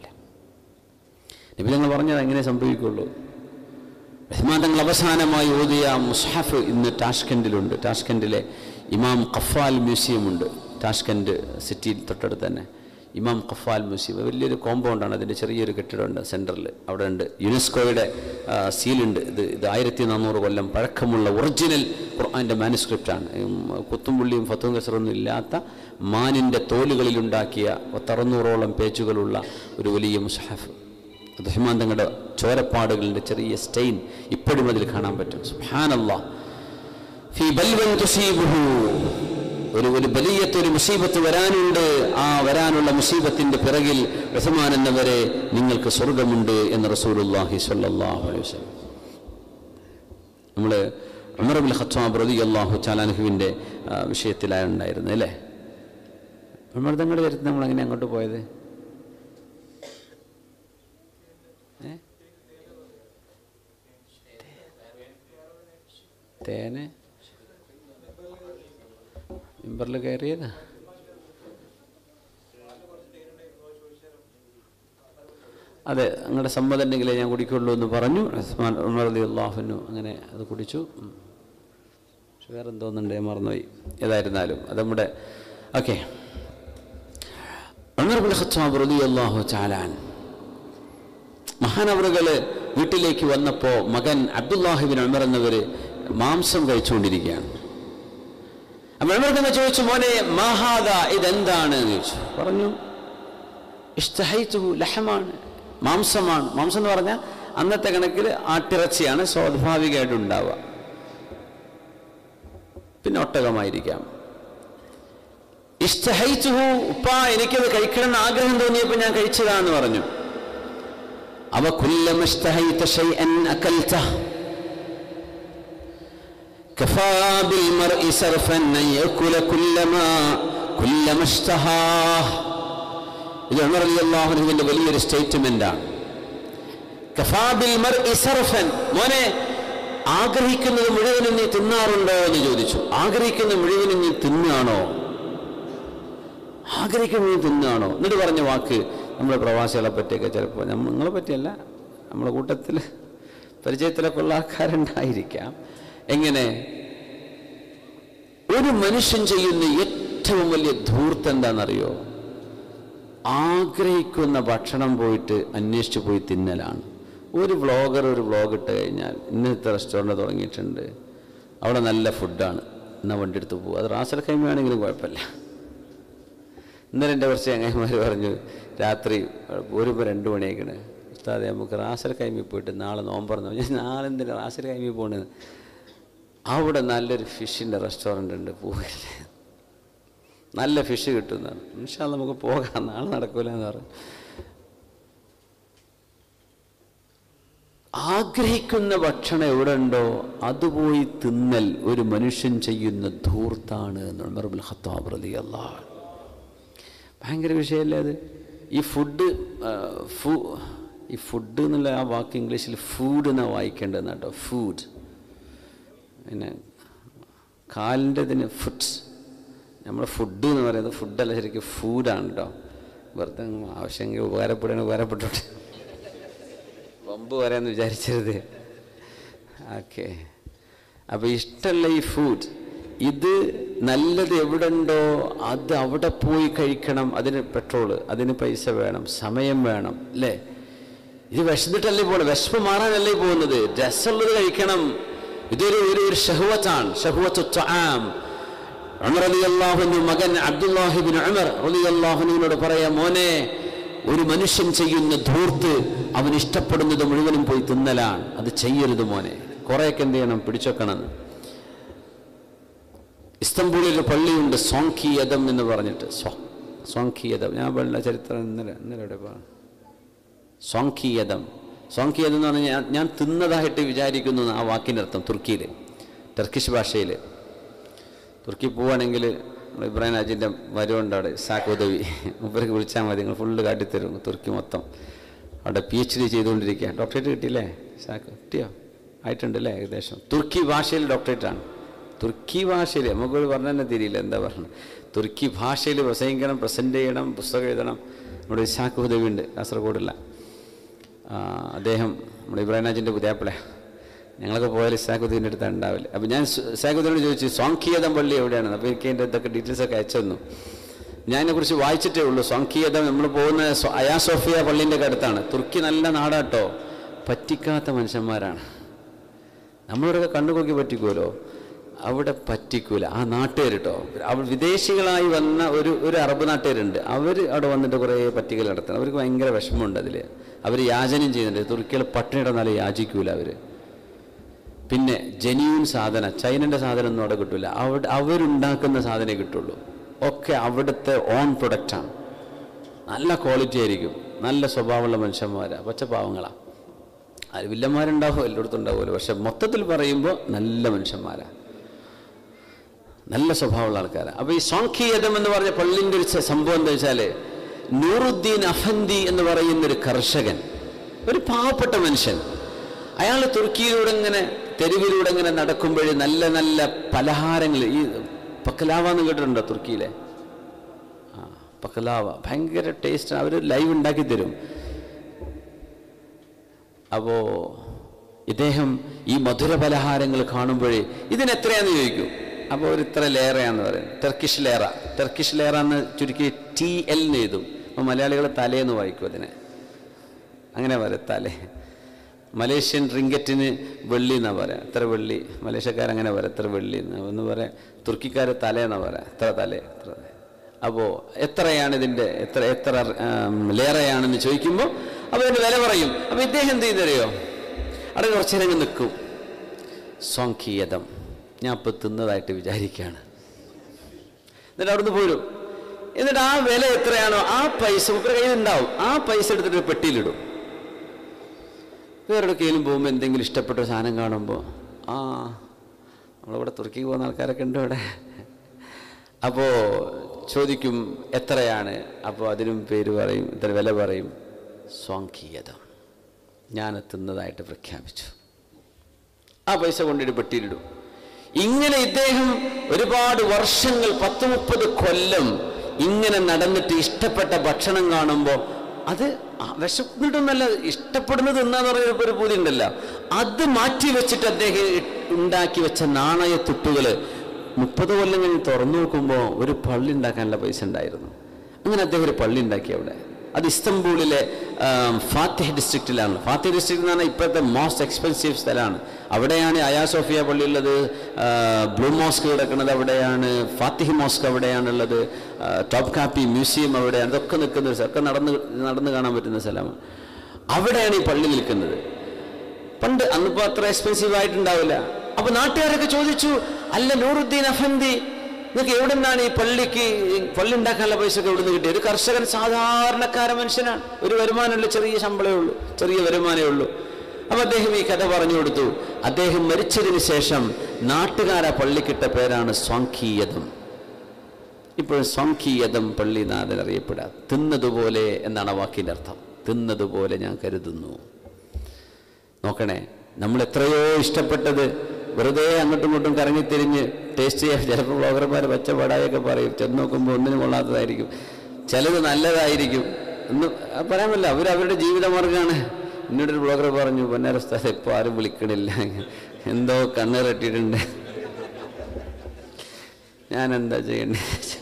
നബി തങ്ങൾ പറഞ്ഞത് എങ്ങനെ സംഭവിക്കുള്ളൂ ഉസ്മാൻ തങ്ങൾ അവസാനമായി ഓതിയ മുസ്ഹഫ് ഇന്ന് ടാഷ്കൻഡിലുണ്ട് ടാഷ്കൻഡിലെ ഇമാം ഖഫാൽ മ്യൂസിയം ഉണ്ട് ടാഷ്കൻഡ് സിറ്റിയിൽ തൊട്ടടുത്ത് തന്നെ ഇമാം ഖഫാൽ മ്യൂസിയം വലിയൊരു കോമ്പൗണ്ടാണ് അതിൻ്റെ ചെറിയൊരു കെട്ടിടമുണ്ട് സെൻറ്ററിൽ അവിടെ ഉണ്ട് യുനെസ്കോയുടെ ആ, സീലുണ്ട് ഇത് ഇത് ആയിരത്തി നാനൂറ് കൊല്ലം പഴക്കമുള്ള ഒറിജിനൽ ഖുർആൻ്റെ മാനുസ്ക്രിപ്റ്റാണ് കുത്തുംപുള്ളിയും ഫത്തും കസറൊന്നും ഇല്ലാത്ത മാനിൻ്റെ തോലുകളിലുണ്ടാക്കിയ പത്തറുന്നൂറോളം പേജുകളുള്ള ഒരു വലിയ മുസ്ഹഫ് റഹ്മാൻ തങ്ങളുടെ ചോരപ്പാടുകളുടെ ചെറിയ സ്റ്റെയിൻ ഇപ്പോഴും അതിൽ കാണാൻ പറ്റും സുബ്ഹാനല്ലാ ഫീ ബൽവൻ തുസീബുഹു ഒരു ഒരു ബലിയത്ത് ഒരു മുസീബത്ത് വരാനുണ്ട് ആ വരാനുള്ള മുസീബത്തിന്റെ പിറകിൽ റഹ്മാൻ എന്നവരെ നിങ്ങൾക്ക് സ്വർഗമുണ്ട് എന്ന് റസൂലുള്ളാഹി സ്വല്ലല്ലാഹു അലൈഹി വസല്ലം നമ്മൾ ഉമർ ബിൻ ഖത്താബ് റളിയല്ലാഹു ചാലാൻഹുവിൻ്റെ വിഷയത്തിലാണ് ഉണ്ടായിരുന്നത് അല്ലേ ഉമർ തങ്ങളുടെ ചരിത്രം നമ്മൾ എങ്ങനെ അങ്ങോട്ട് പോയത് ഏ? തേന് മെമ്പറിൽ കയറിയതാ അതെ നിങ്ങളുടെ സമ്മതം ഉണ്ടെങ്കിലേ ഞാൻ കുടിക്കുള്ളൂ എന്ന് പറഞ്ഞു ഉസ്മാൻ ഉമർ അലി അള്ളാഹുനു അങ്ങനെ അത് കുടിച്ചു ഉം. പക്ഷെ വേറെ എന്തോന്നുണ്ട് ഞാൻ മറന്നുപോയി ഏതായിരുന്നാലും അത് നമ്മുടെ ഓക്കെ ഉമർ ബിൻ ഖത്താബ് റളിയല്ലാഹു ചാലാൻ മഹാനവറുകൾ വീട്ടിലേക്ക് വന്നപ്പോൾ മകൻ അബ്ദുല്ലാഹിബിൻ ഉമർ എന്നവർ മാംസം കഴിച്ചുകൊണ്ടിരിക്കുകയാണ് അപ്പോൾ ഉമർ തന്നെ ചോദിച്ചു മോനെ മഹാദ ഇതെന്താണ് എന്ന് ചോദിച്ചു പറഞ്ഞു ഇഷ്ടഹൈത്തു ലഹമാണ് മാംസമാണ് മാംസം എന്ന് പറഞ്ഞാൽ അന്നത്തെ കണക്കിൽ ആട്ടിറച്ചിയാണ് സ്വാഭാവികമായിട്ട് ഉണ്ടാവുക പിന്നെ ഒട്ടകമായിരിക്കാം ഇഷ്ടഹൈച്ചുഹു ഉപ്പ എനിക്കത് കഴിക്കണം എന്ന് ആഗ്രഹം തോന്നിയപ്പോൾ ഞാൻ കഴിച്ചതാന്ന് പറഞ്ഞു അവ കുല്ലമഷ്ടഹൈത ഷൈഅൻ അകൽതഹ് كفى بالمرء صرفا أن يأكل كل ما كل ما اشتهاه ഇത് ഉമർ റളിയല്ലാഹു അൻഹുവിന്റെ വലിയൊരു സ്റ്റേറ്റ്മെന്റാണ് കഫാബിൽ മർഇ സർഫൻ മോനെ ആഗ്രഹിക്കുന്നത് മുഴുവനും നീ തിന്നാറുണ്ടോ എന്ന് ചോദിച്ചു ആഗ്രഹിക്കുന്ന മുഴുവനും നീ തിന്നാണോ ആഗ്രഹിക്കുന്നത് നീ തിന്നാണോ എന്നിട്ട് പറഞ്ഞ വാക്ക് നമ്മുടെ പ്രവാസികളെ പറ്റിയൊക്കെ ചിലപ്പോൾ നിങ്ങളെ പറ്റിയല്ല നമ്മളെ കൂട്ടത്തിൽ പരിചയത്തിലൊക്കെ ഉള്ള ആൾക്കാരുണ്ടായിരിക്കാം എങ്ങനെ ഒരു മനുഷ്യൻ ചെയ്യുന്ന ഏറ്റവും വലിയ ധൂർത്ത് എന്താണെന്നറിയോ ആഗ്രഹിക്കുന്ന ഭക്ഷണം പോയിട്ട് അന്വേഷിച്ച് പോയി തിന്നലാണ് ഒരു വ്ളോഗർ ഒരു വ്ളോഗ് ഇട്ട് കഴിഞ്ഞാൽ ഇന്നത്തെ റെസ്റ്റോറൻറ്റ് തുടങ്ങിയിട്ടുണ്ട് അവിടെ നല്ല ഫുഡാണ് എന്നാൽ വണ്ടി എടുത്ത് പോകും അത് റാസൽ കൈമയാണെങ്കിലും കുഴപ്പമില്ല ഇന്നലെ എൻ്റെ കുറച്ച് ചങ്ങായിമാർ പറഞ്ഞു രാത്രി ഒരു രണ്ട് മണിയൊക്കെയാണ് ഉസ്താദെ നമുക്ക് റാസൽ കൈമി പോയിട്ട് നാളെ നോമ്പറന്നു ഞാൻ നാളെ എന്തിനാ റാസൽ കൈമി പോകണത് അവിടെ നല്ലൊരു ഫിഷിൻ്റെ റെസ്റ്റോറൻ്റ് ഉണ്ട് പോകില്ലേ നല്ല ഫിഷ് കിട്ടുന്നതാണ് ഇൻഷാ നമുക്ക് പോകാം നാളെ നടക്കൂല എന്ന് പറഞ്ഞു ആഗ്രഹിക്കുന്ന ഭക്ഷണം എവിടെ ഉണ്ടോ അത് പോയി തിന്നൽ ഒരു മനുഷ്യൻ ചെയ്യുന്ന ധൂർത്താണ് എന്ന് ഖത്താബ് റലി അള്ളാഹ് ഭയങ്കര വിഷയമല്ലേ അത് ഈ ഫുഡ് ഫു ഈ ഫുഡ് എന്നുള്ള ആ വാക്ക് ഇംഗ്ലീഷിൽ ഫുഡ് എന്നാണ് വായിക്കേണ്ടതെന്ന് കേട്ടോ ഫുഡ് പിന്നെ കാലിൻ്റെ ഇതിന് ഫുഡ്സ് നമ്മൾ ഫുഡ് എന്ന് പറയുന്നത് ഫുഡല്ല ശരിക്കും ഫുഡാണ് കേട്ടോ വെറുതെ ആവശ്യമെങ്കിൽ ഉപകാരപ്പെടുകയാണ് ഉപകാരപ്പെട്ടോട്ടെ വമ്പ് പറയാമെന്ന് വിചാരിച്ചത് ഓക്കെ അപ്പോൾ ഇഷ്ടമല്ല ഈ ഫുഡ് ഇത് നല്ലത് എവിടെ ഉണ്ടോ അത് അവിടെ പോയി കഴിക്കണം അതിന് പെട്രോള് അതിന് പൈസ വേണം സമയം വേണം അല്ലേ ഇത് വിശന്നിട്ടല്ലേ പോകുന്നത് വിശപ്പ് മാറാനല്ലേ പോകുന്നത് രസമുള്ളത് കഴിക്കണം ഇതൊരു ഒരു ഒരു ഷഹുവത്താണ് ഷഹുവത്ത് ത്വആം ഉമർ റളിയല്ലാഹുവിന്റെ മകൻ അബ്ദുല്ലാഹിബിൻ ഉമർ റളിയല്ലാഹുവിനോട് പറയാം മോനെ ഒരു മനുഷ്യൻ ചെയ്യുന്ന ധൂർത്ത് അവൻ ഇഷ്ടപ്പെടുന്നത് മുഴുവനും പോയി തിന്നലാണ് അത് ചെയ്യരുത് മോനെ കുറേയൊക്കെ എന്ത് ചെയ്യണം പിടിച്ചെക്കണം ഇസ്തംബൂളിൽ ഒരു പള്ളിയുണ്ട് സോങ്കീയതം എന്ന് പറഞ്ഞിട്ട് സോങ്കീയതം ഞാൻ പറഞ്ഞ ചരിത്രം ഇന്നലെ ഇന്നലെ എവിടെ പറഞ്ഞു സോങ്കീയതം സോങ്കീയതം എന്ന് പറഞ്ഞാൽ ഞാൻ ഞാൻ തിന്നതായിട്ട് വിചാരിക്കുന്നു ആ വാക്കിൻ്റെ അർത്ഥം തുർക്കിയിൽ ടർക്കിഷ് ഭാഷയിൽ തുർക്കി പോവുകയാണെങ്കിൽ നമ്മൾ ഇബ്രാഹിം രാജിൻ്റെ വരുമുണ്ട് അവിടെ സാക്ക് ഉദവി മുപ്പർക്ക് വിളിച്ചാൽ മതി നിങ്ങൾ ഫുള്ള് കാട്ടിത്തരും തുർക്കി മൊത്തം അവിടെ പി എച്ച് ഡി ചെയ്തുകൊണ്ടിരിക്കുക ഡോക്ടറേറ്റ് കിട്ടിയില്ലേ സാക്ക് കിട്ടിയോ ആയിട്ടുണ്ട് അല്ലേ ഏകദേശം തുർക്കി ഭാഷയിൽ ഡോക്ടറേറ്റാണ് തുർക്കി ഭാഷയിൽ നമുക്ക് പറഞ്ഞു തന്നെ തിരിയില്ല എന്താ പറഞ്ഞത് തുർക്കി ഭാഷയിൽ പ്രസംഗിക്കണം പ്രസൻറ്റ് ചെയ്യണം പുസ്തകം എഴുതണം നമ്മുടെ ഇസാഖ് ഉദവി ഉണ്ട് കാസർഗോഡുള്ള അദ്ദേഹം നമ്മുടെ ഇബ്രാഹിം രാജിൻ്റെ പുതിയാപ്പിള ഞങ്ങളൊക്കെ പോയാൽ ഇസാഖുദ്ദീൻ്റെ അടുത്ത് ഉണ്ടാവില്ല അപ്പോൾ ഞാൻ ഇസാഖുദ്ദീനോട് ചോദിച്ചു സ്വാങ്കീയതം പള്ളി എവിടെയാണ് അപ്പോൾ എനിക്ക് അതിൻ്റെ ഇതൊക്കെ ഡീറ്റെയിൽസ് ഒക്കെ അയച്ചു തന്നു ഞാൻ അതിനെക്കുറിച്ച് വായിച്ചിട്ടേ ഉള്ളൂ സ്വാങ്കീയതം നമ്മൾ പോകുന്ന അയാ സോഫിയ പള്ളീൻ്റെ ഒക്കെ അടുത്താണ് തുർക്കി നല്ല നാടാട്ടോ പറ്റിക്കാത്ത മനുഷ്യന്മാരാണ് നമ്മളിവിടെയൊക്കെ കണ്ണുകൊക്കി പറ്റിക്കുമല്ലോ അവിടെ പറ്റിക്കൂല ആ നാട്ടുകാർ കേട്ടോ അവർ വിദേശികളായി വന്ന ഒരു ഒരു അറബ് നാട്ടുകാരുണ്ട് അവർ അവിടെ വന്നിട്ട് കുറേ പറ്റിക്കൽ നടത്തണം അവർക്ക് ഭയങ്കര വിഷമമുണ്ട് അതിൽ അവർ യാചനം ചെയ്യുന്നുണ്ട് തുർക്കികൾ പട്ടിണി ഇടന്നാലും യാചിക്കൂല അവർ പിന്നെ ജെന്യൂൻ സാധനം ചൈനൻ്റെ സാധനം ഒന്നും അവിടെ കിട്ടില്ല അവിടെ അവരുണ്ടാക്കുന്ന സാധനമേ കിട്ടുള്ളൂ ഒക്കെ അവിടുത്തെ ഓൺ പ്രൊഡക്റ്റാണ് നല്ല ക്വാളിറ്റി ആയിരിക്കും നല്ല സ്വഭാവമുള്ള മനുഷ്യന്മാരാണ് പച്ചപ്പാവങ്ങളാണ് അത് വില്ലന്മാരുണ്ടാവും എല്ലായിടത്തും ഉണ്ടാവുമല്ലോ പക്ഷെ മൊത്തത്തിൽ പറയുമ്പോൾ നല്ല മനുഷ്യന്മാരാണ് നല്ല സ്വഭാവമുള്ള ആൾക്കാരാണ് അപ്പോൾ ഈ സോങ്കീയതം എന്ന് പറഞ്ഞ പള്ളിൻ്റെ ഒരു സംഭവം എന്താ വെച്ചാൽ നൂറുദ്ദീൻ അഫന്തി എന്ന് പറയുന്നൊരു കർഷകൻ ഒരു പാവപ്പെട്ട മനുഷ്യൻ അയാൾ തുർക്കിയിലൂടെ ഇങ്ങനെ തെരുവിലൂടെ ഇങ്ങനെ നടക്കുമ്പോൾ നല്ല നല്ല പലഹാരങ്ങൾ ഈ പക്കലാവ എന്ന് കേട്ടിട്ടുണ്ടോ തുർക്കിയിലെ ആ പക്കലാവ ഭയങ്കര ടേസ്റ്റ് അവർ ലൈവ് ഉണ്ടാക്കി തരും അപ്പോൾ ഇദ്ദേഹം ഈ മധുര പലഹാരങ്ങൾ കാണുമ്പോഴേ ഇതിനെത്രയാന്ന് ചോദിക്കും അപ്പോൾ ഒരു ഇത്ര ലേറയാന്ന് പറയും തെർക്കിഷ് ലേറ തെർക്കിഷ് ലേറ എന്ന് ചുരുക്കി ടി എൽ എന്ന് എഴുതും അപ്പോൾ മലയാളികൾ തലേന്ന് വായിക്കും അതിനെ അങ്ങനെ പറയും തലേ മലേഷ്യൻ റിങ്കറ്റിന് വെള്ളി എന്നാണ് പറയാം എത്ര വെള്ളി മലേഷ്യക്കാരങ്ങനെ പറയാം എത്ര വെള്ളി എന്ന് ഒന്ന് പറയാം തുർക്കിക്കാർ തലേന്നാണ് പറയാം എത്ര തലേ എത്ര അപ്പോൾ എത്രയാണ് ഇതിൻ്റെ എത്ര എത്ര ലേറയാണെന്ന് ചോദിക്കുമ്പോൾ അപ്പോൾ അതിൻ്റെ വില പറയും അപ്പോൾ ഇദ്ദേഹം എന്ത് ചെയ്തറിയോ അവിടെ കുറച്ച് നേരം നിൽക്കും സോങ്കീയതം ഞാൻ ഇപ്പോൾ തിന്നതായിട്ട് വിചാരിക്കുകയാണ് എന്നിട്ട് അവിടുന്ന് പോരും എന്നിട്ട് ആ വില എത്രയാണോ ആ പൈസ മുപ്പര കയ്യിൽ ഉണ്ടാവും ആ പൈസ എടുത്തിട്ട് ഒരു പെട്ടിയിലിടും വേറെവിടെക്കെങ്കിലും പോകുമ്പോൾ എന്തെങ്കിലും ഇഷ്ടപ്പെട്ട ഒരു സാധനം കാണുമ്പോൾ ആ നമ്മളിവിടെ തുർക്കിക്ക് പോകുന്ന ആൾക്കാരൊക്കെ ഉണ്ട് ഇവിടെ അപ്പോൾ ചോദിക്കും എത്രയാണ് അപ്പോൾ അതിനും പേര് പറയും ഇത്ര വില പറയും സ്വാങ്കീയതം ഞാൻ എത്തുന്നതായിട്ട് പ്രഖ്യാപിച്ചു ആ പൈസ കൊണ്ടിട്ട് പെട്ടിയിലിടും ഇങ്ങനെ ഇദ്ദേഹം ഒരുപാട് വർഷങ്ങൾ പത്ത് മുപ്പത് കൊല്ലം ഇങ്ങനെ നടന്നിട്ട് ഇഷ്ടപ്പെട്ട ഭക്ഷണം കാണുമ്പോൾ അത് ആ വിശന്നിട്ടൊന്നല്ല ഇഷ്ടപ്പെടുന്നത് എന്നാന്ന് പറയുന്ന ഒരു പൂതി ഉണ്ടല്ലോ അത് മാറ്റി വെച്ചിട്ട് അദ്ദേഹം ഇ- ഉണ്ടാക്കി വെച്ച നാണയത്തുട്ടുകൾ മുപ്പത് കൊല്ലം കഴിഞ്ഞ് തുറന്നു നോക്കുമ്പോൾ ഒരു പള്ളി ഉണ്ടാക്കാനുള്ള പൈസ ഉണ്ടായിരുന്നു അങ്ങനെ അദ്ദേഹം ഒരു പള്ളി ഉണ്ടാക്കി അവിടെ അത് ഇസ്തംബൂളിലെ ആം, ഫാത്തിഹ് ഡിസ്ട്രിക്റ്റിലാണ് ഫാത്തിഹ് ഡിസ്ട്രിക്ട് എന്ന് പറഞ്ഞാൽ ഇപ്പോഴത്തെ മോസ്റ്റ് എക്സ്പെൻസീവ് സ്ഥലമാണ് അവിടെയാണ് അയാ സോഫിയ പള്ളിയുള്ളത് ആ, ബ്ലൂ മോസ്ക് കിടക്കുന്നത് അവിടെയാണ് ഫാത്തിഹ് മോസ്ക് അവിടെയാണുള്ളത് ആ, ടോപ്പ് കാപ്പി മ്യൂസിയം അവിടെയാണ് ഇതൊക്കെ നിൽക്കുന്ന ഒരു സ്ഥലം ഒക്കെ നടന്ന് നടന്ന് കാണാൻ പറ്റുന്ന സ്ഥലമാണ് അവിടെയാണ് ഈ പള്ളി നിൽക്കുന്നത് പണ്ട് അന്നിപ്പോ അത്ര എക്സ്പെൻസീവ് ആയിട്ടുണ്ടാവില്ല അപ്പൊ നാട്ടുകാരൊക്കെ ചോദിച്ചു അല്ല നൂറുദ്ദീൻ അഫന്തി നിങ്ങൾക്ക് എവിടെ നിന്നാണ് ഈ പള്ളിക്ക് ഈ പള്ളി ഉണ്ടാക്കാനുള്ള പൈസ ഒക്കെ എവിടെ നിന്ന് കിട്ടിയത് ഒരു കർഷകൻ സാധാരണക്കാര മനുഷ്യനാണ് ഒരു വരുമാനമുള്ള ചെറിയ ശമ്പളമേ ഉള്ളൂ ചെറിയ വരുമാനമേ ഉള്ളൂ അപ്പൊ അദ്ദേഹം ഈ കഥ പറഞ്ഞു കൊടുത്തു അദ്ദേഹം മരിച്ചതിന് ശേഷം നാട്ടുകാര പള്ളിക്കിട്ട പേരാണ് സ്വാങ്കീയതം ഇപ്പോൾ സ്വാങ്കീയതം പള്ളിനാഥൻ അറിയപ്പെടാം തിന്നതുപോലെ എന്നാണ് ആ വാക്കിൻ്റെ അർത്ഥം തിന്നതുപോലെ ഞാൻ കരുതുന്നു നോക്കണേ നമ്മൾ എത്രയോ ഇഷ്ടപ്പെട്ടത് വെറുതെ അങ്ങോട്ടും ഇങ്ങോട്ടും കറങ്ങിത്തിരിഞ്ഞ് ടേസ്റ്റ് ചെയ്യാൻ ചിലപ്പോൾ ബ്ലോഗർമാർ പച്ചപ്പാടായൊക്കെ പറയും ചെന്ന് നോക്കുമ്പോൾ ഒന്നിനും കൊള്ളാത്തതായിരിക്കും ചിലത് നല്ലതായിരിക്കും എന്ന് പറയാൻ പറ്റില്ല അവർ അവരുടെ ജീവിതമാർഗ്ഗമാണ് എന്നോടൊരു ബ്ലോഗർ പറഞ്ഞു പൊന്നാര സ്ഥലം ഇപ്പോൾ ആരും വിളിക്കണില്ല എന്തോ കണ്ണ് തട്ടിയിട്ടുണ്ട് ഞാൻ എന്താ ചെയ്യണ്ടേ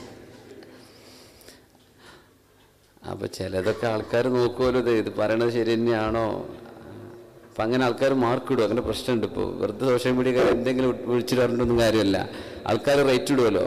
അപ്പൊ ചിലതൊക്കെ ആൾക്കാർ നോക്കുമല്ലോ ഇത് ഇത് പറയണത് ശരി തന്നെയാണോ അപ്പൊ അങ്ങനെ ആൾക്കാർ മാർക്ക് ഇടും അങ്ങനെ പ്രശ്നമുണ്ട് ഇപ്പോൾ വെറുതെ സോഷ്യൽ മീഡിയ എന്തെങ്കിലും വിളിച്ചിട്ട് പറഞ്ഞിട്ടൊന്നും കാര്യമല്ല ആൾക്കാർ റേറ്റ് ഇടുമല്ലോ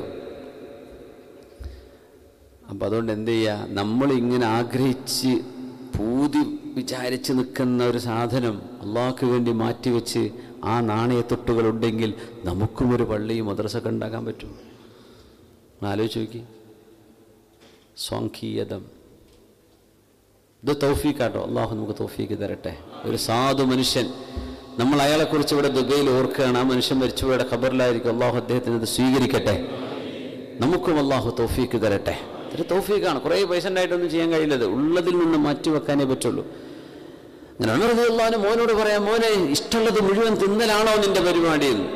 അപ്പം അതുകൊണ്ട് എന്ത് ചെയ്യുക നമ്മൾ ഇങ്ങനെ ആഗ്രഹിച്ച് പൂതി വിചാരിച്ച് നിൽക്കുന്ന ഒരു സാധനം അള്ളാഹ്ക്ക് വേണ്ടി മാറ്റിവെച്ച് ആ നാണയത്തൊട്ടുകൾ ഉണ്ടെങ്കിൽ നമുക്കും ഒരു പള്ളിയും മദ്രസൊക്കെ ഉണ്ടാക്കാൻ പറ്റും ഒന്ന് ആലോചിച്ച് നോക്കി സ്വാങ്കീയതം ഇത് തൗഫീഖാട്ടോ അള്ളാഹു നമുക്ക് തൗഫീക്ക് തരട്ടെ ഒരു സാധു മനുഷ്യൻ നമ്മൾ അയാളെക്കുറിച്ച് ഇവിടെ ദുബൈയിൽ ഓർക്കുകയാണ് ആ മനുഷ്യൻ മരിച്ചുപോയുടെ ഖബറിലായിരിക്കും അള്ളാഹു അദ്ദേഹത്തിന് ഇത് സ്വീകരിക്കട്ടെ നമുക്കും അള്ളാഹു തൗഫീക്ക് തരട്ടെ ഒരു തൗഫീഖാണ് കുറേ പൈസ ഉണ്ടായിട്ടൊന്നും ചെയ്യാൻ കഴിയില്ലത് ഉള്ളതിൽ നിന്ന് മാറ്റി വെക്കാനേ പറ്റുള്ളൂ അങ്ങനെ അള്ളാഹുന് മോനോട് പറയാം മോനെ ഇഷ്ടമുള്ളത് മുഴുവൻ തിന്നലാണോ നിന്റെ പരിപാടി എന്ന്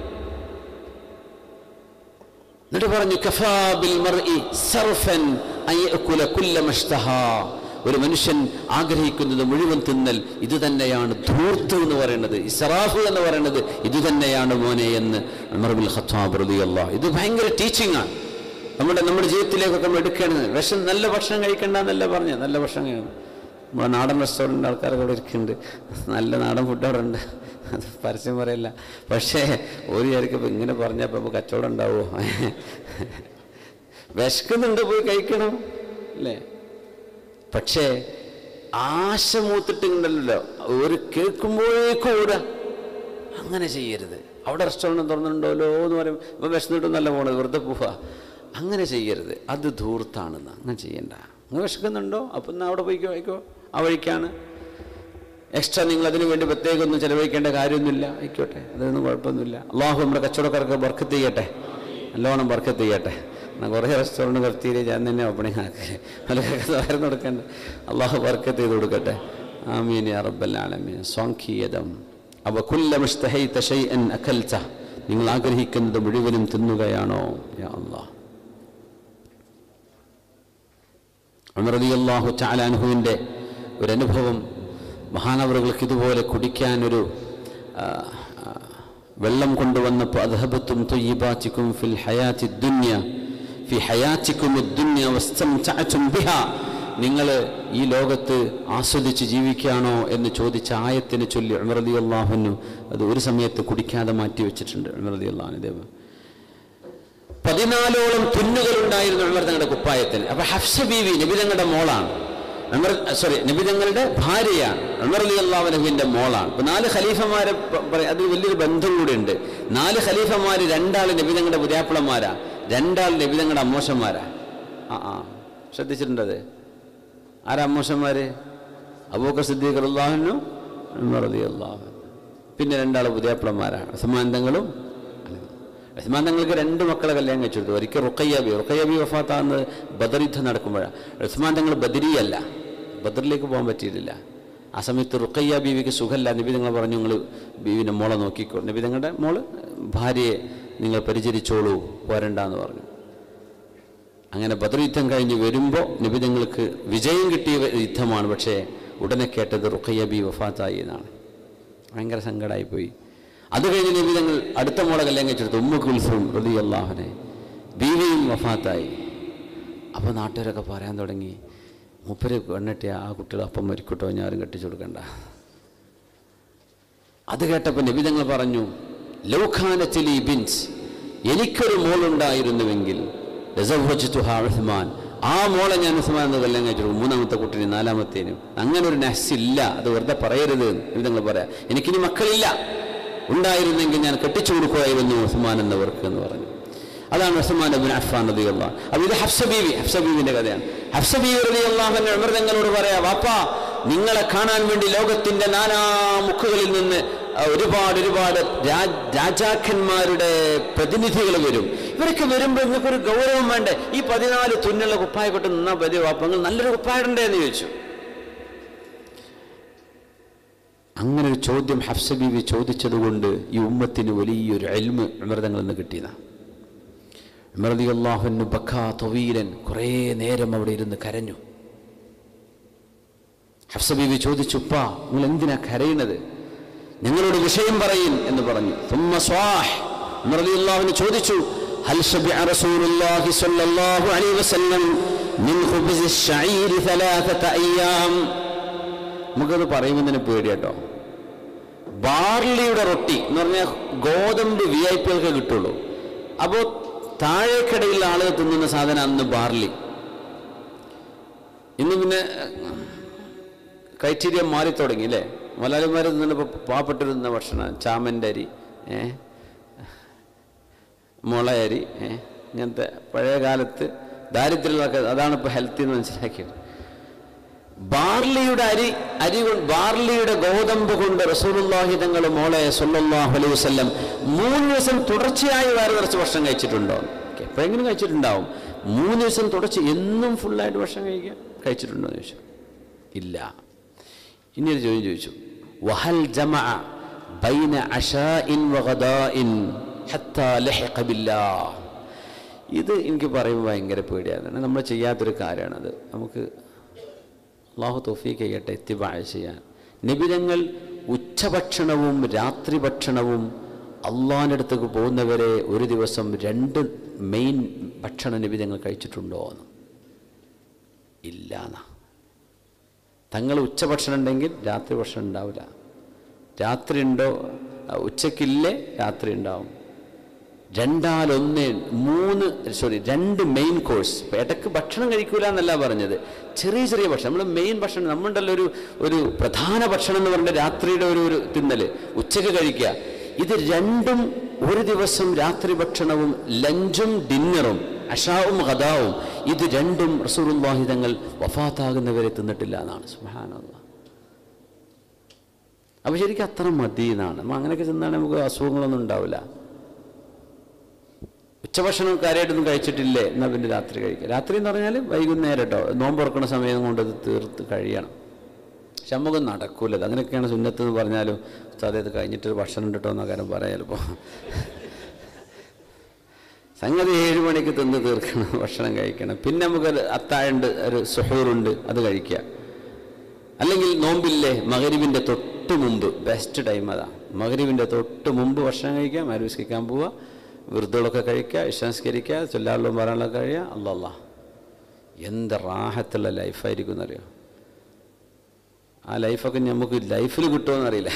എന്നിട്ട് പറഞ്ഞു കഫാ ബിൽ മർഇ സർഫൻ അൻ യഅകുല കുല്ല മഷ്തഹാ ഒരു മനുഷ്യൻ ആഗ്രഹിക്കുന്നത് മുഴുവൻ തിന്നൽ ഇത് തന്നെയാണ് ധൂർത്ത് എന്ന് പറയുന്നത് ഇസ്രാഫ് എന്ന് പറയുന്നത് ഇത് തന്നെയാണ് മോനെ എന്ന് ഉമർ ബിൻ ഖത്താബ് റളിയല്ലാഹു ഇത് ഭയങ്കര ടീച്ചിങ് ആണ് നമ്മുടെ നമ്മുടെ ജീവിതത്തിലേക്കൊക്കെ നമ്മൾ എടുക്കേണ്ടത് വിഷം നല്ല ഭക്ഷണം കഴിക്കണ്ട എന്നല്ല പറഞ്ഞ നല്ല ഭക്ഷണം കഴിക്കണം നമ്മുടെ നാടൻ റെസ്റ്റോറൻറ്റ് ആൾക്കാരൊക്കെ അവിടെ ഇരിക്കുന്നുണ്ട് നല്ല നാടൻ ഫുഡ് അവിടെ ഉണ്ട് അത് പരസ്യം പറയില്ല പക്ഷേ ഒരു വിചാരിക്കും ഇങ്ങനെ പറഞ്ഞപ്പോൾ നമുക്ക് കച്ചവടം ഉണ്ടാവുമോ വിശക്കുന്നുണ്ട് പോയി കഴിക്കണം അല്ലേ പക്ഷേ ആശ മൂത്തിട്ടുണ്ടല്ലോ ഒരു കേൾക്കുമ്പോഴേക്കും ഓടുക അങ്ങനെ ചെയ്യരുത് അവിടെ റെസ്റ്റോറൻറ്റ് തുറന്നിട്ടുണ്ടല്ലോ എന്ന് പറയും ഇപ്പം വിശന്നിട്ടൊന്നല്ല പോണത് വെറുതെ പോവുക അങ്ങനെ ചെയ്യരുത് അത് ധൂർത്താണെന്ന് അങ്ങനെ ചെയ്യണ്ട നിങ്ങൾ വിശക്കുന്നുണ്ടോ അപ്പം എന്നാൽ അവിടെ പോയിക്കോ പോയിക്കോ ആ വഴിക്കാണ് എക്സ്ട്രാ നിങ്ങൾ അതിനു വേണ്ടി പ്രത്യേകം ഒന്നും ചിലവഴിക്കേണ്ട കാര്യമൊന്നുമില്ല ആയിക്കോട്ടെ അതൊന്നും കുഴപ്പമൊന്നുമില്ല അള്ളാഹു നമ്മുടെ കച്ചവടക്കാർക്ക് ബർക്കത്ത് ചെയ്യട്ടെ നല്ലോണം ബർക്കത്ത് ചെയ്യട്ടെ എന്നാൽ കുറേ റെസ്റ്റോറൻറ്റ് നിർത്തിയില്ലേ ഞാൻ തന്നെ ഓപ്പണിംഗ് ആക്കി അതിലൊക്കെ തുറന്നു കൊടുക്കണ്ട അള്ളാഹു ബർക്കത്ത് ചെയ്ത് കൊടുക്കട്ടെ ആമീൻ യാ റബ്ബൽ ആലമീൻ സ്വാങ്കീയതം അവ കുല്ലമിഷ്തഹൈത ഷൈഅൻ അകൽത നിങ്ങൾ ആഗ്രഹിക്കുന്നത് മുഴുവനും തിന്നുകയാണോ യാ അള്ളാഹ് ഉമർ റളിയല്ലാഹു തആല അൻഹുവിൻ്റെ ഒരു അനുഭവം മഹാനവറുകൾക്ക് ഇതുപോലെ കുടിക്കാനൊരു ആ, ആ, വെള്ളം കൊണ്ടുവന്നപ്പോൾ അദ്ഹബത്തും തൊയ്യിബാറ്റിക്കും ഫിൽ ഹയാത്തി ദുന്യ ഫി ഹയാറ്റിക്കും ദുന്യ വസ്തംതഅതും ബിഹാ നിങ്ങൾ ഈ ലോകത്ത് ആസ്വദിച്ച് ജീവിക്കുകയാണോ എന്ന് ചോദിച്ച ആയത്തിനെ ചൊല്ലി ഉമർ റളിയല്ലാഹുവിനു അത് ഒരു സമയത്ത് കുടിക്കാതെ മാറ്റി വെച്ചിട്ടുണ്ട് ഉമർ റളിയല്ലാഹു ദേവ് പതിനാലോളം തുന്നുകൾ ഉണ്ടായിരുന്നു ഉമർ തങ്ങളുടെ കുപ്പായത്തിന് അപ്പൊ ഹഫ്സ ബീവി നബി തങ്ങളുടെ മോളാണ് ഉമർ സോറി നബി തങ്ങളുടെ ഭാര്യയാണ് ഉമർ അലി അള്ളാഹുനഹുവിന്റെ മോളാണ് ഇപ്പൊ നാല് ഖലീഫമാരെ പ- പറ- അത് വലിയൊരു ബന്ധം കൂടെ ഉണ്ട് നാല് ഖലീഫമാര് രണ്ടാൾ നബി തങ്ങളുടെ പുതിയാപ്പിളമാരാ രണ്ടാൾ നബി തങ്ങളുടെ അമ്മോശന്മാരാ ആ ആ ശ്രദ്ധിച്ചിട്ടുണ്ട് അത് ആരാ അമ്മൂഷന്മാര് അബൂക്കർ സിദ്ദീഖ് അള്ളാഹുനും റതി അള്ളാഹു പിന്നെ രണ്ടാൾ പുതിയപ്പളന്മാരാണ് ഉസ്മാന്തങ്ങളും ഉസ്മാന്തങ്ങൾക്ക് രണ്ട് മക്കളെ കല്യാണം കഴിച്ചു കൊടുത്തു ഒരിക്കൽ റുക്കയ്യാബി റുക്കയ്യാബി വഫാത്താകുന്നത് ബദർ യുദ്ധം നടക്കുമ്പോഴാണ് ഉസ്മാന്തങ്ങൾ ബദരിയല്ല ബദറിലേക്ക് പോകാൻ പറ്റിയിട്ടില്ല ആ സമയത്ത് റുക്കയ്യ ബീവിക്ക് സുഖമല്ല നബി നിങ്ങൾ പറഞ്ഞു നിങ്ങൾ ബീവിൻ്റെ മോളെ നോക്കിക്കോ നബി നിങ്ങളുടെ മോള് ഭാര്യയെ നിങ്ങൾ പരിചരിച്ചോളൂ പോരണ്ടെന്ന് പറഞ്ഞു അങ്ങനെ ബദർ യുദ്ധം കഴിഞ്ഞ് വരുമ്പോൾ നിബിതങ്ങൾക്ക് വിജയം കിട്ടിയ യുദ്ധമാണ് പക്ഷേ ഉടനെ കേട്ടത് റുഖയ്യ ബി വഫാത്തായി എന്നാണ് ഭയങ്കര സങ്കടമായിപ്പോയി അത് കഴിഞ്ഞ് നിബിതങ്ങൾ അടുത്ത മോളെ കല്യാണം കഴിച്ചെടുത്തു ഉമ്മ കുൽസും റതി അള്ളാഹനെ ബീവിയും വഫാത്തായി അപ്പോൾ നാട്ടുകാരൊക്കെ പറയാൻ തുടങ്ങി മുപ്പര് പെണ്ണിട്ടിയ ആ കുട്ടികൾ അപ്പം മരിക്കട്ടോ ഞാൻ ആരും കെട്ടിച്ചു കൊടുക്കണ്ട അത് കേട്ടപ്പോൾ നിബിതങ്ങൾ പറഞ്ഞു ലൗഖാനത്തിലി ബിൻസ് എനിക്കൊരു മോളുണ്ടായിരുന്നുവെങ്കിൽ ലസവ്വജ്തുഹാ ഉസ്മാൻ ആ മോളെ ഞാൻ ഉസ്മാൻ എന്ന് കല്യാണം കഴിച്ചു മൂന്നാമത്തെ കുട്ടിന് നാലാമത്തേനും അങ്ങനെ ഒരു നഹ്സില്ല അത് വെറുതെ പറയരുത് നിബിതങ്ങൾ പറയാം എനിക്കിനി മക്കളില്ല ഉണ്ടായിരുന്നെങ്കിൽ ഞാൻ കെട്ടിച്ചു കൊടുക്കുമായിരുന്നു ഉസ്മാൻ എന്നവർക്ക് എന്ന് പറഞ്ഞു അതാണ് ഉസ്മാൻ അബിൻ അഫ്ഫാൻ റതി അള്ളാഹ് അപ്പോൾ ഇത് ഹഫ്സ ബീവി ഹഫ്സ ബീവിൻ്റെ കഥയാണ് ഹഫ്സ ബീവി റതി അള്ളാഹുവിൻ്റെ അമൃതങ്ങളോട് പറയാ വാപ്പാ നിങ്ങളെ കാണാൻ വേണ്ടി ലോകത്തിൻ്റെ നാനാ മുക്കുകളിൽ നിന്ന് ആ, ഒരുപാട് ഒരുപാട് രാ- രാജാക്കന്മാരുടെ പ്രതിനിധികൾ വരും ഇവരൊക്കെ വരുമ്പോൾ നിങ്ങൾക്കൊരു ഗൗരവം വേണ്ടേ ഈ പതിനാല് തുന്നുള്ള കുപ്പായ കൊട്ട് നിന്നാ പതി വാപ്പ നിങ്ങൾ നല്ലൊരു കുപ്പായുണ്ടേ എന്ന് ചോദിച്ചു അങ്ങനെ ഒരു ചോദ്യം ഹഫ്സ ബീവി ചോദിച്ചതുകൊണ്ട് ഈ ഉമ്മത്തിന് വലിയൊരു എൽമ് അമൃതങ്ങളിൽ നിന്ന് കിട്ടിയതാണ് ഉമർദി അള്ളാഹുന് ബക്കാ തൊവീലൻ കുറേ നേരം അവിടെ ഇരുന്ന് കരഞ്ഞു ഹഫ്സ ബീവി ചോദിച്ചു ഉപ്പാ നിങ്ങൾ എന്തിനാ കരയുന്നത് ഞങ്ങളോട് വിഷയം പറയും എന്ന് പറഞ്ഞു ثم صاح ഉമർ റളിയല്ലാഹു ചോദിച്ചു هل شبع رسول الله صلى الله عليه وسلم من خبز الشعير ثلاثة أيام നമുക്കത് പറയുമ്പോൾ തന്നെ പേടിയാട്ടോ ബാർലിയുടെ റൊട്ടി എന്ന് പറഞ്ഞാൽ ഗോതമ്പ് വി ഐ പികൾക്ക് കിട്ടുള്ളൂ അപ്പോൾ താഴേക്കിടയിൽ ആളുകൾ തിന്നുന്ന സാധനം അന്ന് ബാർലി ഇന്ന് പിന്നെ ക്രൈറ്റീരിയ മാറി തുടങ്ങി അല്ലേ മലയാളിമാർ തിന്നപ്പോൾ പാവപ്പെട്ടിരുന്ന ഭക്ഷണം ചാമൻ്റെ അരി ഏ മുളയരി ഏ ഇങ്ങനത്തെ പഴയ കാലത്ത് ദാരിദ്ര്യമുള്ളതൊക്കെ അതാണ് ഇപ്പോൾ ഹെൽത്തി എന്ന് മനസ്സിലാക്കിയത് ബാർലിയുടെ അരി അരി കൊണ്ട് ബാർലിയുടെ ഗോതമ്പ് കൊണ്ട് റസൂലുള്ളാഹി തങ്ങൾ മോളെ സല്ലല്ലാഹു അലൈഹി വസല്ലം മൂന്ന് ദിവസം തുടർച്ചയായി വയറ് നിറച്ച് ഭക്ഷണം കഴിച്ചിട്ടുണ്ടോ എപ്പോഴെങ്കിലും കഴിച്ചിട്ടുണ്ടാവും മൂന്ന് ദിവസം തുടർച്ച എന്നും ഫുള്ളായിട്ട് ഭക്ഷണം കഴിക്കുക കഴിച്ചിട്ടുണ്ടോ എന്ന് ചോദിച്ചു ഇല്ല ഇനി ഒരു ചോദ്യം ചോദിച്ചു വഹൽ ജമഅ ബൈന അശാഇൻ വഗദാഇൻ ഹത്താ ലഹിഖ ബില്ലാഹ് ഇത് എനിക്ക് പറയുമ്പോൾ ഭയങ്കര പേടിയാണ് നമ്മൾ ചെയ്യാത്തൊരു കാര്യമാണത് നമുക്ക് അള്ളാഹു തോഫീക്ക് ചെയ്യട്ടെ എത്തിബായ ചെയ്യാൻ നിബിതങ്ങൾ ഉച്ചഭക്ഷണവും രാത്രി ഭക്ഷണവും അള്ളാഹിൻ്റെ അടുത്തേക്ക് പോകുന്നവരെ ഒരു ദിവസം രണ്ട് മെയിൻ ഭക്ഷണ നിബിതങ്ങൾ കഴിച്ചിട്ടുണ്ടോ എന്ന് ഇല്ല എന്നാ തങ്ങൾ ഉച്ചഭക്ഷണം ഉണ്ടെങ്കിൽ രാത്രി ഭക്ഷണം ഉണ്ടാവില്ല രാത്രി ഉണ്ടോ ഉച്ചക്കില്ലേ രാത്രി ഉണ്ടാവും രണ്ടാലൊന്ന് മൂന്ന് സോറി രണ്ട് മെയിൻ കോഴ്സ് ഇപ്പം ഇടയ്ക്ക് ഭക്ഷണം കഴിക്കൂല എന്നല്ല പറഞ്ഞത് ചെറിയ ചെറിയ ഭക്ഷണം നമ്മൾ മെയിൻ ഭക്ഷണം നമ്മളുണ്ടല്ലോ ഒരു ഒരു പ്രധാന ഭക്ഷണം എന്ന് പറഞ്ഞാൽ രാത്രിയുടെ ഒരു ഒരു തിന്നൽ ഉച്ചക്ക് കഴിക്കുക ഇത് രണ്ടും ഒരു ദിവസം രാത്രി ഭക്ഷണവും ലഞ്ചും ഡിന്നറും അഷാവും ഹദാവും ഇത് രണ്ടും റസൂറുല്ലാഹി തങ്ങൾ വഫാത്താകുന്നവരെ തിന്നിട്ടില്ല എന്നാണ് സുഹാനുള്ള അപ്പോൾ ശരിക്കും അത്ര മതി എന്നാണ് നമ്മൾ അങ്ങനെയൊക്കെ തിന്നാണെങ്കിൽ നമുക്ക് അസുഖങ്ങളൊന്നും ഉണ്ടാവില്ല ഉച്ചഭക്ഷണം കാര്യമായിട്ടൊന്നും കഴിച്ചിട്ടില്ലേ എന്നാൽ പിന്നെ രാത്രി കഴിക്കുക രാത്രി എന്ന് പറഞ്ഞാൽ വൈകുന്നേരം കേട്ടോ നോമ്പ് തുറക്കുന്ന സമയം കൊണ്ട് അത് തീർത്ത് കഴിയണം പക്ഷെ നമുക്ക് നടക്കൂലത് അങ്ങനെയൊക്കെയാണ് സുന്നത്ത് എന്ന് പറഞ്ഞാലും ഉസ്താദേ ഇത് കഴിഞ്ഞിട്ട് ഭക്ഷണം കിട്ടോ എന്ന കാര്യം പറയാം ചിലപ്പോൾ സംഗതി ഏഴ് മണിക്ക് തിന്ന് തീർക്കണം ഭക്ഷണം കഴിക്കണം പിന്നെ നമുക്ക് അത്താഴുണ്ട് ഒരു സുഹൂറുണ്ട് അത് കഴിക്കുക അല്ലെങ്കിൽ നോമ്പില്ലേ മകരിവിൻ്റെ തൊട്ട് മുമ്പ് ബെസ്റ്റ് ടൈം അതാ മകരിവിൻ്റെ തൊട്ട് മുമ്പ് ഭക്ഷണം കഴിക്കുക മരുവിസ്കരിക്കാൻ പോവുക വൃദ്ധകളൊക്കെ കഴിക്കുക ഇഷ്ടാംസ്കരിക്കുക ചൊല്ലാളും പറയാനുള്ളതൊക്കെ കഴിയുക അല്ലല്ല എന്ത് റാഹത്തുള്ള ലൈഫായിരിക്കും എന്നറിയോ ആ ലൈഫൊക്കെ നമുക്ക് ലൈഫിൽ കിട്ടുമെന്നറിയില്ല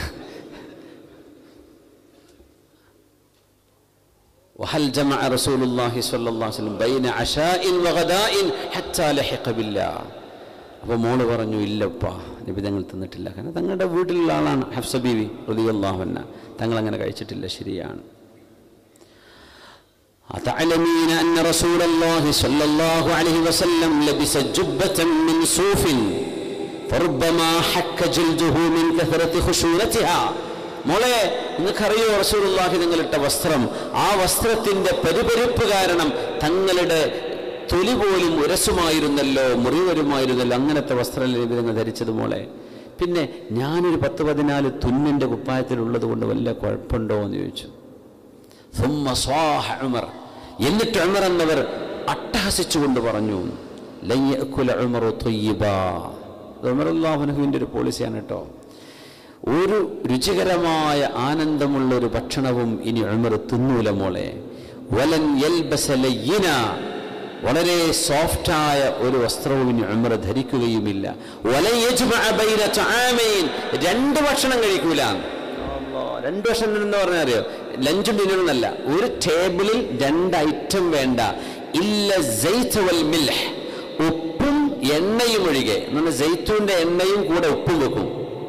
وهل جمع رسول الله صلى الله عليه وسلم بين عشاء وغداء حتى لحق بالله അപ്പോൾ മോള് പറഞ്ഞു ഇല്ലപ്പ നബി തങ്ങൾ തിന്നിട്ടില്ല കാരണം തങ്ങളുടെ വീട്ടിലുള്ള ആളാണ് ഹഫ്സ ബീവി റളിയല്ലാഹുഅൻഹ തങ്ങൾ അങ്ങനെ കഴിച്ചിട്ടില്ല ശരിയാണ് أتعلمين أن رسول الله صلى الله عليه وسلم لبس جبة من صوف فربما حك جلده من كثرة خشونتها മോളെ നിങ്ങൾക്കറിയോ റസൂലുള്ളാഹി നിങ്ങളിട്ട വസ്ത്രം ആ വസ്ത്രത്തിന്റെ പരിപരിപ്പ് കാരണം തങ്ങളുടെ തൊലി പോലും ഉരസുമായിരുന്നല്ലോ മുറിവരുമായിരുന്നല്ലോ അങ്ങനത്തെ വസ്ത്രം നിങ്ങൾ ധരിച്ചത് മോളെ പിന്നെ ഞാനൊരു പത്ത് പതിനാല് തുന്നിൻ്റെ കുപ്പായത്തിലുള്ളത് കൊണ്ട് വല്ല കുഴപ്പമുണ്ടോ എന്ന് ചോദിച്ചു ثم صاح ഉമർ എന്നിട്ട് ഉമർ എന്നവർ അട്ടഹസിച്ചുകൊണ്ട് പറഞ്ഞു ലൻ യഅകുല ഉമറു ത്വയ്യിബാ ഇത് ഉമറുല്ലാഹുനുവിൻ്റെ ഒരു പോളിസിയാണ് കേട്ടോ ഒരു രുചികരമായ ആനന്ദമുള്ള ഒരു ഭക്ഷണവും ഇനി ഉമർ തിന്നൂല മോളെ വലൻ യൽബസ ലയ്യിന വളരെ സോഫ്റ്റായ ഒരു വസ്ത്രവും ഇനി ഉമർ ധരിക്കുകയുമില്ല വലൻ യജ്മഅ ബൈന തആമൈൻ രണ്ട് ഭക്ഷണം കഴിക്കൂല രണ്ട് വർഷം എന്ന് പറഞ്ഞാൽ അറിയോ ലഞ്ചും ഡിന്നറും എന്നല്ല ഒരു ടേബിളിൽ രണ്ട് ഐറ്റം വേണ്ട ഇല്ല ജെയ്ത്ത് വൽ മിൽഹ് ഉപ്പും എണ്ണയും ഒഴികെ നമ്മൾ ജെയ്ത്തൂന്റെ എണ്ണയും കൂടെ ഉപ്പും വെക്കും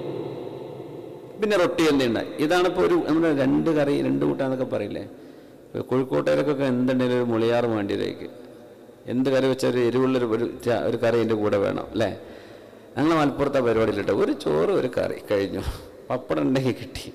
പിന്നെ റൊട്ടി എന്തുണ്ട് ഇതാണ് ഇപ്പോൾ ഒരു നമ്മുടെ രണ്ട് കറി രണ്ട് കൂട്ടാന്നൊക്കെ പറയില്ലേ ഇപ്പൊ കോഴിക്കോട്ടേരൊക്കെ എന്തുണ്ടെങ്കിലും ഒരു മുളിയാറ് വേണ്ടിയതേക്ക് എന്ത് കറി വെച്ചാൽ ഒരു എരിവുള്ളൊരു ഒരു ച- ഒരു കറി എൻ്റെ കൂടെ വേണം അല്ലേ ഞങ്ങൾ മലപ്പുറത്തെ പരിപാടിയിലിട്ട് ഒരു ചോറ് ഒരു കറി കഴിഞ്ഞു പപ്പടം ഉണ്ടെങ്കിൽ കിട്ടി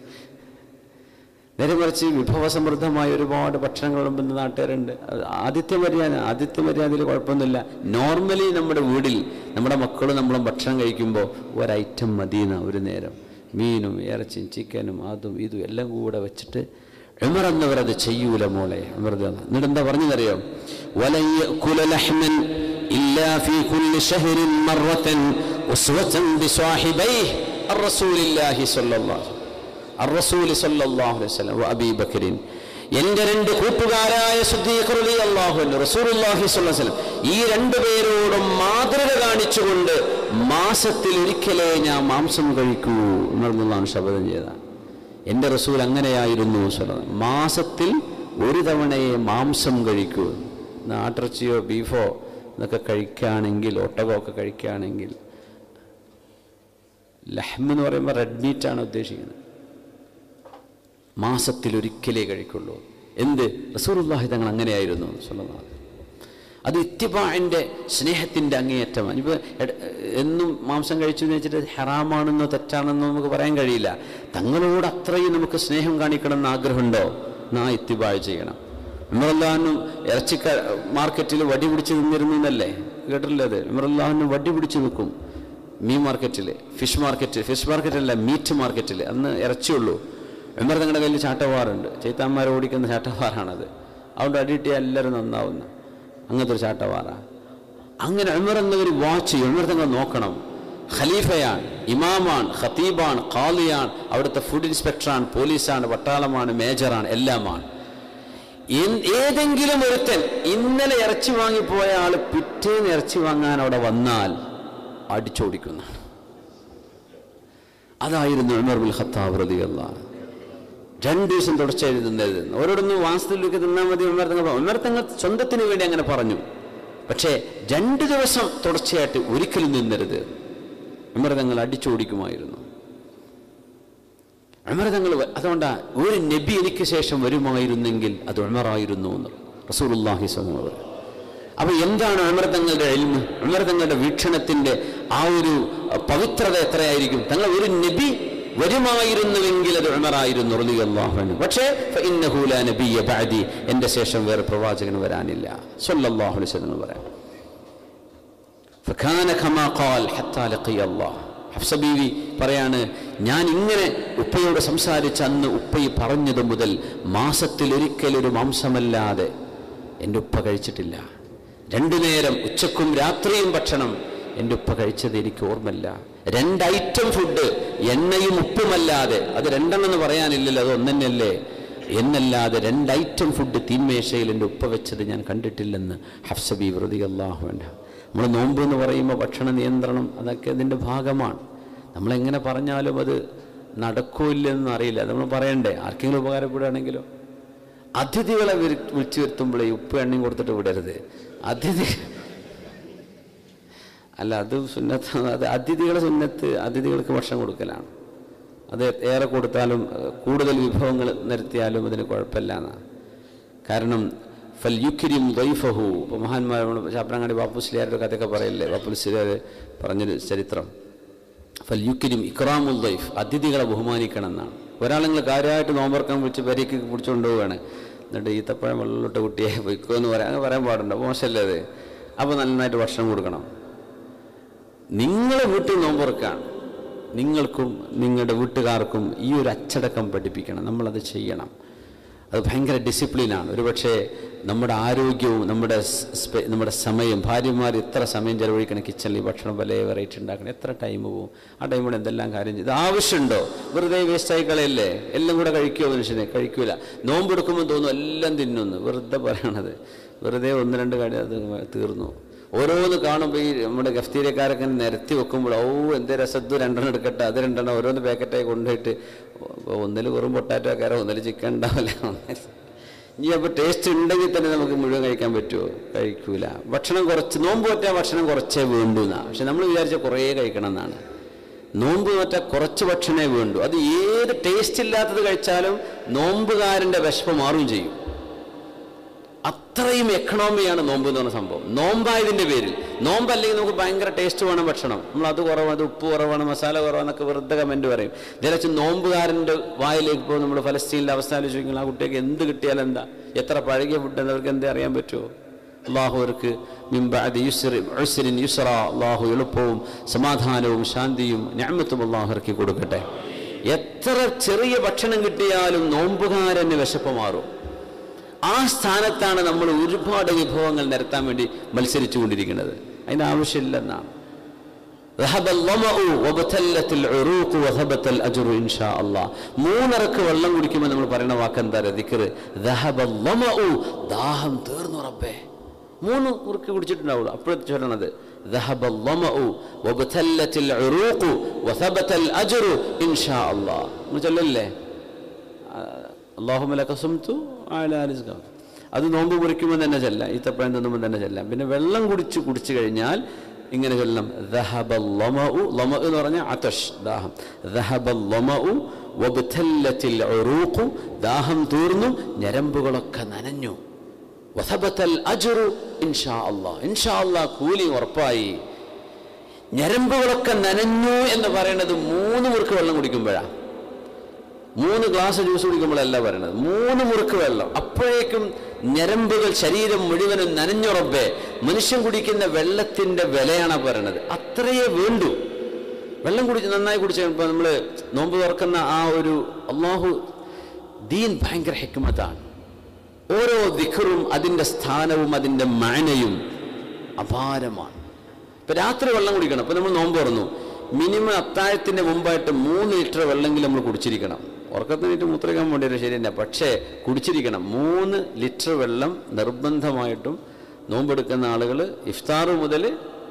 നേരെ മറിച്ച് വിഭവസമൃദ്ധമായ ഒരുപാട് ഭക്ഷണങ്ങൾ വിളമ്പുന്ന നാട്ടുകാരുണ്ട് അത് ആദിത്യ മര്യാദ ആദിത്യ മര്യാദയിൽ കുഴപ്പമൊന്നുമില്ല നോർമലി നമ്മുടെ വീട്ടിൽ നമ്മുടെ മക്കളും നമ്മളും ഭക്ഷണം കഴിക്കുമ്പോൾ ഒരൈറ്റം മതിയെന്ന ഒരു നേരം മീനും ഇറച്ചിയും ചിക്കനും അതും ഇതും എല്ലാം കൂടെ വെച്ചിട്ട് ഉമർ എന്നവർ അത് ചെയ്യൂല മോളെ ഉമർ ഇത് എന്നിട്ട് എന്താ പറഞ്ഞതറിയോ വലൻ യഅകുല ലഹ്മൻ ഇല്ലാ ഫീ കുല്ലി ശഹ്റിൻ മറത്തൻ ഉസ്വതൻ ബിസ്വാഹിബൈഹി അർറസൂലില്ലാഹി സ്വല്ലല്ലാഹു അലൈഹി الرسول صلى الله عليه وسلم وأبي بكر എൻ്റെ രണ്ട് കൂട്ടുകാരായ സുദ്ദീഖ് റളിയല്ലാഹു അൻഹു റസൂലുള്ളാഹി സ്വല്ലല്ലാഹു അലൈഹി വസല്ലം ഈ രണ്ടു പേരോടും മാതൃക കാണിച്ചുകൊണ്ട് മാസത്തിൽ ഒരിക്കലേ ഞാൻ മാംസം കഴിക്കൂ എന്നുള്ളതാണ് ശപഥം ചെയ്ത എൻ്റെ റസൂൽ അങ്ങനെയായിരുന്നു സ്വല്ലല്ലാഹു അലൈഹി വസല്ലം. മാസത്തിൽ ഒരു തവണയെ മാംസം കഴിക്കൂ ആട്ടിറച്ചിയോ ബീഫോ ഇതൊക്കെ കഴിക്കുകയാണെങ്കിൽ ഒട്ടകമൊക്കെ കഴിക്കുകയാണെങ്കിൽ ലഹ്മ എന്ന് പറയുമ്പോൾ റെഡ് മീറ്റാണ് ഉദ്ദേശിക്കുന്നത് മാസത്തിൽ ഒരിക്കലേ കഴിക്കുള്ളൂ എന്ത് റസൂറുല്ലാഹി തങ്ങൾ അങ്ങനെയായിരുന്നു സ്വല്ലല്ലാഹു അലൈഹി വസല്ലം. അത് ഇത്തിബാൻ്റെ സ്നേഹത്തിൻ്റെ അങ്ങേയറ്റമാണ് ഇപ്പോൾ എന്നും മാംസം കഴിച്ചു എന്ന് വെച്ചിട്ട് ഹറാമാണെന്നോ തെറ്റാണെന്നോ നമുക്ക് പറയാൻ കഴിയില്ല തങ്ങളോട് അത്രയും നമുക്ക് സ്നേഹം കാണിക്കണമെന്ന് ആഗ്രഹമുണ്ടോ നാ ഇത്തിബായ് ചെയ്യണം ഉമറല്ലാഹനും ഇറച്ചിക്ക മാർക്കറ്റിൽ വടി പിടിച്ച് നിന്നിരുന്നു എന്നല്ലേ കേട്ടില്ലേ അത് ഉമറല്ലാഹനും വടി പിടിച്ച് നിൽക്കും മീൻ മാർക്കറ്റിൽ ഫിഷ് മാർക്കറ്റ് ഫിഷ് മാർക്കറ്റല്ല മീറ്റ് മാർക്കറ്റിൽ അന്ന് ഇറച്ചിയുള്ളൂ ഉമർ തങ്ങളുടെ കയ്യിൽ ചാട്ടവാറുണ്ട് ചൈത്താന്മാരെ ഓടിക്കുന്ന ചാട്ടവാറാണത് അതുകൊണ്ട് അടിയിട്ടിയ എല്ലാവരും നന്നാവുന്ന അങ്ങനത്തെ ഒരു ചാട്ടവാറ അങ്ങനെ ഉമർ എന്നവർ വാച്ച് ചെയ്യും ഉമർ തങ്ങൾ നോക്കണം ഖലീഫയാണ് ഇമാമാണ് ഖത്തീബാണ് ഖാലിയാണ് അവിടുത്തെ ഫുഡ് ഇൻസ്പെക്ടറാണ് പോലീസാണ് പട്ടാളമാണ് മേജറാണ് എല്ലാമാണ് എൻ- ഏതെങ്കിലും ഒരുത്തൻ ഇന്നലെ ഇറച്ചി വാങ്ങിപ്പോയ ആൾ പിറ്റേന്ന് ഇറച്ചി വാങ്ങാൻ അവിടെ വന്നാൽ അടിച്ചോടിക്കുന്നതാണ് അതായിരുന്നു ഉമർ ബിൽ ഖത്താബ് റളിയല്ലാഹു അൻഹു. രണ്ട് ദിവസം തുടർച്ചയായി തിന്നരുത് ഓരോടൊന്നും വാസ്തുവിലേക്ക് തിന്നാൽ മതി ഉമർ തങ്ങൾ പറഞ്ഞു. ഉമർ തങ്ങൾ സ്വന്തത്തിന് വേണ്ടി അങ്ങനെ പറഞ്ഞു പക്ഷേ രണ്ട് ദിവസം തുടർച്ചയായിട്ട് ഒരിക്കലും നിന്നരുത് ഉമർ തങ്ങൾ അടിച്ചോടിക്കുമായിരുന്നു ഉമർ തങ്ങൾ വ- അതുകൊണ്ടാ ഒരു നബി എനിക്ക് ശേഷം വരുമായിരുന്നെങ്കിൽ അത് ഉമറായിരുന്നു എന്ന് റസൂലുള്ളാഹി സ്വല്ലല്ലാഹു അലൈഹി വസല്ലം. അപ്പൊ എന്താണ് ഉമർ തങ്ങളുടെ എൽമ് ഉമർ തങ്ങളുടെ വീക്ഷണത്തിന്റെ ആ ഒരു അഹ്, പവിത്രത എത്രയായിരിക്കും തങ്ങൾ ഒരു നബി വരുമായിരുന്നുവെങ്കിൽ അത് ഉമറായിരുന്നു റളിയല്ലാഹു അൻഹു പക്ഷേ ഫഇന്നഹു ലാ നബിയ്യ ബഅദി എൻ്റെ ശേഷം വേറെ പ്രവാചകൻ വരാനില്ല സ്വല്ലല്ലാഹു അലൈഹി വസല്ലം പറയാം ഫകാന കമാ ഖാൽ ഹത്താ ലഖിയ അല്ലാഹ് ഹഫ്സ ബീവി പറയാണ് ഞാൻ ഇങ്ങനെ ഉപ്പയോട് സംസാരിച്ച അന്ന് ഉപ്പയി പറഞ്ഞത് മുതൽ മാസത്തിൽ ഒരിക്കൽ ഒരു മാംസമല്ലാതെ എൻ്റെ ഉപ്പ കഴിച്ചിട്ടില്ല രണ്ടു നേരം ഉച്ചക്കും രാത്രിയും ഭക്ഷണം എൻ്റെ ഉപ്പ കഴിച്ചത് എനിക്ക് ഓർമ്മല്ല രണ്ട് ഐറ്റം ഫുഡ് എണ്ണയും ഉപ്പുമല്ലാതെ അത് രണ്ടെണ്ണം എന്ന് പറയാനില്ലല്ലോ അത് ഒന്നെന്നല്ലേ എന്നല്ലാതെ രണ്ട് ഐറ്റം ഫുഡ് തീന്മേശയിൽ എൻ്റെ ഉപ്പ വെച്ചത് ഞാൻ കണ്ടിട്ടില്ലെന്ന് ഹഫ്സബി വൃതി അള്ളാഹു വേണ്ട നമ്മൾ നോമ്പ് എന്ന് പറയുമ്പോൾ ഭക്ഷണ നിയന്ത്രണം അതൊക്കെ അതിൻ്റെ ഭാഗമാണ് നമ്മളെങ്ങനെ പറഞ്ഞാലും അത് നടക്കൂല്ലെന്ന് അറിയില്ല നമ്മൾ പറയണ്ടേ ആർക്കെങ്കിലും ഉപകാരപ്പെടുകയാണെങ്കിലോ അതിഥികളെ വിരി- വിളിച്ചു വരുത്തുമ്പോൾ ഈ ഉപ്പ് എണ്ണയും കൊടുത്തിട്ട് വിടരുത് അതിഥി അല്ല അത് സുന്നത്ത് അത് അതിഥികളെ സുന്നത്ത് അതിഥികൾക്ക് ഭക്ഷണം കൊടുക്കലാണ് അത് ഏറെ കൊടുത്താലും ഏഹ്, കൂടുതൽ വിഭവങ്ങൾ നിരത്തിയാലും അതിന് കുഴപ്പമില്ല എന്നാണ് കാരണം ഫൽ യുക്കിരിം ദൈഫഹു ഇപ്പോൾ മഹാന്മാരോട് ചാപ്പനങ്ങാടി ബാപ്പുസ്ലിയാരുടെ കഥയൊക്കെ പറയില്ലേ ബാപ്പുസ്ലിയാർ പറഞ്ഞൊരു ചരിത്രം ഫൽ യുക്കിരിം ഇക്രാമുൽ ദൈഫ് അതിഥികളെ ബഹുമാനിക്കണം എന്നാണ് ഒരാൾ നിങ്ങൾ കാര്യമായിട്ട് നോമ്പറക്കാൻ വിളിച്ച് പെരയ്ക്ക് പിടിച്ചുകൊണ്ട് പോവുകയാണ് എന്നിട്ട് ഈത്തപ്പഴം വെള്ളമിട്ട കുട്ടിയെ പൊയ്ക്കോ എന്ന് പറയാൻ അങ്ങനെ പറയാൻ പാടുണ്ടോ മോശമല്ലേ അത് അപ്പോൾ നന്നായിട്ട് ഭക്ഷണം കൊടുക്കണം നിങ്ങളെ വീട്ടിൽ നോമ്പുറക്കാണ് നിങ്ങൾക്കും നിങ്ങളുടെ വീട്ടുകാർക്കും ഈ ഒരു അച്ചടക്കം പഠിപ്പിക്കണം നമ്മളത് ചെയ്യണം അത് ഭയങ്കര ഡിസിപ്ലിനാണ് ഒരുപക്ഷെ നമ്മുടെ ആരോഗ്യവും നമ്മുടെ സ് സ്പെ- നമ്മുടെ സമയം ഭാര്യമാർ എത്ര സമയം ചെലവഴിക്കണം കിച്ചണിൽ ഭക്ഷണം പല വെറൈറ്റി ഉണ്ടാക്കണം എത്ര ടൈം പോകും ആ ടൈമിൽ എന്തെല്ലാം കാര്യം ചെയ്ത് ആവശ്യമുണ്ടോ വെറുതെ വേസ്റ്റായി കളയല്ലേ എല്ലാം കൂടെ കഴിക്കുമോ മനുഷ്യനെ കഴിക്കൂല നോമ്പെടുക്കുമ്പോൾ തോന്നും എല്ലാം തിന്നുന്നു വെറുതെ പറയണത് വെറുതെ ഒന്ന് രണ്ട് കാര്യം അത് തീർന്നു ഓരോന്ന് കാണുമ്പോൾ ഈ നമ്മുടെ ഗഫ്തീരക്കാരൊക്കെ നിരത്തി വെക്കുമ്പോൾ ഓ എന്തേ രസത്ത് രണ്ടെണ്ണം എടുക്കട്ടെ അത് രണ്ടെണ്ണം ഓരോന്ന് പാക്കറ്റായി കൊണ്ടുപോയിട്ട് ഒന്നിൽ വെറും പൊട്ടാറ്റോ കയറോ ഒന്നിൽ ചിക്കൻ ഉണ്ടാവില്ല ഒന്നിൽ ഇനി അപ്പോൾ ടേസ്റ്റ് ഉണ്ടെങ്കിൽ തന്നെ നമുക്ക് മുഴുവൻ കഴിക്കാൻ പറ്റുമോ കഴിക്കൂല ഭക്ഷണം കുറച്ച് നോമ്പ് പറ്റാൻ ഭക്ഷണം കുറച്ചേ വേണ്ടൂ എന്നാണ് പക്ഷെ നമ്മൾ വിചാരിച്ച കുറേ കഴിക്കണം എന്നാണ് നോമ്പ് പറ്റ കുറച്ച് ഭക്ഷണമേ വേണ്ടൂ അത് ഏത് ടേസ്റ്റ് ഇല്ലാത്തത് കഴിച്ചാലും നോമ്പുകാരൻ്റെ വിശപ്പ് മാറുകയും ചെയ്യും അത്രയും എക്കണോമിയാണ് നോമ്പ് എന്ന് പറഞ്ഞ സംഭവം നോമ്പായതിൻ്റെ പേരിൽ നോമ്പല്ലെങ്കിൽ നമുക്ക് ഭയങ്കര ടേസ്റ്റ് വേണം ഭക്ഷണം നമ്മൾ അത് കുറവാണ് അത് ഉപ്പ് കുറവാണ് മസാല കുറവാന്നൊക്കെ വെറുതെ കമൻറ്റ് പറയും ജലച്ച് നോമ്പുകാരൻ്റെ വായിലേക്ക് ഇപ്പോൾ നമ്മൾ ഫലസ്തീനിലെ അവസ്ഥ ആലോചിക്കുന്ന ആ കുട്ടിക്ക് എന്ത് കിട്ടിയാൽ എന്താ എത്ര പഴകിയ ഫുഡ് എന്നവർക്ക് എന്താ അറിയാൻ പറ്റുമോ അള്ളാഹു അവർക്ക് മിംബഅദി യുസ്രി ഉസ്രിൻ യുസ്ര അള്ളാഹു എളുപ്പവും സമാധാനവും ശാന്തിയും ഞാമത്തും അള്ളാഹു ഇറക്കി കൊടുക്കട്ടെ എത്ര ചെറിയ ഭക്ഷണം കിട്ടിയാലും നോമ്പുകാരന് വിശപ്പ് മാറും ആ സ്ഥാനത്താണ് നമ്മൾ ഒരുപാട് വിഭവങ്ങൾ നിരത്താൻ വേണ്ടി മത്സരിച്ചു കൊണ്ടിരിക്കുന്നത് അതിന് ആവശ്യമില്ലെന്നാണ് ذهب الظمأ وابتلت العروق وثبت الأجر إن شاء الله മൂന്നിറക്ക് വെള്ളം കുടിക്കുമ്പോൾ നമ്മൾ പറയുന്ന വാക്ക് എന്താ ദിക്കറ് ذهب الظمأ ദാഹം തീർന്നു റബ്ബേ മൂന്ന് മുറുക്ക് കുടിച്ചിട്ടുണ്ടാവുള്ളൂ അപ്പോഴത്തെ ചൊല്ലണത് ذهب الظمأ وابتلت العروق وثبت الأجر إن شاء الله നമ്മൾ ചൊല്ലല്ലേ അള്ളാഹുമലക്കസുംതു ആലാലിസ്കാം അത് നോമ്പ് മുറിക്കുമ്പോൾ തന്നെ ചെല്ലാം ഈത്തപ്പഴം തിന്നുമ്പോൾ തന്നെ ചെല്ലാം പിന്നെ വെള്ളം കുടിച്ച് കുടിച്ചു കഴിഞ്ഞാൽ ഇങ്ങനെ ചൊല്ലാം ദഹബല്ലമഉ ലമ എന്ന് പറഞ്ഞാൽ അതഷ് ദാഹം ദഹബല്ലമഉ വബ്തല്ലത്തിൽ ഉറൂഖു ദാഹം തീർന്നു ഞരമ്പുകളൊക്കെ നനഞ്ഞു വസബത്തൽ അജ്റു ഇൻഷാ അല്ലാഹ് ഇൻഷാ അല്ലാഹ് കൂലി ഉറപ്പായി ഞരമ്പുകളൊക്കെ നനഞ്ഞു എന്ന് പറയുന്നത് മൂന്ന് മുറുക്ക് വെള്ളം കുടിക്കുമ്പോഴാണ് മൂന്ന് ഗ്ലാസ് ജ്യൂസ് കുടിക്കുമ്പോഴല്ല പറയണത് മൂന്ന് മുറുക്ക് വെള്ളം അപ്പോഴേക്കും ഞരമ്പുകൾ ശരീരം മുഴുവനും നനഞ്ഞുറപ്പേ മനുഷ്യൻ കുടിക്കുന്ന വെള്ളത്തിന്റെ വിലയാണ് പറയണത് അത്രയേ വേണ്ടു വെള്ളം കുടിച്ച് നന്നായി കുടിച്ച് ഇപ്പോൾ നമ്മൾ നോമ്പ് തുറക്കുന്ന ആ ഒരു അള്ളാഹു ദീൻ ഭയങ്കര ഹെക്കുമത്താണ് ഓരോ ദിഖറും അതിൻ്റെ സ്ഥാനവും അതിൻ്റെ മാനയും അപാരമാണ് ഇപ്പം രാത്രി വെള്ളം കുടിക്കണം ഇപ്പം നമ്മൾ നോമ്പ് തുറന്നു മിനിമം അത്താഴത്തിൻ്റെ മുമ്പായിട്ട് മൂന്ന് ലിറ്റർ വെള്ളമെങ്കിലും നമ്മൾ കുടിച്ചിരിക്കണം ഉറക്കത്തിനിട്ട് മൂത്രയ്ക്കാൻ വേണ്ടിയിട്ട് ശരി തന്നെ പക്ഷേ കുടിച്ചിരിക്കണം മൂന്ന് ലിറ്റർ വെള്ളം നിർബന്ധമായിട്ടും നോമ്പെടുക്കുന്ന ആളുകൾ ഇഫ്താർ മുതൽ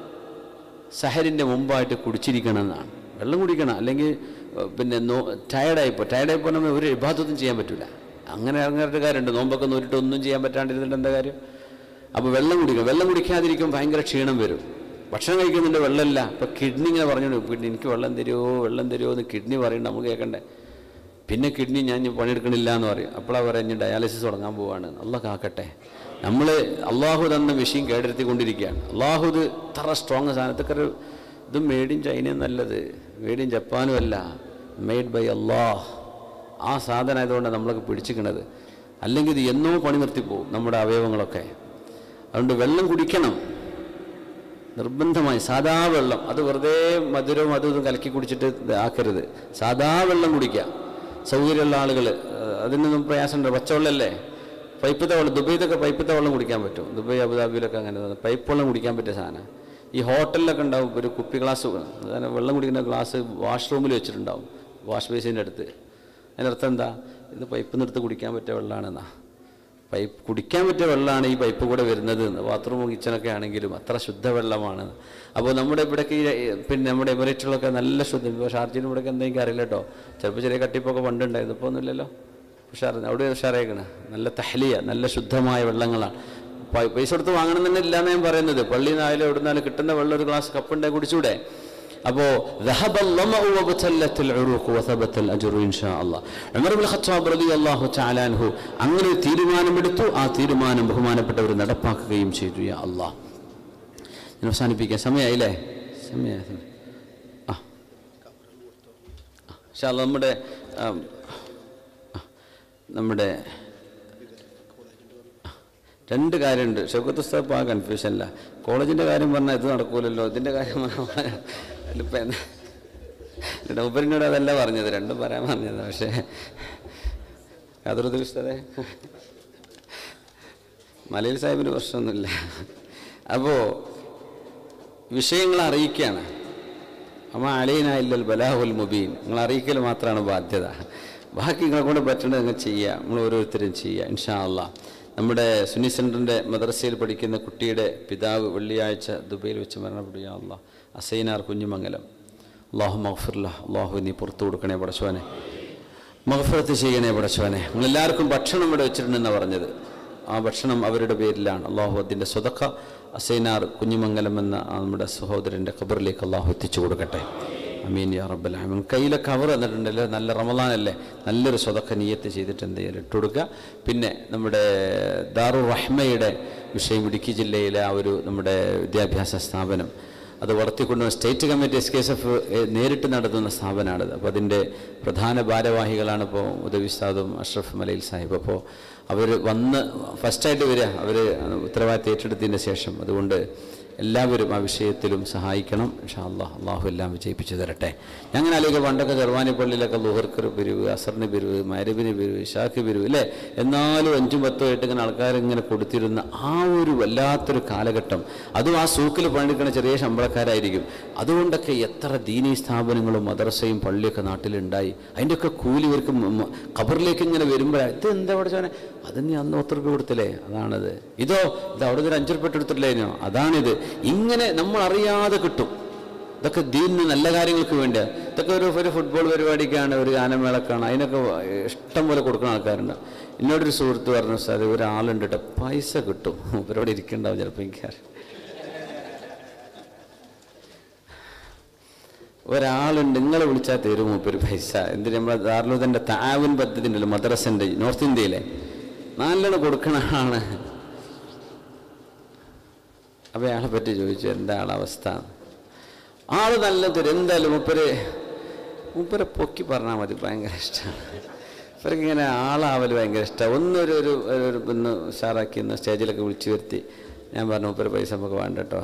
സഹരിൻ്റെ മുമ്പായിട്ട് കുടിച്ചിരിക്കണം എന്നാണ് വെള്ളം കുടിക്കണം അല്ലെങ്കിൽ ഏഹ്, പിന്നെ നോ ടയർഡായിപ്പോൾ ടയർഡായിപ്പോൾ നമ്മൾ ഒരു വിഭാഗത്തൊന്നും ചെയ്യാൻ പറ്റില്ല അങ്ങനെ ഇറങ്ങാറുടെ കാര്യമുണ്ട് നോമ്പൊക്കെ നോരിട്ട് ഒന്നും ചെയ്യാൻ പറ്റാണ്ടിരുന്നിട്ട് എന്താ കാര്യം അപ്പോൾ വെള്ളം കുടിക്കണം വെള്ളം കുടിക്കാതിരിക്കും ഭയങ്കര ക്ഷീണം വരും ഭക്ഷണം കഴിക്കുന്നുണ്ട് വെള്ളമില്ല ഇപ്പോൾ കിഡ്നി ഇങ്ങനെ പറഞ്ഞു കിഡ്നി എനിക്ക് വെള്ളം തരുമോ വെള്ളം തരുമോ എന്ന് കിഡ്നി പറയുന്നുണ്ട് നമുക്ക് കേൾക്കണ്ടേ പിന്നെ കിഡ്നി ഞാൻ ഇനി പണിയെടുക്കണില്ല എന്ന് പറയും അപ്പോഴാണ് പറയാം ഇനി ഡയാലിസിസ് തുടങ്ങാൻ പോവാണ് അല്ല കാക്കട്ടെ നമ്മൾ അള്ളാഹു തന്ന മെഷീൻ കേടെടുത്തിക്കൊണ്ടിരിക്കുകയാണ് അള്ളാഹു ഇത് ഇത്ര സ്ട്രോങ് സാധനത്തൊക്കെ ഒരു ഇത് മെയ്ഡ് ഇൻ ചൈന നല്ലത് മെയ്ഡ് ഇൻ ജപ്പാനും അല്ല മെയ്ഡ് ബൈ അള്ളാഹ് ആ സാധനം ആയതുകൊണ്ടാണ് നമ്മളൊക്കെ പിടിച്ചിക്കണത് അല്ലെങ്കിൽ ഇത് എന്നോ പണി നിർത്തിപ്പോവും നമ്മുടെ അവയവങ്ങളൊക്കെ അതുകൊണ്ട് വെള്ളം കുടിക്കണം നിർബന്ധമായി സാദാ വെള്ളം അത് വെറുതെ മധുരവും അതും ഇതും കലക്കി കുടിച്ചിട്ട് ഇത് ആക്കരുത് സാദാ വെള്ളം കുടിക്കുക സൗകര്യമുള്ള ആളുകൾ അതിനൊന്നും പ്രയാസമുണ്ട് പച്ചവെള്ളമല്ലേ പൈപ്പത്തെ വെള്ളം ദുബൈയിലൊക്കെ പൈപ്പത്തെ വെള്ളം കുടിക്കാൻ പറ്റും ദുബൈ അബുദാബിയിലൊക്കെ അങ്ങനെ പൈപ്പ് വെള്ളം കുടിക്കാൻ പറ്റിയ സാധനം ഈ ഹോട്ടലിലൊക്കെ ഉണ്ടാവും ഒരു കുപ്പി ഗ്ലാസ് അതാണ് വെള്ളം കുടിക്കുന്ന ഗ്ലാസ് വാഷ്റൂമിൽ വെച്ചിട്ടുണ്ടാവും വാഷ് ബേസിൻ്റെ അടുത്ത് അതിനർത്ഥം എന്താ ഇത് പൈപ്പിൽ നിന്ന് എടുത്ത് കുടിക്കാൻ പറ്റിയ വെള്ളമാണെന്നാ പൈപ്പ് കുടിക്കാൻ പറ്റിയ വെള്ളമാണ് ഈ പൈപ്പ് കൂടെ വരുന്നത് എന്ന് ബാത്റൂമും കിച്ചണൊക്കെ ആണെങ്കിലും അത്ര ശുദ്ധവെള്ളമാണ് അപ്പോൾ നമ്മുടെ ഇവിടെയൊക്കെ ഈ പിന്നെ നമ്മുടെ എമിറേറ്റുകളൊക്കെ നല്ല ശുദ്ധം ഇപ്പോൾ ഷാർജയിലും ഇവിടെയൊക്കെ എന്തെങ്കിലും അറിയില്ല കേട്ടോ ചിലപ്പോൾ ചെറിയ കട്ടിപ്പൊക്കെ പണ്ടുണ്ടായിരുന്നു ഇപ്പോൾ ഒന്നുമില്ലല്ലോ ഉഷാർ അവിടെ ഉഷാറായിക്കണ് നല്ല തഹലിയ നല്ല ശുദ്ധമായ വെള്ളങ്ങളാണ് പൈ- പൈസ കൊടുത്ത് വാങ്ങണം തന്നെ ഇല്ലാന്ന് ഞാൻ പറയുന്നത് പള്ളിയിൽ നിന്നായാലും എവിടെ നിന്നാലും കിട്ടുന്ന വെള്ളം ഒരു ഗ്ലാസ് കപ്പുണ്ടായി കുടിച്ചൂടെ അപ്പോൾ അങ്ങനെ ഒരു തീരുമാനമെടുത്തു ആ തീരുമാനം ബഹുമാനപ്പെട്ടവർ നടപ്പാക്കുകയും ചെയ്തു യാ അള്ളാഹ് ഞാൻ അവസാനിപ്പിക്കാൻ സമയമായില്ലേ സമയമായി സമയം. ആ പക്ഷെ അത് നമ്മുടെ ആം, ആ, നമ്മുടെ രണ്ട് കാര്യമുണ്ട് ഷൗക്കത്ത് ഉസ്താദ് ആ കൺഫ്യൂഷനില്ല കോളേജിൻ്റെ കാര്യം പറഞ്ഞാൽ ഇത് നടക്കൂലല്ലോ ഇതിൻ്റെ കാര്യം പറഞ്ഞാൽ ഇപ്പം എന്താ ഉപരിനോട് അതല്ല പറഞ്ഞത് രണ്ടും പറയാൻ പറഞ്ഞത് പക്ഷേ യാതൊരു ഉസ്താദേ മലയിൽ സാഹിബിന് പ്രശ്നമൊന്നുമില്ല അപ്പോൾ വിഷയങ്ങൾ അറിയിക്കുകയാണ് അമ്മ അലീനായില്ലൽ ബലാഹുൽ മുബീൻ നിങ്ങൾ അറിയിക്കൽ മാത്രമാണ് ബാധ്യത ബാക്കി നിങ്ങളെ കൊണ്ട് പറ്റേണ്ടത് നിങ്ങൾ ചെയ്യുക നമ്മൾ ഓരോരുത്തരും ചെയ്യുക ഇൻഷാ അള്ളാ നമ്മുടെ സുന്നി സെൻറ്ററിൻ്റെ മദ്രസയിൽ പഠിക്കുന്ന കുട്ടിയുടെ പിതാവ് വെള്ളിയാഴ്ച ദുബൈയിൽ വെച്ച് മരണപ്പെടുക അള്ളാ അസൈനാർ കുഞ്ഞുമംഗലം അള്ളാഹു മഹഫുല്ല അള്ളാഹു നീ പുറത്തു കൊടുക്കണേ പടച്ചോനെ മഹഫറത്ത് ചെയ്യണേ പടച്ചോനെ നമ്മളെല്ലാവർക്കും ഭക്ഷണം ഇവിടെ വെച്ചിട്ടുണ്ടെന്നാണ് പറഞ്ഞത് ആ ഭക്ഷണം അവരുടെ പേരിലാണ് അള്ളാഹു അതിൻ്റെ സ്വതക്ക അസൈനാർ കുഞ്ഞുമംഗലം എന്ന ആ നമ്മുടെ സഹോദരൻ്റെ ഖബറിലേക്ക് അള്ളാഹു എത്തിച്ചു കൊടുക്കട്ടെ അമീൻ യാ റബ്ബൽ ആമീൻ കയ്യിലെ കവർ തന്നിട്ടുണ്ടല്ലോ നല്ല റമദാനല്ലേ നല്ലൊരു സ്വതക്ക നീയത്ത് ചെയ്തിട്ട് എന്ത് ചെയ്യാൻ ഇട്ട് കൊടുക്കുക പിന്നെ നമ്മുടെ ദാറു റഹ്മയുടെ വിഷയം ഇടുക്കി ജില്ലയിലെ ആ ഒരു നമ്മുടെ വിദ്യാഭ്യാസ സ്ഥാപനം അത് വളർത്തിക്കൊണ്ടുവന്ന state committee S K S F നേരിട്ട് നടത്തുന്ന സ്ഥാപനമാണിത് അപ്പോൾ അതിൻ്റെ പ്രധാന ഭാരവാഹികളാണ് ഇപ്പോൾ ഉദവി സാദും അഷ്റഫ് മലയിൽ സാഹിബ് അപ്പോൾ അവർ വന്ന് ഫസ്റ്റായിട്ട് വരിക അവർ ഉത്തരവാദിത്തം ഏറ്റെടുത്തതിന് ശേഷം അതുകൊണ്ട് എല്ലാവരും ആ വിഷയത്തിലും സഹായിക്കണം ഇൻഷാ അള്ളാഹ് അള്ളാഹു എല്ലാം വിജയിപ്പിച്ചു തരട്ടെ ഞങ്ങൾ അല്ലെങ്കിൽ പണ്ടൊക്കെ ചെറുവാനി പള്ളിയിലൊക്കെ ലുഹർക്കൊരു പിരിവ് അസറിന് പിരിവ് മരബിന് പിരിവ് ഇഷാക്ക് പിരിവ് അല്ലേ എന്നാലും അഞ്ചും പത്തും ആയിട്ട് ഇങ്ങനെ ആൾക്കാർ ഇങ്ങനെ കൊടുത്തിരുന്ന ആ ഒരു വല്ലാത്തൊരു കാലഘട്ടം അതും ആ സൂക്കിൽ പണിയെടുക്കുന്ന ചെറിയ ശമ്പളക്കാരായിരിക്കും അതുകൊണ്ടൊക്കെ എത്ര ദീനീ സ്ഥാപനങ്ങളും മദ്രസയും പള്ളിയൊക്കെ നാട്ടിലുണ്ടായി അതിൻ്റെയൊക്കെ കൂലി ഇവർക്ക് മ- മ- ഖബറിലേക്ക് ഇങ്ങനെ വരുമ്പോഴാണ് ഇത് എന്താ പഠിച്ചോനെ അത് നീ അന്ന് ഒത്ത രൂപ കൊടുത്തില്ലേ അതാണത് ഇതോ ഇത് അവിടെ ഒരു അഞ്ചു രൂപ എടുത്തിട്ടില്ലേനോ അതാണിത് ഇങ്ങനെ നമ്മൾ അറിയാതെ കിട്ടും ഇതൊക്കെ ദീനിന് നല്ല കാര്യങ്ങൾക്ക് വേണ്ടിയാണ് ഇതൊക്കെ ഒരു ഒരു ഫുട്ബോൾ പരിപാടിക്കാണ് ഒരു ഗാനമേളക്കാണ് അതിനൊക്കെ ഇഷ്ടം പോലെ കൊടുക്കുന്ന ആൾക്കാരുണ്ട് എന്നോടൊരു സുഹൃത്ത് പറഞ്ഞു സാർ ഒരാളുണ്ട് കേട്ടോ പൈസ കിട്ടും ഇവരോട് ഇരിക്കണ്ടാവും ചിലപ്പോൾ എനിക്ക് ഒരാളുണ്ട് നിങ്ങളെ വിളിച്ചാൽ തരും മൂപ്പര് പൈസ എന്തിന് നമ്മളെ ദാർലുദൻ്റെ താവൻ പദ്ധതി ഉണ്ടല്ലോ മദ്രസൻ്റെ നോർത്ത് ഇന്ത്യയിലെ നല്ലോണം കൊടുക്കണ ആളാണ് അപ്പോൾ അയാളെ പറ്റി ചോദിച്ചു എന്താ ആളെ അവസ്ഥ ആള് നല്ല തരും എന്തായാലും മൂപ്പര് മൂപ്പരെ പൊക്കി പറഞ്ഞാൽ മതി ഭയങ്കര ഇഷ്ടമാണ് ഇവർക്ക് ഇങ്ങനെ ആളാവൽ ഭയങ്കര ഇഷ്ടമാണ് ഒന്നൊരു ഒരു ഒരു- ഒരു ഒന്ന് ഉഷാറാക്കി ഒന്ന് സ്റ്റേജിലൊക്കെ വിളിച്ചു വരുത്തി ഞാൻ പറഞ്ഞു മൂപ്പര് പൈസ നമുക്ക് വേണ്ട കേട്ടോ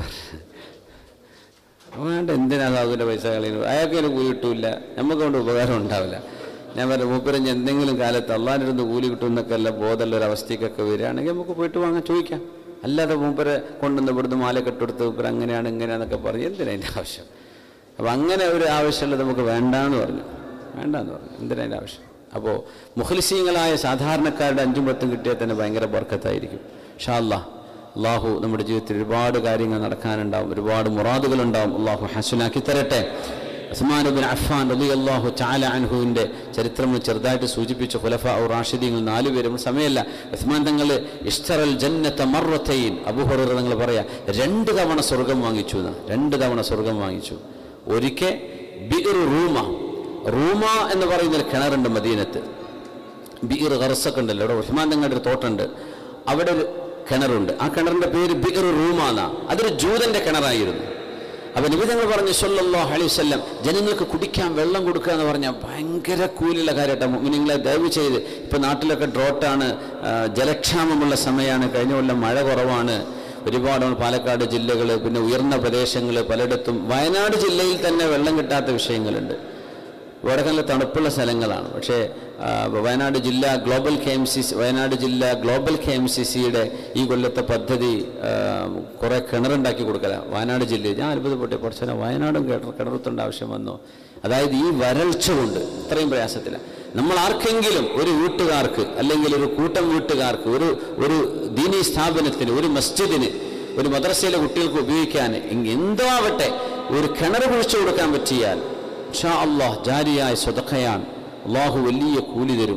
വേണ്ട എന്തിനാ സാധുവിൻ്റെ പൈസ കളയുന്നത് അയാൾക്ക് ഒരു കൂലി കിട്ടൂല നമുക്ക് കൊണ്ട് ഉപകാരം ഉണ്ടാവില്ല ഞാൻ പറഞ്ഞു മൂപ്പരഞ്ഞ് എന്തെങ്കിലും കാലത്ത് അള്ളാഹിൻ്റെ കൂലി കിട്ടും എന്നൊക്കെ അല്ല ബോധമുള്ള ഒരു അവസ്ഥയ്ക്കൊക്കെ വരികയാണെങ്കിൽ നമുക്ക് പോയിട്ട് വാങ്ങാൻ ചോദിക്കാം അല്ലാതെ മൂപ്പരെ കൊണ്ടുവന്ന് ഇവിടുന്ന് മാല കെട്ടെടുത്ത് മൂപ്പർ അങ്ങനെയാണ് ഇങ്ങനെയാണെന്നൊക്കെ പറഞ്ഞ് എന്തിനാ അതിൻ്റെ ആവശ്യം അപ്പോൾ അങ്ങനെ ഒരു ആവശ്യമുള്ളത് നമുക്ക് വേണ്ടാന്ന് പറഞ്ഞു വേണ്ടാന്ന് പറഞ്ഞു എന്തിനാ അതിൻ്റെ ആവശ്യം അപ്പോൾ മുഖലിസീങ്ങളായ സാധാരണക്കാരുടെ അഞ്ചും പത്തും കിട്ടിയാൽ തന്നെ ഭയങ്കര ബർക്കത്തായിരിക്കും ഷാ അല്ലാ അള്ളാഹു നമ്മുടെ ജീവിതത്തിൽ ഒരുപാട് കാര്യങ്ങൾ നടക്കാനുണ്ടാവും ഒരുപാട് മുറാദുകളുണ്ടാവും അള്ളാഹു ഹസുനാക്കി തരട്ടെ ഉസ്മാനുബിൻ അഫ്ഫാൻ റലി അള്ളാഹു ചാല അൻഹുവിൻ്റെ ചരിത്രം ചെറുതായിട്ട് സൂചിപ്പിച്ച ഖുലഫ ഔ റാഷിദീങ്ങൾ നാലുപേരും സമയമല്ല ഉസ്മാൻ തങ്ങൾ ഇഷ്തറൽ ജന്നത്ത മറത്തൈൻ അബുഹുറ തങ്ങൾ പറയാ രണ്ട് തവണ സ്വർഗം വാങ്ങിച്ചു എന്ന് രണ്ട് തവണ സ്വർഗം വാങ്ങിച്ചു ഒരിക്കൽ ബിർ റൂമ റൂമ എന്ന് പറയുന്ന ഒരു കിണറുണ്ട് മദീനത്ത് ബിർ ഖർസൊക്കെ ഉണ്ടല്ലോ അവിടെ ഉസ്മാൻ തങ്ങളുടെ ഒരു തോട്ടുണ്ട് അവിടെ ഒരു കിണറുണ്ട് ആ കിണറിന്റെ പേര് ബിർ റൂമ എന്നാ അതൊരു ജൂതന്റെ കിണറായിരുന്നു അപ്പൊ നിബിധങ്ങൾ പറഞ്ഞു സല്ലല്ലാഹു അലൈഹി വസല്ലം ജനങ്ങൾക്ക് കുടിക്കാൻ വെള്ളം കൊടുക്കുക എന്ന് പറഞ്ഞാൽ ഭയങ്കര കൂലിയുള്ള കാര്യമായിട്ടാണ് നിങ്ങളെ ദയവ് ചെയ്ത് ഇപ്പൊ നാട്ടിലൊക്കെ ഡ്രോട്ടാണ് ആ, ജലക്ഷാമമുള്ള സമയമാണ് കഴിഞ്ഞ കൊല്ലം മഴ കുറവാണ് ഒരുപാട് പാലക്കാട് ജില്ലകൾ പിന്നെ ഉയർന്ന പ്രദേശങ്ങൾ പലയിടത്തും വയനാട് ജില്ലയിൽ തന്നെ വെള്ളം കിട്ടാത്ത വിഷയങ്ങളുണ്ട് ഇവിടെ നല്ല തണുപ്പുള്ള സ്ഥലങ്ങളാണ് പക്ഷേ ആ, വയനാട് ജില്ല global K M C C Wayanad ജില്ല ഗ്ലോബൽ കെ എം സി സിയുടെ ഈ കൊല്ലത്തെ പദ്ധതി ആ, കുറേ കിണറുണ്ടാക്കി കൊടുക്കല വയനാട് ജില്ലയിൽ ഞാൻ അത്ഭുതപ്പെട്ടു കുറച്ചു വയനാടും കിണർ കിണറുത്തേണ്ട ആവശ്യം വന്നു അതായത് ഈ വരൾച്ച കൊണ്ട് ഇത്രയും പ്രയാസത്തില്ല നമ്മൾ ആർക്കെങ്കിലും ഒരു വീട്ടുകാർക്ക് അല്ലെങ്കിൽ ഒരു കൂട്ടം വീട്ടുകാർക്ക് ഒരു ഒരു ദീനീ സ്ഥാപനത്തിന് ഒരു മസ്ജിദിന് ഒരു മദ്രസയിലെ കുട്ടികൾക്ക് ഉപയോഗിക്കാൻ ഇങ് എന്തോ ആവട്ടെ ഒരു കിണർ കുഴിച്ചു കൊടുക്കാൻ പറ്റിയാൽ ഷാ അള്ളാഹ് ജാരിയായ സ്വതക്കയാണ് അള്ളാഹു വലിയ കൂലി തരും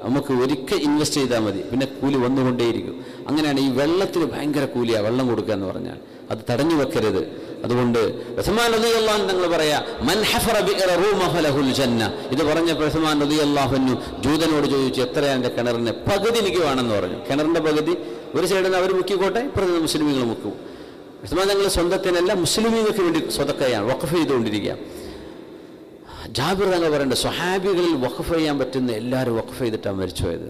നമുക്ക് ഒരിക്കൽ ഇൻവെസ്റ്റ് ചെയ്താൽ മതി പിന്നെ കൂലി വന്നുകൊണ്ടേയിരിക്കും അങ്ങനെയാണ് ഈ വെള്ളത്തിന് ഭയങ്കര കൂലിയാണ് വെള്ളം കൊടുക്കുക എന്ന് പറഞ്ഞാൽ അത് തടഞ്ഞു വെക്കരുത് അതുകൊണ്ട് ഉസ്മാൻ റളിയല്ലാഹു അൻഹു തങ്ങൾ പറയാ മൻ ഹഫറ ബിഅറ റൂമ ഫലഹുൽ ജന്ന ഇത് പറഞ്ഞപ്പോൾ ഉസ്മാൻ റളിയല്ലാഹു അൻഹു ജൂതനോട് ചോദിച്ചു എത്രയാണ് എൻ്റെ കിണറിന് പകുതി എനിക്ക് വേണമെന്ന് പറഞ്ഞു കിണറിൻ്റെ പകുതി ഒരു സൈഡിൽ നിന്ന് അവർ മുക്കിക്കോട്ടെ ഇപ്പുറത്ത് മുസ്ലിമീങ്ങൾ മുക്കും ഉസ്മാൻ തങ്ങൾ സ്വന്തത്തിനല്ല മുസ്ലിമീങ്ങൾക്ക് വേണ്ടി സ്വതക്കയാണ് വഖഫ് ചെയ്തുകൊണ്ടിരിക്കുക ജാബിർ തങ്ങൾ പറയുന്നുണ്ട് സ്വഹാബികളിൽ വഖഫ് ചെയ്യാൻ പറ്റുന്ന എല്ലാവരും വഖഫ് ചെയ്തിട്ടാണ് മരിച്ചുപോയത്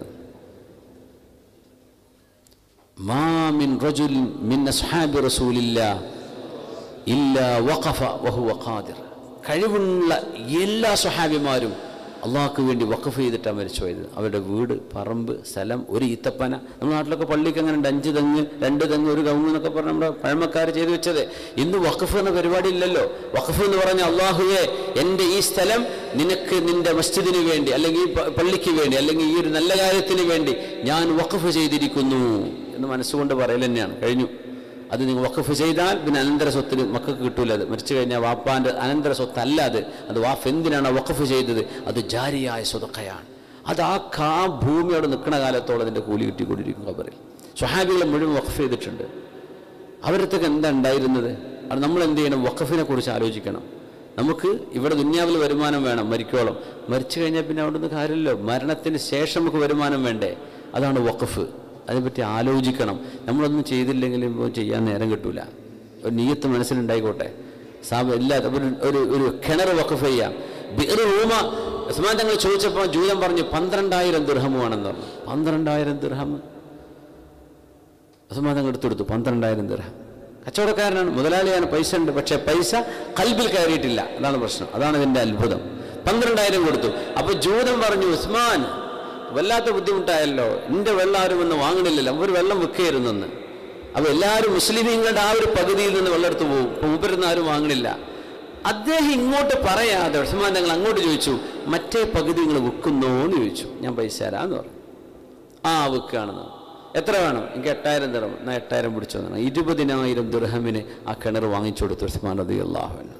മാ മിൻ റജുൽ മിൻ അസ്ഹാബി റസൂലില്ലാ ഇല്ല വഖഫ വഹുവ ഖാദിർ കഴിവുള്ള എല്ലാ സ്വഹാബിമാരും അള്ളാഹ്ക്ക് വേണ്ടി വഖഫ് ചെയ്തിട്ടാണ് മരിച്ചുപോയത് അവരുടെ വീട് പറമ്പ് സ്ഥലം ഒരു ഈത്തപ്പന നമ്മുടെ നാട്ടിലൊക്കെ പള്ളിക്ക് അങ്ങനെ ഉണ്ട് അഞ്ച് തെങ്ങ് രണ്ട് തെങ്ങ് ഒരു കവുങ്ങ് എന്നൊക്കെ പറഞ്ഞ് നമ്മുടെ പഴമക്കാർ ചെയ്തു വെച്ചത് ഇന്ന് വഖഫ് എന്ന പരിപാടി ഇല്ലല്ലോ വഖഫ് എന്ന് പറഞ്ഞ അള്ളാഹുവെ എൻ്റെ ഈ സ്ഥലം നിനക്ക് നിന്റെ മസ്ജിദിന് വേണ്ടി അല്ലെങ്കിൽ ഈ പ- പള്ളിക്ക് വേണ്ടി അല്ലെങ്കിൽ ഈ ഒരു നല്ല കാര്യത്തിന് വേണ്ടി ഞാൻ വഖഫ് ചെയ്തിരിക്കുന്നു എന്ന് മനസ്സുകൊണ്ട് പറയൽ തന്നെയാണ് കഴിഞ്ഞു അത് നിങ്ങൾ വഖഫ് ചെയ്താൽ പിന്നെ അനന്തര സ്വത്തിന് മക്കൾക്ക് കിട്ടൂല അത് മരിച്ചു കഴിഞ്ഞാൽ വാപ്പാൻ്റെ അനന്തര സ്വത്തല്ല അത് അത് വാഫ് എന്തിനാണ് വഖഫ് ചെയ്തത് അത് ജാരിയായ സ്വതക്കയാണ് അത് ആ കാ ഭൂമി അവിടെ നിൽക്കുന്ന കാലത്തോളം അതിൻ്റെ കൂലി കിട്ടിക്കൊണ്ടിരിക്കും ഖബറിൽ സ്വഹാബികളെ മുഴുവൻ വഖഫ് ചെയ്തിട്ടുണ്ട് അവരത്തൊക്കെ എന്താ ഉണ്ടായിരുന്നത് അത് നമ്മൾ എന്ത് ചെയ്യണം വഖഫിനെ കുറിച്ച് ആലോചിക്കണം നമുക്ക് ഇവിടെ ദുന്യാവിൽ വരുമാനം വേണം മരിക്കോളം മരിച്ചു കഴിഞ്ഞാൽ പിന്നെ അവിടെ നിന്ന് കാര്യമില്ലല്ലോ മരണത്തിന് ശേഷം നമുക്ക് വരുമാനം വേണ്ടേ അതാണ് വഖഫ് അതിനെപ്പറ്റി ആലോചിക്കണം നമ്മളൊന്നും ചെയ്തില്ലെങ്കിൽ ഇപ്പോൾ ചെയ്യാൻ നേരം കിട്ടൂല ഒരു നീയത്ത് മനസ്സിലുണ്ടായിക്കോട്ടെ സാബ് എല്ലാ ഒരു ഒരു ഒരു കിണർ വഖഫ് ചെയ്യാം ബിർ റൂമ ഉസ്മാൻ തങ്ങൾ ചോദിച്ചപ്പോൾ ജൂതൻ പറഞ്ഞു പന്ത്രണ്ടായിരം ദുർഹമാണെന്ന് പറഞ്ഞു പന്ത്രണ്ടായിരം ദുർഹം ഉസ്മാൻ തങ്ങൾ എടുത്തെടുത്തു പന്ത്രണ്ടായിരം ദിർഹം കച്ചവടക്കാരനാണ് മുതലാളിയാണ് പൈസ ഉണ്ട് പക്ഷേ പൈസ കൽബിൽ കയറിയിട്ടില്ല അതാണ് പ്രശ്നം അതാണ് ഇതിൻ്റെ അത്ഭുതം പന്ത്രണ്ടായിരം കൊടുത്തു അപ്പൊ ജൂതൻ പറഞ്ഞു ഉസ്മാൻ വല്ലാത്ത ബുദ്ധിമുട്ടായല്ലോ നിന്റെ വെള്ളം ആരും വന്ന് വാങ്ങണില്ലല്ലോ അവർ വെള്ളം വിൽക്കുകയായിരുന്നെന്ന് അപ്പൊ എല്ലാവരും മുസ്ലിമീങ്ങളുടെ ആ ഒരു പകുതിയിൽ നിന്ന് വെള്ളം എടുത്തു പോകും അപ്പൊ മൂപ്പരുന്ന് ആരും വാങ്ങണില്ല അദ്ദേഹം ഇങ്ങോട്ട് പറയാതെ ഉസ്മാൻ തങ്ങൾ അങ്ങോട്ട് ചോദിച്ചു മറ്റേ പകുതി നിങ്ങൾ വിൽക്കുന്നോ എന്ന് ചോദിച്ചു ഞാൻ പൈസ തരാന്ന് പറഞ്ഞു ആ വിൽക്കുകയാണെന്ന് എത്ര വേണം എനിക്ക് എട്ടായിരം ദിറം എന്നാ എട്ടായിരം പിടിച്ചു തന്നെ ഇരുപതിനായിരം ദുർഹമിന് ആ കിണർ വാങ്ങിച്ചു കൊടുത്തു ഉസ്മാൻ റതി അള്ളാഹുവിന്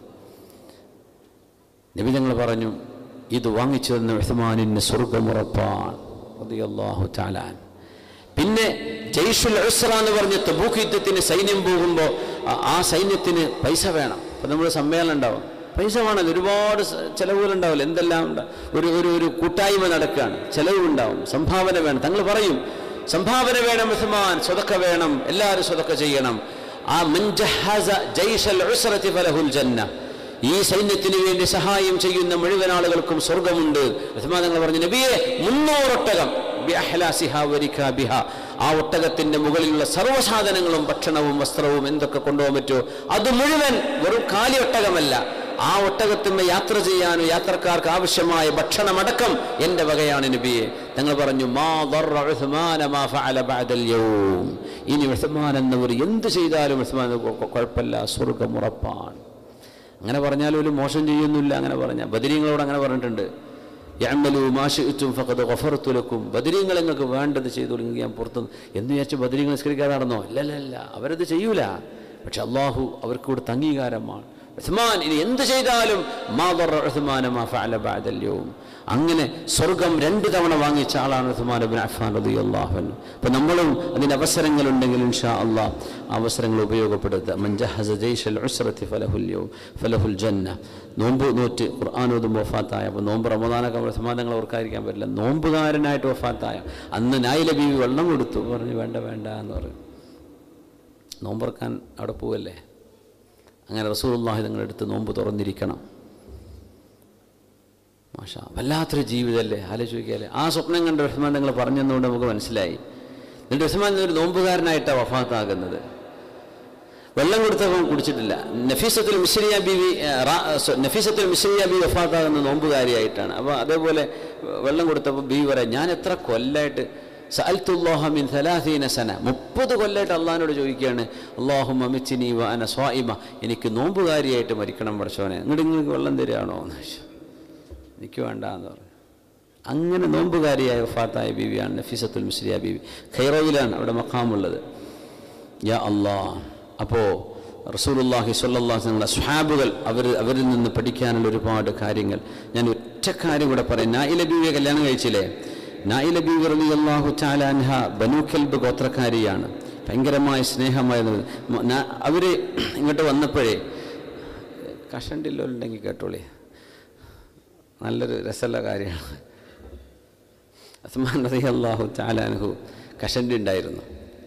നബി ഞങ്ങൾ പറഞ്ഞു ഇത് വാങ്ങിച്ചു തന്ന ഉസ്മാനിന് സ്വർഗമുറപ്പാണ് റതി അള്ളാഹു ചാലാൻ പിന്നെ ജയ്ഷുൽ ഉസ്ര എന്ന് പറഞ്ഞ തബൂക്ക് യുദ്ധത്തിന് സൈന്യം പോകുമ്പോൾ ആ സൈന്യത്തിന് പൈസ വേണം അപ്പം നമ്മൾ സമ്മേളനം ഉണ്ടാവും പൈസ വേണം ഒരുപാട് സ- ചെലവുകളുണ്ടാവില്ല എന്തെല്ലാം ഉണ്ടാവും ഒരു ഒരു ഒരു കൂട്ടായ്മ നടക്കുകയാണ് ചെലവുണ്ടാവും സംഭാവന വേണം തങ്ങൾ പറയും സംഭാവന വേണം ഉസ്മാൻ സ്വതക്ക വേണം എല്ലാവരും സ്വതക്ക ചെയ്യണം ആ മൻജഹാസ ജയ്ഷൽ ഉസ്രത്തി ഫലഹുൽ ജന്ന ഈ സൈന്യത്തിന് വേണ്ടി സഹായം ചെയ്യുന്ന മുഴുവൻ ആളുകൾക്കും സ്വർഗമുണ്ട് ഉസ്മാൻ തങ്ങൾ പറഞ്ഞു നബിയെ മുന്നൂറൊട്ടകം ബിഅഹ്ലാസിഹാ വരിക്കാബിഹ. ആ ഒട്ടകത്തിന്റെ മുകളിലുള്ള സർവ്വസാധനങ്ങളും ഭക്ഷണവും വസ്ത്രവും എന്തൊക്കെ കൊണ്ടുപോകാൻ പറ്റുമോ അത് മുഴുവൻ വെറും കാലി ഒട്ടകമല്ല ആ ഒട്ടകത്തിന്മേ യാത്ര ചെയ്യാനും യാത്രക്കാർക്ക് ആവശ്യമായ ഭക്ഷണമടക്കം എന്റെ വകയാണ് നബിയെ തങ്ങൾ പറഞ്ഞു മാ ضر عثمان ما فعل بعد اليوم. ഇനി ഉസ്മാൻ എന്നവർ എന്ത് ചെയ്താലും ഉസ്മാൻ കുഴപ്പമില്ല സ്വർഗം ഉറപ്പാണ് അങ്ങനെ പറഞ്ഞാലും ഒരു മോശം ചെയ്യുന്നില്ല അങ്ങനെ പറഞ്ഞാൽ ബദരീങ്ങളോട് അങ്ങനെ പറഞ്ഞിട്ടുണ്ട് യഅമലു മാ ശിഅ്തും ഫഖദ് ഗഫർതു ലക്കും ബദരീങ്ങൾ നിങ്ങൾക്ക് വേണ്ടത് ചെയ്തോളൂ നിങ്ങൾക്ക് ഞാൻ പുറത്തു എന്ന് വിചാരിച്ച് ബദരീങ്ങൾ നിസ്കരിക്കാതെ നടന്നോ ഇല്ല ഇല്ല ഇല്ല അവരത് ചെയ്യൂല പക്ഷെ അള്ളാഹു അവർക്ക് കൊടുത്ത അംഗീകാരമാണ് ഉസ്മാൻ ഇനി എന്ത് ചെയ്താലും മാ ضر ഉസ്മാന മാ ഫഅല ബഅദൽ യൗം അങ്ങനെ സ്വർഗം രണ്ട് തവണ വാങ്ങിച്ച ആളാണ് ഉസ്മാൻ ഇബ്നു അഫ്ഫാൻ റളിയല്ലാഹു അൻഹു അപ്പോൾ നമ്മളും അതിൻ്റെ അവസരങ്ങളുണ്ടെങ്കിൽ ഇൻഷാ അള്ളാഹ് ആ അവസരങ്ങൾ ഉപയോഗപ്പെടുത്തുക മൻ ജഹസ ജയ്ഷൽ ഉസ്രത്തി ഫലഹുൽ യൗം ഫലഹുൽ ജന്ന നോമ്പ് നോറ്റ് ഖുർആൻ ഓതും വഫാത്തായ അപ്പോൾ നോമ്പ് റമദാനൊക്കെ ഉസ്മാൻ തങ്ങൾ ഓർക്കാതിരിക്കാൻ പറ്റില്ല നോമ്പുകാരനായിട്ട് വഫാത്തായ അന്ന് നായില ബീവി വെള്ളം കൊടുത്തു പറഞ്ഞു വേണ്ട വേണ്ട എന്ന് പറഞ്ഞു നോമ്പറക്കാൻ അവിടെ പോവല്ലേ അങ്ങനെ റസൂലുള്ളാഹി തങ്ങളെടുത്ത് നോമ്പ് തുറന്നിരിക്കണം മാഷാ വല്ലാത്തൊരു ജീവിതമല്ലേ ആലോചിക്കുകയല്ലേ ആ സ്വപ്നം കണ്ട ഉസ്മാൻ നിങ്ങൾ പറഞ്ഞതുകൊണ്ട് നമുക്ക് മനസ്സിലായി എന്നിട്ട് ഉസ്മാൻ ഒരു നോമ്പുകാരനായിട്ടാണ് വഫാത്താകുന്നത് വെള്ളം കൊടുത്തവൻ കുടിച്ചിട്ടില്ല നഫീസത്തുൽ മിശ്രിയ ബീവി ഏ, റാ- സോ- നഫീസത്തുൽ മിശ്രിയ ബി വഫാത്താകുന്ന നോമ്പുകാരിയായിട്ടാണ് അപ്പോൾ അതേപോലെ വെള്ളം കൊടുത്തപ്പോൾ ബീവി പറയാം ഞാൻ എത്ര കൊല്ലായിട്ട് സഅൽത്തുല്ലാഹമിൻ സലാഹീന സന മുപ്പത് കൊല്ലമായിട്ട് അള്ളഹാനോട് ചോദിക്കുകയാണ് അള്ളാഹു മമിച്ചിനി വ അന സ്വായിമ എനിക്ക് നോമ്പുകാരിയായിട്ട് മരിക്കണം പഠിച്ചോനെ എന്നിട്ട് നിങ്ങൾക്ക് വെള്ളം തരികയാണോ എന്ന് ചോദിച്ചു എനിക്ക് വേണ്ട എന്ന് പറഞ്ഞു അങ്ങനെ നോമ്പുകാരിയായ വഫാത്തായ ബീവിയാണ് നഫീസത്തുൽ മിസ്രിയ ബീവി ഖൈറോയിലാണ് അവിടെ മഖാമുള്ളത് യാ അള്ളാ അപ്പോൾ റസൂലുള്ളാഹി സ്വല്ലല്ലാഹു അലൈഹി വസല്ലം സ്വഹാബുകൾ അവർ അവരിൽ നിന്ന് പഠിക്കാനുള്ള ഒരുപാട് കാര്യങ്ങൾ ഞാൻ ഒറ്റ കാര്യം കൂടെ പറയാം നായില ബീവിയെ കല്യാണം കഴിച്ചില്ലേ നായില ബി റലി അള്ളാഹു ചാലാൻഹ ബനു കൽബ് ഗോത്രക്കാരിയാണ് ഭയങ്കരമായ സ്നേഹമായിരുന്നു മ- നാ- അവര് ഇങ്ങോട്ട് വന്നപ്പോഴേ കഷണ്ടില്ലോലുണ്ടെങ്കിൽ കേട്ടോളി നല്ലൊരു രസമുള്ള കാര്യമാണ് അസ്മാൻ റതി അള്ളാഹു ചാലാൻഹു കഷണ്ടി ഉണ്ടായിരുന്നു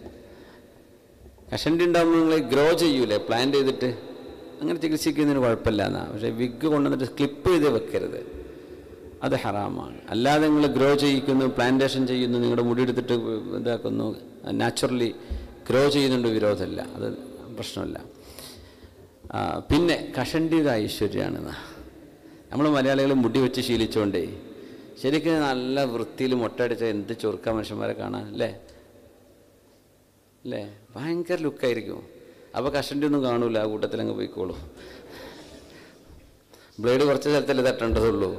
കഷണ്ടി ഉണ്ടാകുമ്പോൾ നിങ്ങൾ ഗ്രോ ചെയ്യൂലേ പ്ലാൻ ചെയ്തിട്ട് അങ്ങനെ ചികിത്സിക്കുന്നതിന് കുഴപ്പമില്ല എന്നാ പക്ഷേ വിഗ് കൊണ്ടുവന്നിട്ട് ക്ലിപ്പ് ചെയ്ത് വെക്കരുത് അത് ഹറാമാണ് അല്ലാതെ നിങ്ങൾ ഗ്രോ ചെയ്യിക്കുന്നു പ്ലാന്റേഷൻ ചെയ്യുന്നു നിങ്ങളുടെ മുടി എടുത്തിട്ട് ഇതാക്കുന്നു നാച്ചുറലി ഗ്രോ ചെയ്യുന്നുണ്ട് വിരോധമില്ല അത് പ്രശ്നമില്ല ആ, പിന്നെ കഷണ്ടിയുടെ ഐശ്വര്യമാണെന്ന് നമ്മൾ മലയാളികൾ മുടി വെച്ച് ശീലിച്ചുകൊണ്ടേ ശരിക്കും നല്ല വൃത്തിയിൽ മുട്ടയടിച്ച എന്ത് ചൊറുക്ക മനുഷ്യന്മാരെ കാണാൻ അല്ലേ അല്ലേ ഭയങ്കര ലുക്കായിരിക്കും അപ്പോൾ കഷണ്ടി ഒന്നും കാണൂല ആ കൂട്ടത്തിൽ അങ്ങ് പോയിക്കോളൂ ബ്ലേഡ് കുറച്ച് സ്ഥലത്തല്ലേ തട്ടേണ്ടതുള്ളൂ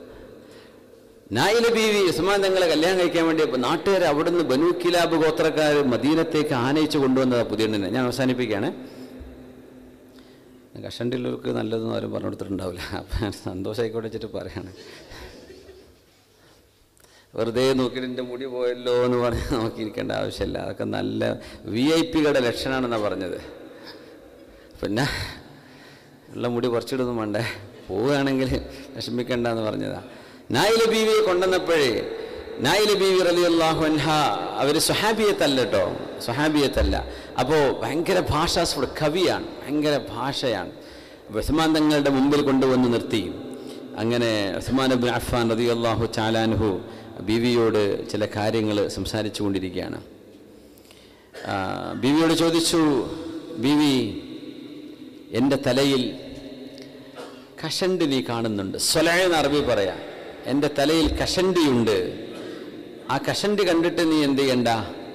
നായില ബീവി ഉസ്മാൻ തങ്ങളെ കല്യാണം കഴിക്കാൻ വേണ്ടി അപ്പോൾ നാട്ടുകാർ അവിടുന്ന് ബനു കിലാബ് ഗോത്രക്കാർ മദീനത്തേക്ക് ആനയിച്ച് കൊണ്ടുവന്നതാണ് പുതിയണ്ണിനെ ഞാൻ അവസാനിപ്പിക്കുകയാണ് കഷണ്ടിലുള്ളവർക്ക് നല്ലതെന്ന് ആരും പറഞ്ഞു കൊടുത്തിട്ടുണ്ടാവില്ല അപ്പം സന്തോഷമായിക്കോട്ടെ വെച്ചിട്ട് പറയാണ് വെറുതെ നോക്കിയിട്ട് എൻ്റെ മുടി പോയല്ലോ എന്ന് പറഞ്ഞ് നോക്കിയിരിക്കേണ്ട ആവശ്യമില്ല അതൊക്കെ നല്ല വി ഐ പികളുടെ ലക്ഷണമാണെന്നാണ് പറഞ്ഞത് പിന്നെ ഉള്ള മുടി കുറച്ചിടൊന്നും വേണ്ടേ പോവുകയാണെങ്കിൽ വിഷമിക്കണ്ട എന്ന് പറഞ്ഞതാ നായില ബീവിയെ കൊണ്ടുവന്നപ്പോഴേ നായില ബീവി റലി അള്ളാഹു അൻഹ അവർ സ്വഹാബിയത്തല്ല കേട്ടോ സ്വഹാബിയത്തല്ല അപ്പോൾ ഭയങ്കര ഭാഷാസ്ഫുട കവിയാണ് ഭയങ്കര ഭാഷയാണ് ഉസ്മാൻ തങ്ങളുടെ മുമ്പിൽ കൊണ്ടുവന്ന് നിർത്തി അങ്ങനെ ഉസ്മാൻ അബിൻ അഫ്ഫാൻ റതി അള്ളാഹു ചാലാൻഹു ബീവിയോട് ചില കാര്യങ്ങൾ സംസാരിച്ചു കൊണ്ടിരിക്കുകയാണ് ആ, ബീവിയോട് ചോദിച്ചു ബീവി എൻ്റെ തലയിൽ കഷണ്ടി നീ കാണുന്നുണ്ട് സ്വലയെന്ന് അറബി പറയാം എൻ്റെ തലയിൽ കഷണ്ടിയുണ്ട് ആ കഷണ്ടി കണ്ടിട്ട് നീ എന്ത് ചെയ്യണ്ട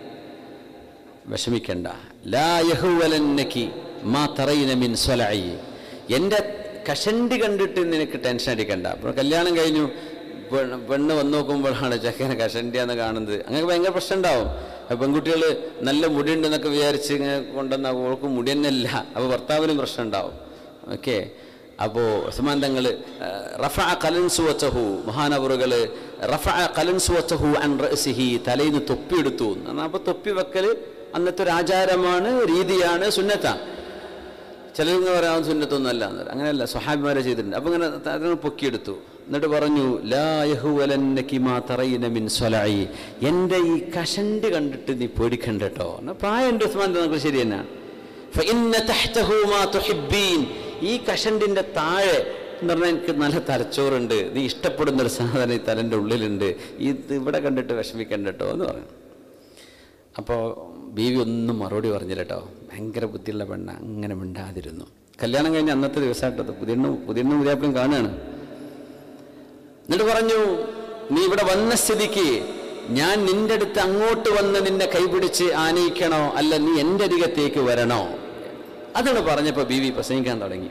വിഷമിക്കണ്ട ലാ യഹുവലന്നക്കി മാ തറയിന മിൻ സ്വലയി എൻ്റെ കഷണ്ടി കണ്ടിട്ട് നിനക്ക് ടെൻഷൻ അടിക്കണ്ട അപ്പോൾ കല്യാണം കഴിഞ്ഞു പെണ്ണ് പെണ്ണ് വന്ന് നോക്കുമ്പോഴാണ് ചെക്കനെ കഷണ്ടിയാന്ന് കാണുന്നത് അങ്ങനെ ഭയങ്കര പ്രശ്നം ഉണ്ടാവും അപ്പോൾ പെൺകുട്ടികൾ നല്ല മുടിയുണ്ടെന്നൊക്കെ വിചാരിച്ച് ഇങ്ങനെ കൊണ്ടുവന്ന ഓൾക്ക് മുടി തന്നെയല്ല അപ്പോൾ ഭർത്താവിനും പ്രശ്നം ഉണ്ടാവും ഓക്കെ അപ്പോൾ ഉസ്മാൻ തങ്ങൾ റഫ കലൻസുവച്ചഹു മഹാനവറുകൾ റഫ കലൻസുവച്ചഹു അൻ റസിഹി തലയിൽ നിന്ന് തൊപ്പിയെടുത്തു അപ്പോൾ തൊപ്പി വെക്കൽ അന്നത്തെ ഒരു ആചാരമാണ് രീതിയാണ് സുന്നത്താണ് ചിലരിങ്ങനെ പറയാൻ സുന്നത്തൊന്നും അല്ല എന്ന് പറയും. അങ്ങനെയല്ല സ്വഹാബിമാരെ ചെയ്തിട്ടുണ്ട് അപ്പോൾ ഇങ്ങനെ അതിനെ പൊക്കിയെടുത്തു എന്നിട്ട് പറഞ്ഞു ലാ യഹുവലന്നക്കി മാ തറയിന മിൻ സ്വലഈ എൻ്റെ ഈ കഷണ്ടി കണ്ടിട്ട് നീ പേടിക്കണ്ട കേട്ടോ എന്നാ പ്രായം എൻ്റെ ഉസ്മാൻ നമുക്ക് ശരി തന്നെയാണ് فإن تحته ما تحبين. ഈ കഷണ്ടിൻ്റെ താഴെ എന്ന് പറഞ്ഞാൽ എനിക്ക് നല്ല തലച്ചോറുണ്ട് നീ ഇഷ്ടപ്പെടുന്ന ഒരു സാധനം ഈ തലൻ്റെ ഉള്ളിലുണ്ട് ഇത് ഇവിടെ കണ്ടിട്ട് വിഷമിക്കണ്ട കേട്ടോ എന്ന് പറഞ്ഞു അപ്പോൾ ബീവി ഒന്നും മറുപടി പറഞ്ഞില്ല കേട്ടോ ഭയങ്കര ബുദ്ധിയുള്ള പെണ്ണ അങ്ങനെ മിണ്ടാതിരുന്നു കല്യാണം കഴിഞ്ഞ അന്നത്തെ ദിവസമായിട്ടത് പുതിയണ്ണും പുതിയണ്ണും പുതിയാപ്പിളും കാണുകയാണ് എന്നിട്ട് പറഞ്ഞു നീ ഇവിടെ വന്ന സ്ഥിതിക്ക് ഞാൻ നിന്റെ അടുത്ത് അങ്ങോട്ട് വന്ന് നിന്നെ കൈപിടിച്ച് ആനയിക്കണോ അല്ല നീ എൻ്റെ അരികത്തേക്ക് വരണോ അതാണ് പറഞ്ഞപ്പോൾ ബീവി പ്രസംഗിക്കാൻ തുടങ്ങി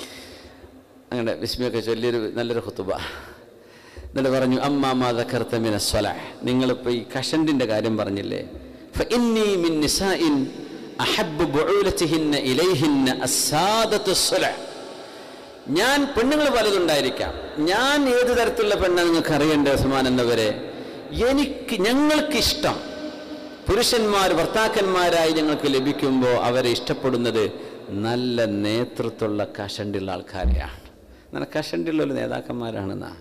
അങ്ങനെ വിസ്മയൊക്കെ ചൊല്ലിയൊരു നല്ലൊരു ഹുത്തുബ എന്നിട്ട് പറഞ്ഞു അമ്മാമാതക്കർത്തമിന സ്വല നിങ്ങളിപ്പോൾ ഈ കഷണ്ടിൻ്റെ കാര്യം പറഞ്ഞില്ലേ فإني من نساء أحب بعولتهن إليهن السادة الصلع ഞാൻ പെണ്ണുങ്ങൾ പലതുണ്ടായിരിക്കാം ഞാൻ ഏത് തരത്തിലുള്ള പെണ്ണ നിങ്ങൾക്ക് അറിയേണ്ട ഉസ്മാൻ എന്നവരെ എനിക്ക് ഞങ്ങൾക്കിഷ്ടം പുരുഷന്മാർ ഭർത്താക്കന്മാരായി ഞങ്ങൾക്ക് ലഭിക്കുമ്പോൾ അവരെ ഇഷ്ടപ്പെടുന്നത് നല്ല നേതൃത്വമുള്ള കഷണ്ടുള്ള ആൾക്കാരെയാണ് നല്ല കഷണ്ടുള്ള ഒരു നേതാക്കന്മാരാണെന്നാ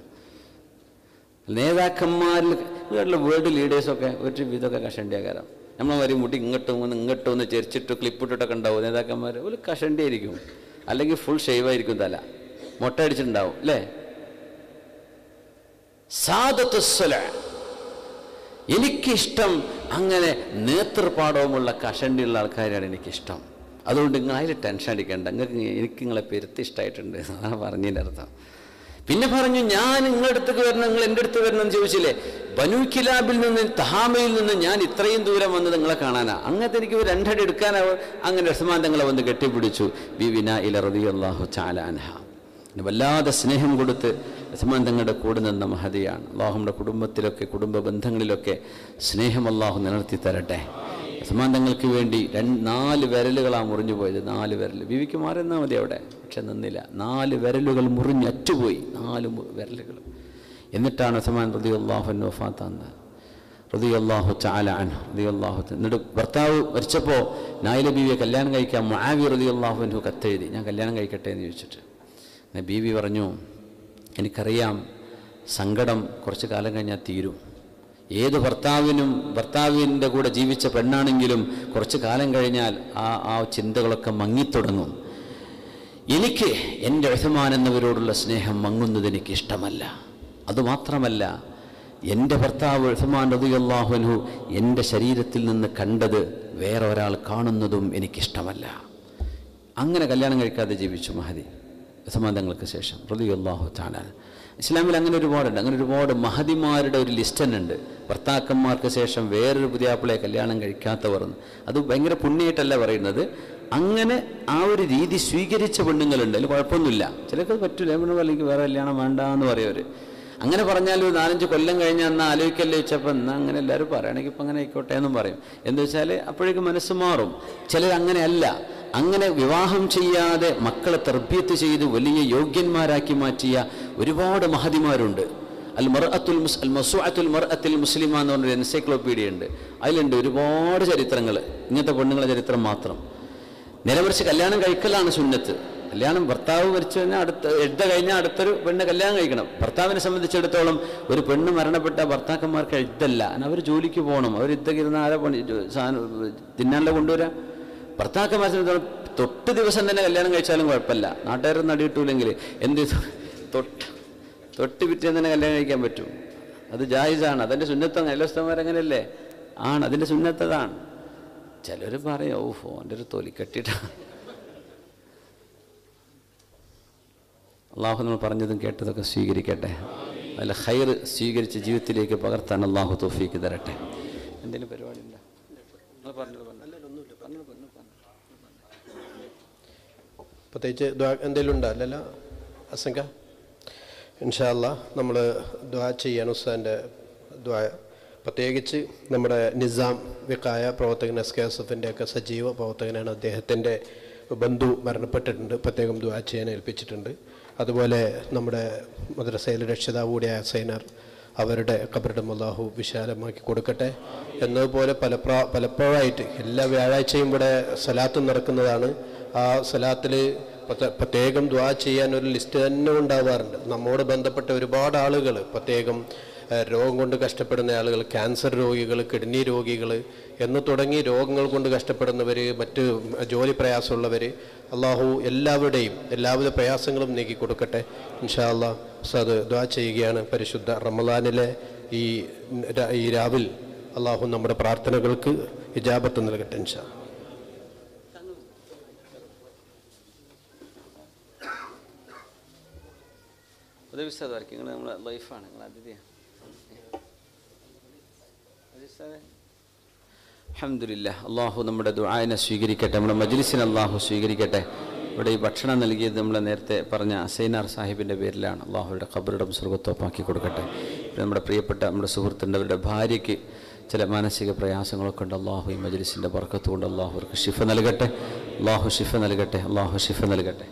നേതാക്കന്മാരിൽ ഇങ്ങോട്ടുള്ള വേൾഡ് ലീഡേഴ്സൊക്കെ ഒരു വിധമൊക്കെ കഷണ്ടിയാകാരം നമ്മൾ വരും മുട്ടി ഇങ്ങോട്ടും ഒന്ന് ഇങ്ങോട്ടും ഒന്ന് ചെരിച്ചിട്ട് ക്ലിപ്പിട്ടിട്ടൊക്കെ ഉണ്ടാവും നേതാക്കന്മാർ ഒരു കഷണ്ടിയായിരിക്കും അല്ലെങ്കിൽ ഫുൾ ഷെയ്വായിരിക്കും തല മുട്ട അടിച്ചിട്ടുണ്ടാവും അല്ലേ സാധത്തുസ്വല എനിക്കിഷ്ടം അങ്ങനെ നേതൃപാടവുമുള്ള കഷണ്ടിയുള്ള ആൾക്കാരെയാണ് എനിക്കിഷ്ടം അതുകൊണ്ട് നിങ്ങൾ അതിൽ ടെൻഷൻ അടിക്കേണ്ട നിങ്ങൾക്ക് എനിക്ക് നിങ്ങളെ പെരുത്ത് ഇഷ്ടമായിട്ടുണ്ട് അതാണ് പറഞ്ഞതിൻ്റെ അർത്ഥം പിന്നെ പറഞ്ഞു ഞാൻ നിങ്ങളുടെ അടുത്തേക്ക് വരണം നിങ്ങൾ എൻ്റെ അടുത്ത് വരണം എന്ന് ചോദിച്ചില്ലേ ബനു കിലാബിൽ നിന്ന് തഹാമയിൽ നിന്ന് ഞാൻ ഇത്രയും ദൂരം വന്ന് നിങ്ങളെ കാണാനാ അങ്ങനത്തെ എനിക്ക് ഒരു രണ്ടടി എടുക്കാനാവും അങ്ങനെ ഉസ്മാൻ തങ്ങളെ വന്ന് കെട്ടിപ്പിടിച്ചു ബിവിന ഇല റതി അള്ളാഹു ചാലാൻഹ പിന്നെ വല്ലാതെ സ്നേഹം കൊടുത്ത് ഉസ്മാൻ തങ്ങളുടെ കൂടെ നിന്ന മഹതിയാണ് അള്ളാഹുനമ്മുടെ കുടുംബത്തിലൊക്കെ കുടുംബ ബന്ധങ്ങളിലൊക്കെ സ്നേഹം അള്ളാഹു നിലനിർത്തി തരട്ടെ ഉസ്മാൻ തങ്ങൾക്ക് വേണ്ടി രണ്ട് നാല് വിരലുകളാണ് മുറിഞ്ഞു പോയത് നാല് വിരൽ ബിവിക്ക് മാറുന്നാൽ മതി അവിടെ പക്ഷെ നിന്നില്ല നാല് വിരലുകൾ മുറിഞ്ഞ് അറ്റുപോയി നാല് മു- വിരലുകൾ എന്നിട്ടാണ് ഉസ്മാൻ പ്രതി അള്ളാഹുൻ വഫാത്താന്ന് റതിയല്ലാഹു ചാല അൻഹു റതിയല്ലാഹു എന്നിട്ട് ഭർത്താവ് മരിച്ചപ്പോൾ നായില ബീവിയെ കല്യാണം കഴിക്കാൻ മുആവി റതിയല്ലാഹുവിൻ്റെ കത്തെഴുതി ഞാൻ കല്യാണം കഴിക്കട്ടെ എന്ന് ചോദിച്ചിട്ട് അങ്ങനെ ബീവി പറഞ്ഞു എനിക്കറിയാം സങ്കടം കുറച്ച് കാലം കഴിഞ്ഞാൽ തീരും ഏത് ഭർത്താവിനും ഭർത്താവിൻ്റെ കൂടെ ജീവിച്ച പെണ്ണാണെങ്കിലും കുറച്ച് കാലം കഴിഞ്ഞാൽ ആ ആ ചിന്തകളൊക്കെ മങ്ങിത്തുടങ്ങും എനിക്ക് എൻ്റെ ഉഹമാൻ എന്നവരോടുള്ള സ്നേഹം മങ്ങുന്നത് എനിക്ക് ഇഷ്ടമല്ല അതുമാത്രമല്ല എൻ്റെ ഭർത്താവ് ഉഹമാൻ റതിയല്ലാഹുനു എൻ്റെ ശരീരത്തിൽ നിന്ന് കണ്ടത് വേറെ ഒരാൾ കാണുന്നതും എനിക്കിഷ്ടമല്ല അങ്ങനെ കല്യാണം കഴിക്കാതെ ജീവിച്ചു മഹദി സമാന്തങ്ങൾക്ക് ശേഷം റതിയല്ലാഹു താലാൻ ഇസ്ലാമിൽ അങ്ങനെ ഒരുപാടുണ്ട് അങ്ങനെ ഒരുപാട് മഹതിമാരുടെ ഒരു ലിസ്റ്റ് തന്നെ ഉണ്ട് ഭർത്താക്കന്മാർക്ക് ശേഷം വേറൊരു പുതിയാപ്പിളെ കല്യാണം കഴിക്കാത്തവർ എന്ന്. അത് ഭയങ്കര പുണ്യമായിട്ടല്ല പറയുന്നത് അങ്ങനെ ആ ഒരു രീതി സ്വീകരിച്ച പെണ്ണുങ്ങളുണ്ട് അതിൽ കുഴപ്പമൊന്നുമില്ല ചിലർക്ക് അത് പറ്റില്ല പെണ്ണു അല്ലെങ്കിൽ വേറെ കല്യാണം വേണ്ട എന്ന് പറയവർ അങ്ങനെ പറഞ്ഞാൽ ഒരു നാലഞ്ച് കൊല്ലം കഴിഞ്ഞാൽ എന്നാൽ ആലോചിക്കല്ലേ വെച്ചപ്പോൾ എന്നാൽ അങ്ങനെ എല്ലാവരും പറയുകയാണെങ്കിൽ ഇപ്പം അങ്ങനെ ആയിക്കോട്ടെ എന്നും പറയും എന്താ വെച്ചാൽ അപ്പോഴേക്കും മനസ്സ് മാറും ചിലർ അങ്ങനെയല്ല അങ്ങനെ വിവാഹം ചെയ്യാതെ മക്കളെ തർബീത്ത് ചെയ്ത് വലിയ യോഗ്യന്മാരാക്കി മാറ്റിയ ഒരുപാട് മഹതിമാരുണ്ട് അൽ മർഅത്തുൽ മുസ് അൽ മസുഅത്തുൽ മർഅത്തുൽ മുസ്ലിമ എന്ന് പറഞ്ഞൊരു എൻസൈക്ലോപീഡിയ ഉണ്ട് അതിലുണ്ട് ഒരുപാട് ചരിത്രങ്ങൾ ഇങ്ങനത്തെ പെണ്ണുങ്ങളെ ചരിത്രം മാത്രം നിലമറിച്ച് കല്യാണം കഴിക്കലാണ് സുന്നത്ത് കല്യാണം ഭർത്താവ് മരിച്ചു കഴിഞ്ഞാൽ അടുത്ത എഴുത കഴിഞ്ഞാൽ അടുത്തൊരു പെണ്ണ് കല്യാണം കഴിക്കണം ഭർത്താവിനെ സംബന്ധിച്ചിടത്തോളം ഒരു പെണ്ണ് മരണപ്പെട്ട ഭർത്താക്കന്മാർക്ക് എഴുതല്ല അവർ ജോലിക്ക് പോകണം അവർ ഇద్దക്കിരുന്ന ആരെ പണി ജോ- സാധനം തിന്നാനുള്ള കൊണ്ടുവരാം ഭർത്താക്കന്മാരെ സംബന്ധിച്ചിടത്തോളം തൊട്ട് ദിവസം തന്നെ കല്യാണം കഴിച്ചാലും കുഴപ്പമില്ല നാട്ടുകാർ നടിയിട്ടൂലെങ്കിൽ എന്ത് ചെയ്തു? തൊട്ട് തൊട്ട് പിറ്റേന്ന് തന്നെ കല്യാണം കഴിക്കാൻ പറ്റും അത് ജായിസാണ് അതിൻ്റെ സുന്നത്തം അയലോസ്തന്മാരങ്ങനെയല്ലേ ആണ് അതിൻ്റെ സുന്നത്തതാണ് ചിലർ പറയും ഓ ഫോൻ്റെ ഒരു തൊലി കെട്ടിയിട്ടാണ് അള്ളാഹു നമ്മൾ പറഞ്ഞതും കേട്ടതൊക്കെ സ്വീകരിക്കട്ടെ അതിൽ ഹൈർ സ്വീകരിച്ച് ജീവിതത്തിലേക്ക് പകർത്താൻ അള്ളാഹു തോഫീക്ക് തരട്ടെ എന്തെങ്കിലും പരിപാടി ഉണ്ടോ നിങ്ങൾ പറഞ്ഞത് പറഞ്ഞു പ്രത്യേകിച്ച് ദ്വാ എന്തെങ്കിലും ഉണ്ടോ അല്ലല്ല അസങ്ക ഇൻഷാല്ല നമ്മൾ ദ്വാ ചെയ്യാൻ ഉസ്താൻ്റെ ദ്വാ പ്രത്യേകിച്ച് നമ്മുടെ നിസാം വിക്കായ പ്രവർത്തകൻ എസ് കെ എസ് എഫിൻ്റെ ഒക്കെ സജീവ പ്രവർത്തകനാണ് അദ്ദേഹത്തിൻ്റെ ബന്ധു മരണപ്പെട്ടിട്ടുണ്ട് പ്രത്യേകം ദ്വാ ചെയ്യാൻ ഏൽപ്പിച്ചിട്ടുണ്ട് അതുപോലെ നമ്മുടെ മദ്രസയിലെ രക്ഷിതാവ് കൂടിയായ സൈനർ അവരുടെ കബറിടം അള്ളാഹു വിശാലമാക്കി കൊടുക്കട്ടെ എന്നതുപോലെ പലപ്രാ പലപ്പോഴായിട്ട് എല്ലാ വ്യാഴാഴ്ചയും ഇവിടെ സലാത്ത് നടക്കുന്നതാണ് ആ സലാത്തിൽ പ്രത്യേകം ദ്വാ ചെയ്യാൻ ഒരു ലിസ്റ്റ് തന്നെ ഉണ്ടാവാറുണ്ട് നമ്മോട് ബന്ധപ്പെട്ട ഒരുപാട് ആളുകൾ പ്രത്യേകം ഏഹ്, രോഗം കൊണ്ട് കഷ്ടപ്പെടുന്ന ആളുകൾ ക്യാൻസർ രോഗികൾ കിഡ്നി രോഗികൾ എന്ന് തുടങ്ങി രോഗങ്ങൾ കൊണ്ട് കഷ്ടപ്പെടുന്നവർ മറ്റ് ജോലി പ്രയാസമുള്ളവർ അള്ളാഹു എല്ലാവരുടെയും എല്ലാവിധ പ്രയാസങ്ങളും നീക്കി കൊടുക്കട്ടെ ഇൻഷാ അള്ളാഹ് സത് ദ്വാ ചെയ്യുകയാണ് പരിശുദ്ധ റമദാനിലെ ഈ ര- ഈ രാവിൽ അള്ളാഹു നമ്മുടെ പ്രാർത്ഥനകൾക്ക് ഇജാബത്ത് നൽകട്ടെ ഇൻഷാ ഉദവിസ്ഥാതായിരിക്കും നിങ്ങൾ നമ്മളെ ലൈഫാണ് നിങ്ങൾ അതിഥിയാണ് അഹമ്മദില്ല അള്ളാഹു നമ്മുടെ ദുആനെ സ്വീകരിക്കട്ടെ നമ്മുടെ മജ്ലിസിനെ അള്ളാഹു സ്വീകരിക്കട്ടെ ഇവിടെ ഈ ഭക്ഷണം നൽകിയത് നമ്മൾ നേരത്തെ പറഞ്ഞ സൈനാർ സാഹിബിൻ്റെ പേരിലാണ് അള്ളാഹുയുടെ ഖബറിടം സ്വർഗത്തോപ്പാക്കി കൊടുക്കട്ടെ പിന്നെ നമ്മുടെ പ്രിയപ്പെട്ട നമ്മുടെ സുഹൃത്തിൻ്റെ അവരുടെ ഭാര്യയ്ക്ക് ചില മാനസിക പ്രയാസങ്ങളൊക്കെ ഉണ്ട് അള്ളാഹു ഈ മജ്ലിസിൻ്റെ ബർക്കത്ത് കൊണ്ട് അള്ളാഹു അവർക്ക് ഷിഫ നൽകട്ടെ അള്ളാഹു ഷിഫ നൽകട്ടെ അള്ളാഹു ഷിഫ നൽകട്ടെ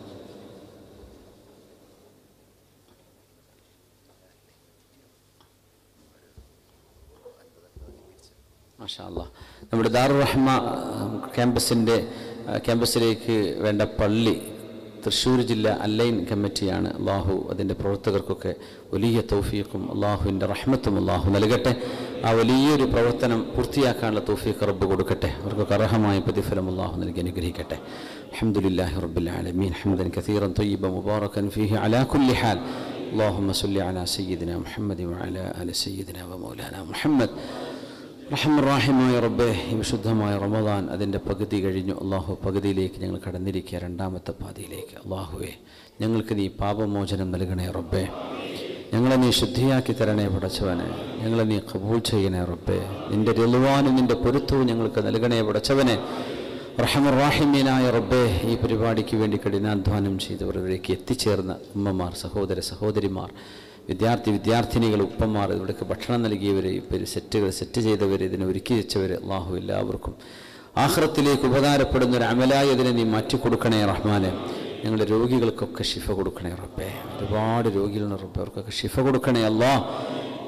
മാഷാ അല്ലാ നമ്മുടെ ദാറുർ റഹ്മ ക്യാമ്പസിൻ്റെ ക്യാമ്പസിലേക്ക് വേണ്ട പള്ളി തൃശ്ശൂർ ജില്ല അല്ലൈൻ കമ്മിറ്റിയാണ് അള്ളാഹു അതിൻ്റെ പ്രവർത്തകർക്കൊക്കെ വലിയ തൗഫീഖും അള്ളാഹുവിൻ്റെ റഹ്മത്തും അള്ളാഹു നൽകട്ടെ ആ വലിയൊരു പ്രവർത്തനം പൂർത്തിയാക്കാനുള്ള തൗഫീഖ് റബ്ബ് കൊടുക്കട്ടെ അവർക്കൊക്കെ അർഹമായ പ്രതിഫലം അള്ളാഹു നൽകി അനുഗ്രഹിക്കട്ടെ അൽഹംദുലില്ലാഹി റബ്ബിൽ ആലമീൻ ഹംദൻ കസീറൻ طيبا مباركا فيه على كل حال اللهم صل على سيدنا محمد وعلى آل سيدنا ومولانا محمد റഹമുറാഹിമായ റബ്ബേ ഈ വിശുദ്ധമായ റമദാൻ അതിൻ്റെ പകുതി കഴിഞ്ഞു അള്ളാഹു പകുതിയിലേക്ക് ഞങ്ങൾ കടന്നിരിക്കുക രണ്ടാമത്തെ പാതിയിലേക്ക് അള്ളാഹുവേ ഞങ്ങൾക്ക് നീ പാപമോചനം നൽകണേ റബ്ബേ ഞങ്ങളെ നീ ശുദ്ധിയാക്കി തരണേ പടച്ചവനെ ഞങ്ങളെ നീ കബൂൾ ചെയ്യണേ റബ്ബേ നിന്റെ രലുവാനും നിന്റെ പൊരുത്തവും ഞങ്ങൾക്ക് നൽകണേ പടച്ചവനെ റഹമുറാഹിമീനായ റബ്ബേ ഈ പരിപാടിക്ക് വേണ്ടി കഠിനാധ്വാനം ചെയ്തവരിലേക്ക് എത്തിച്ചേർന്ന ഉമ്മമാർ സഹോദര സഹോദരിമാർ വിദ്യാർത്ഥി വിദ്യാർത്ഥിനികൾ ഉപ്പമാർ ഇവിടേക്ക് ഭക്ഷണം നൽകിയവർ ഇപ്പം സെറ്റുകൾ സെറ്റ് ചെയ്തവർ ഇതിനെ ഒരുക്കി വെച്ചവർ അള്ളാഹു എല്ലാവർക്കും ആഹ്റത്തിലേക്ക് ഉപകാരപ്പെടുന്ന ഒരു അമലായി അതിനെ നീ മാറ്റിക്കൊടുക്കണേ റഹ്മാനെ ഞങ്ങളുടെ രോഗികൾക്കൊക്കെ ഷിഫ കൊടുക്കണേ റബ്ബേ ഒരുപാട് രോഗികളുണ്ട് റബ്ബേ അവർക്കൊക്കെ ഷിഫ കൊടുക്കണേ അല്ലാ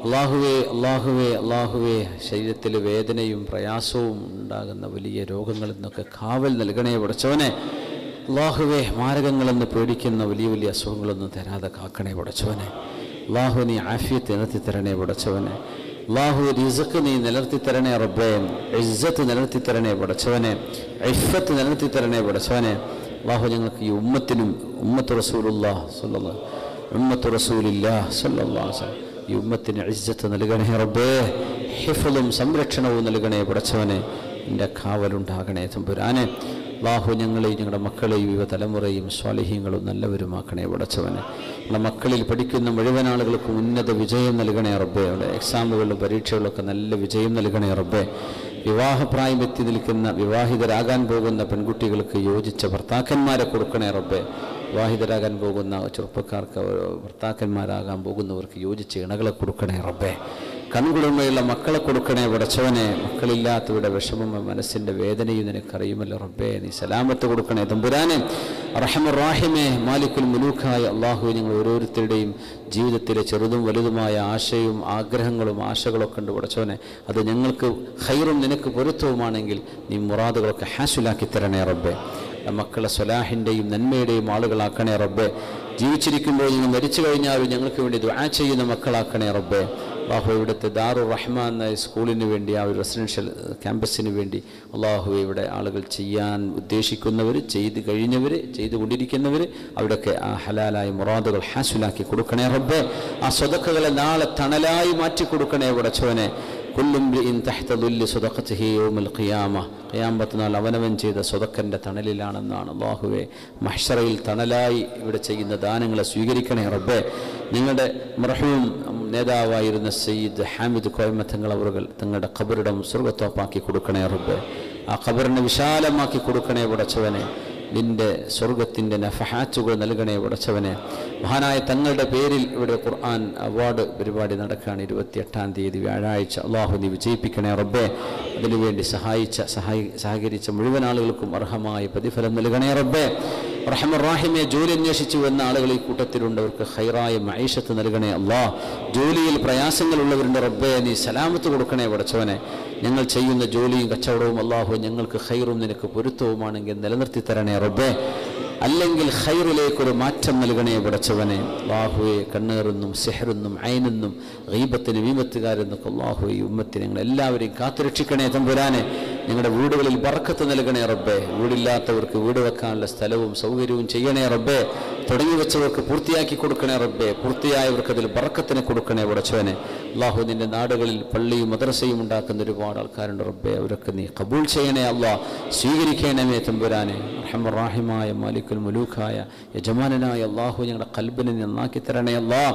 അള്ളാഹുവേ അള്ളാഹുവേ അള്ളാഹുവേ ശരീരത്തിൽ വേദനയും പ്രയാസവും ഉണ്ടാകുന്ന വലിയ രോഗങ്ങളിൽ നിന്നൊക്കെ കാവൽ നൽകണേ പടച്ചവനെ അള്ളാഹുവേ മാരകങ്ങളെന്ന് പേടിക്കുന്ന വലിയ വലിയ അസുഖങ്ങളൊന്നും തരാതെ കാക്കണേ പടച്ചവനെ അള്ളാഹു നീ ആഫിയത്ത് നിലർത്തി തരണേ പടച്ചവനെ അള്ളാഹു റിസക്ക് നീ നിലർത്തി തരണേ റബ്ബേ ഇസ്സത്ത് നിലർത്തി തരണേ പടച്ചവനെ ഇഫത്ത് നിലർത്തി തരണേ പടച്ചവനെ അള്ളാഹു ഞങ്ങൾക്ക് ഈ ഉമ്മത്തിനും ഉമ്മത്ത് റസൂലുല്ലാ സല്ലല്ലാഹു ഉമ്മത്ത് റസൂലില്ലാ സല്ലല്ലാഹു അലൈഹി വസല്ലം ഈ ഉമ്മത്തിന് ഇജ്ജത്ത് നൽകണേ റബ്ബേ ഹിഫലും സംരക്ഷണവും നൽകണേ പടച്ചവനെ എൻ്റെ കാവലുണ്ടാകണേ തമ്പുരാനെ അള്ളാഹു ഞങ്ങളെയും ഞങ്ങളുടെ മക്കളെയും യുവതലമുറയും സ്വാലിഹ്യങ്ങളും നല്ലവരുമാക്കണേ പടച്ചവനെ നമ്മുടെ മക്കളിൽ പഠിക്കുന്ന മുഴുവൻ ആളുകൾക്കും ഉന്നത വിജയം നൽകണേ റബ്ബേ അവിടെ എക്സാമുകളിലും പരീക്ഷകളിലൊക്കെ നല്ല വിജയം നൽകണേ റബ്ബേ വിവാഹപ്രായം എത്തി നിൽക്കുന്ന വിവാഹിതരാകാൻ പോകുന്ന പെൺകുട്ടികൾക്ക് യോജിച്ച ഭർത്താക്കന്മാരെ കൊടുക്കണേ റബ്ബേ വിവാഹിതരാകാൻ പോകുന്ന ചെറുപ്പക്കാർക്ക് അവർ ഭർത്താക്കന്മാരാകാൻ പോകുന്നവർക്ക് യോജിച്ച ഇണകളെ കൊടുക്കണേ റബ്ബേ കൺകുളിർമയുള്ള മക്കളെ കൊടുക്കണേ പടച്ചവനെ മക്കളില്ലാത്തവരുടെ വിഷമം മനസ്സിൻ്റെ വേദനയും നിനക്കറിയുമല്ലോ റബ്ബേ നീ സലാമത്ത് കൊടുക്കണേ തമ്പുരാനെ റഹമുറാഹിമെ മാലിക്കുൽ മുലൂഖായ അള്ളാഹു നിങ്ങൾ ഓരോരുത്തരുടെയും ജീവിതത്തിലെ ചെറുതും വലുതുമായ ആശയവും ആഗ്രഹങ്ങളും ആശകളൊക്കെ ഉണ്ട് പടച്ചവനെ അത് ഞങ്ങൾക്ക് ഹൈറും നിനക്ക് പൊരുത്തവുമാണെങ്കിൽ നീ മുറാദുകളൊക്കെ ഹാസുലാക്കി തരണേ റബ്ബേ മക്കളെ സ്വലാഹിൻ്റെയും നന്മയുടെയും ആളുകളാക്കണേ റബ്ബെ ജീവിച്ചിരിക്കുമ്പോൾ നിങ്ങൾ മരിച്ചു കഴിഞ്ഞാലും ഞങ്ങൾക്ക് വേണ്ടി ദുആ ചെയ്യുന്ന മക്കളാക്കണേ റബ്ബെ അള്ളാഹു ഇവിടുത്തെ ദാറു റഹ്മാൻ എന്ന സ്കൂളിന് വേണ്ടി ആ ഒരു റെസിഡൻഷ്യൽ ക്യാമ്പസിന് വേണ്ടി അള്ളാഹു ഇവിടെ ആളുകൾ ചെയ്യാൻ ഉദ്ദേശിക്കുന്നവർ ചെയ്ത് കഴിഞ്ഞവർ ചെയ്തുകൊണ്ടിരിക്കുന്നവർ അവിടെയൊക്കെ ആ ഹലാലായ മുറാദുകൾ ഹാസുലാക്കി കൊടുക്കണേ റബ്ബെ ആ സ്വതക്കുകളെ നാളെ തണലായി മാറ്റി കൊടുക്കണേ ഉടച്ചവനെ കുല്ലും തഹ്തദുല്ലി സുദഖത്തിഹി യൗമൽ ഖിയാമ ഖിയാമത്ത് നാൾ അവനവൻ ചെയ്ത സ്വതക്കൻ്റെ തണലിലാണെന്നാണ് അള്ളാഹുവെ മഹ്ഷറയിൽ തണലായി ഇവിടെ ചെയ്യുന്ന ദാനങ്ങളെ സ്വീകരിക്കണേ റബ്ബെ നിങ്ങളുടെ മർഹൂം നേതാവായിരുന്ന സയ്യിദ് ഹാമിദ് കോയമത്തങ്ങൾ അവറുകൾ തങ്ങളുടെ ഖബറിടം സ്വർഗത്തോപ്പാക്കി കൊടുക്കണേ റബ്ബെ ആ ഖബറിനെ വിശാലമാക്കി കൊടുക്കണേ ഉടച്ചവനെ നിന്റെ സ്വർഗത്തിൻ്റെ നഫഹാറ്റുകൾ നൽകണേ ഉടച്ചവനെ മഹാനായ തങ്ങളുടെ പേരിൽ ഇവിടെ ഖുർആൻ അവാർഡ് പരിപാടി നടക്കുകയാണ് ഇരുപത്തിയെട്ടാം തീയതി വ്യാഴാഴ്ച അള്ളാഹു നീ വിജയിപ്പിക്കണേ റബ്ബേ അതിനുവേണ്ടി സഹായിച്ച സഹായി സഹകരിച്ച മുഴുവൻ ആളുകൾക്കും അർഹമായ പ്രതിഫലം നൽകണേ റബ്ബേ റഹമുറാഹിമെ ജോലി അന്വേഷിച്ചു വന്ന ആളുകൾ ഈ കൂട്ടത്തിലുണ്ട് അവർക്ക് ഹൈറായ മൈഷത്ത് നൽകണേ അള്ളാ ജോലിയിൽ പ്രയാസങ്ങളുള്ളവരുണ്ട് റബ്ബേ നീ സലാമത്ത് കൊടുക്കണേ പടച്ചവനെ ഞങ്ങൾ ചെയ്യുന്ന ജോലിയും കച്ചവടവും അള്ളാഹു ഞങ്ങൾക്ക് ഹൈറും നിനക്ക് പൊരുത്തവുമാണെങ്കിൽ നിലനിർത്തി തരണേ റബ്ബേ അല്ലെങ്കിൽ ഹൈറിലേക്കൊരു മാറ്റം നൽകണേ പടച്ചവനെ അള്ളാഹുവെ കണ്ണേറെന്നും സെഹറെന്നും ഐനെന്നും ഗീബത്തിന് വീമത്തുകാരെന്നൊക്കെ അള്ളാഹുവെ ഈ ഉമ്മത്തിനെ ഞങ്ങൾ എല്ലാവരെയും കാത്തുരക്ഷിക്കണേ തമ്പുരാനെ ഞങ്ങളുടെ വീടുകളിൽ ബറക്കത്ത് നൽകണേ റബ്ബേ വീടില്ലാത്തവർക്ക് വീട് വെക്കാനുള്ള സ്ഥലവും സൗകര്യവും ചെയ്യണേ റബ്ബേ തുടങ്ങി വെച്ചവർക്ക് പൂർത്തിയാക്കി കൊടുക്കണേ റബ്ബേ പൂർത്തിയായവർക്ക് അതിൽ ബറക്കത്തിന് കൊടുക്കണേ ഉടച്ചവനെ അള്ളാഹു നിന്റെ നാടുകളിൽ പള്ളിയും മദ്രസയും ഉണ്ടാക്കുന്ന ഒരുപാട് ആൾക്കാരുണ്ട് റബ്ബേ അവരൊക്കെ നീ കബൂൾ ചെയ്യണേ അള്ളാഹ് സ്വീകരിക്കണമേ തമ്പുരാനെ റഹമുറാഹിമായ മാലിക്കുൽ മുലൂഖായ യജമാനനായ അള്ളാഹു ഞങ്ങളുടെ കൽബിനെ നന്നാക്കി തരണേ അള്ളാഹ്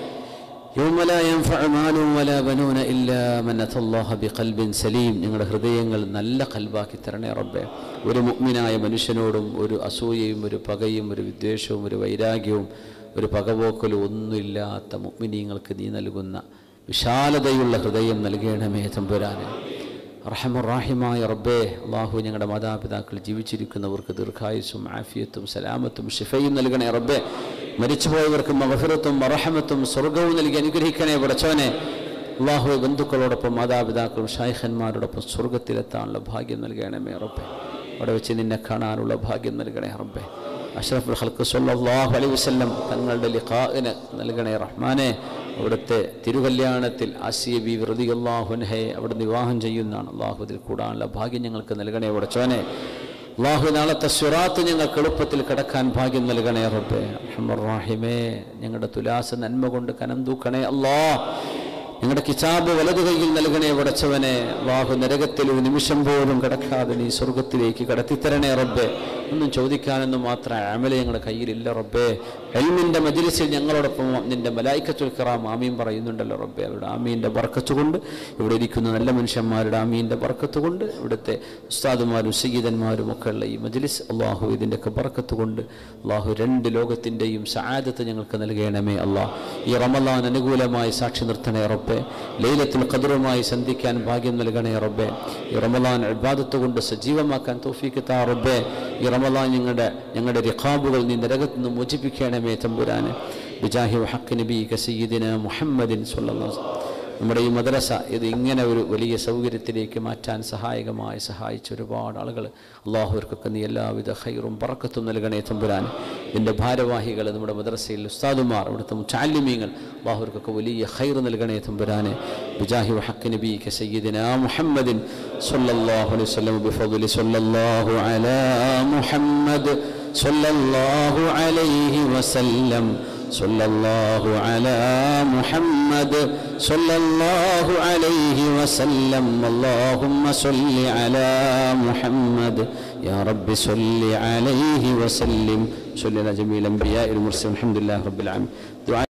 يوم لا ينفع مال ولا بنون إلا من أتى الله بقلب سليم ഞങ്ങളുടെ ഹൃദയങ്ങൾ നല്ല കൽബാക്കി തരണേ റബ്ബേ ഒരു മുഗ്മിനായ മനുഷ്യനോടും ഒരു അസൂയയും ഒരു പകയും ഒരു വിദ്വേഷവും ഒരു വൈരാഗ്യവും ഒരു പകപോക്കലും ഒന്നുമില്ലാത്ത മുഗ്മിനീങ്ങൾക്ക് നീ നൽകുന്ന വിശാലതയുള്ള ഹൃദയം നൽകണമേ തമ്പുരാനെ റഹമുറാഹിമായ റബ്ബേ അള്ളാഹു ഞങ്ങളുടെ മാതാപിതാക്കൾ ജീവിച്ചിരിക്കുന്നവർക്ക് ദീർഘായുസും ആഫിയത്തും സലാമത്തും ഷിഫയും നൽകണേ റബ്ബേ മരിച്ചുപോയവർക്ക് മഹഫിറത്തും മറഹമത്തും സ്വർഗവും നൽകി അനുഗ്രഹിക്കണേ പടച്ചവനെ അള്ളാഹു ബന്ധുക്കളോടൊപ്പം മാതാപിതാക്കളും ഷായ്ഖന്മാരോടൊപ്പം സ്വർഗത്തിലെത്താനുള്ള ഭാഗ്യം നൽകണമേ റബ്ബേ അവിടെ വെച്ച് നിന്നെ കാണാനുള്ള ഭാഗ്യം നൽകണേ റബ്ബേ അഷ്റഫുൽ ഹൽക്ക് സല്ലല്ലാഹു അലൈഹി വസല്ലം തങ്ങളുടെ ലിഖാഇന് നൽകണേ റഹ്മാനെ അവിടുത്തെ തിരുകല്യാണത്തിൽ ആസിയ ബി റളിയല്ലാഹുൻഹയെ അവിടെ വിവാഹം ചെയ്യുന്നതാണ് അള്ളാഹു ഇതിൽ കൂടാനുള്ള ഭാഗ്യം ഞങ്ങൾക്ക് നൽകണേ ഉടച്ചോനെ അള്ളാഹു നാളത്തെ സുറാത്ത് ഞങ്ങൾക്ക് എളുപ്പത്തിൽ കടക്കാൻ ഭാഗ്യം നൽകണേ റബ്ബേ റഹ്മറാഹിമേ ഞങ്ങളുടെ തുലാസ നന്മ കൊണ്ട് കനം തൂക്കണേ അല്ലാ ഞങ്ങളുടെ കിതാബ് വലതു കൈയിൽ നൽകണേ ഉടച്ചവനെ അള്ളാഹു നരകത്തിൽ ഒരു നിമിഷം പോലും കിടക്കാതെ നീ സ്വർഗത്തിലേക്ക് കടത്തിത്തരണേ റബ്ബേ ഒന്നും ചോദിക്കാനൊന്നും മാത്രം അമല ഞങ്ങളുടെ കയ്യിലില്ല റബ്ബേ എൽമിൻ്റെ മജിലിസിൽ ഞങ്ങളോടൊപ്പം നിന്റെ മലായിക്കത്തുൽ കിറാം ആമീൻ പറയുന്നുണ്ടല്ലോ റബ്ബേ അവരുടെ ആമീൻ്റെ ബർക്കത്ത് കൊണ്ട് ഇവിടെ ഇരിക്കുന്ന നല്ല മനുഷ്യന്മാരുടെ ആമീൻ്റെ ബർക്കത്ത് കൊണ്ട് ഇവിടുത്തെ ഉസ്താദുമാരും സയ്യിദന്മാരും ഒക്കെ ഉള്ള ഈ മജിലിസ് അള്ളാഹു ഇതിൻ്റെയൊക്കെ ബർക്കത്ത് കൊണ്ട് അള്ളാഹു രണ്ട് ലോകത്തിൻ്റെയും സഹായത്ത് ഞങ്ങൾക്ക് നൽകണമേ അള്ളാഹ് ഈ റമലാൻ അനുകൂലമായി സാക്ഷി നിർത്തണേ റബ്ബേ ലൈലത്തിൽ ഖദറുമായി സന്ധിക്കാൻ ഭാഗ്യം നൽകണേ റബ്ബേ ഈ റമലാൻ ഇബാദത്ത് കൊണ്ട് സജീവമാക്കാൻ തോഫീക്ക് താ റബ്ബേ ഈ റമലാൻ ഞങ്ങളുടെ ഞങ്ങളുടെ റിഖാബുകൾ നീ നരകത്ത് നിന്ന് മോചിപ്പിക്കണമേ തമ്പുരാനെ ബിജാഹി വഹക്ക് നബി സയ്യിദിന മുഹമ്മദിൻ സല്ലല്ലാഹു അലൈഹി വസല്ലം നമ്മുടെ ഈ മദ്രസ ഇത് ഇങ്ങനെ ഒരു വലിയ സൗകര്യത്തിലേക്ക് മാറ്റാൻ സഹായകമായി സഹായിച്ച ഒരുപാട് ആളുകൾ അള്ളാഹുവർക്കൊക്കെ നീ എല്ലാവിധ ഹൈറും പറക്കത്തും നൽകണേ തമ്പുരാൻ ഇതിൻ്റെ ഭാരവാഹികൾ നമ്മുടെ മദ്രസയിൽ ഉസ്താദുമാർ ഇവിടുത്തെ മുച്ചാലിമീങ്ങൾ അള്ളാഹുവർക്കൊക്കെ വലിയ ഹൈർ നൽകണേ തമ്പുരാനെ ബിജാഹി വഹക്ക് നബീക്ക് സയ്യിദിന മുഹമ്മദിൻ സല്ലല്ലാഹു അലൈഹി വസല്ലം ബിഫضل സല്ലല്ലാഹു അലാ മുഹമ്മദ് സല്ലല്ലാഹു അലൈഹി വസല്ലം صلى الله على محمد صلى الله عليه وسلم اللهم صل على محمد يا رب صل عليه وسلم صل على جميع الأنبياء المرسلين الحمد لله رب العالمين دعاء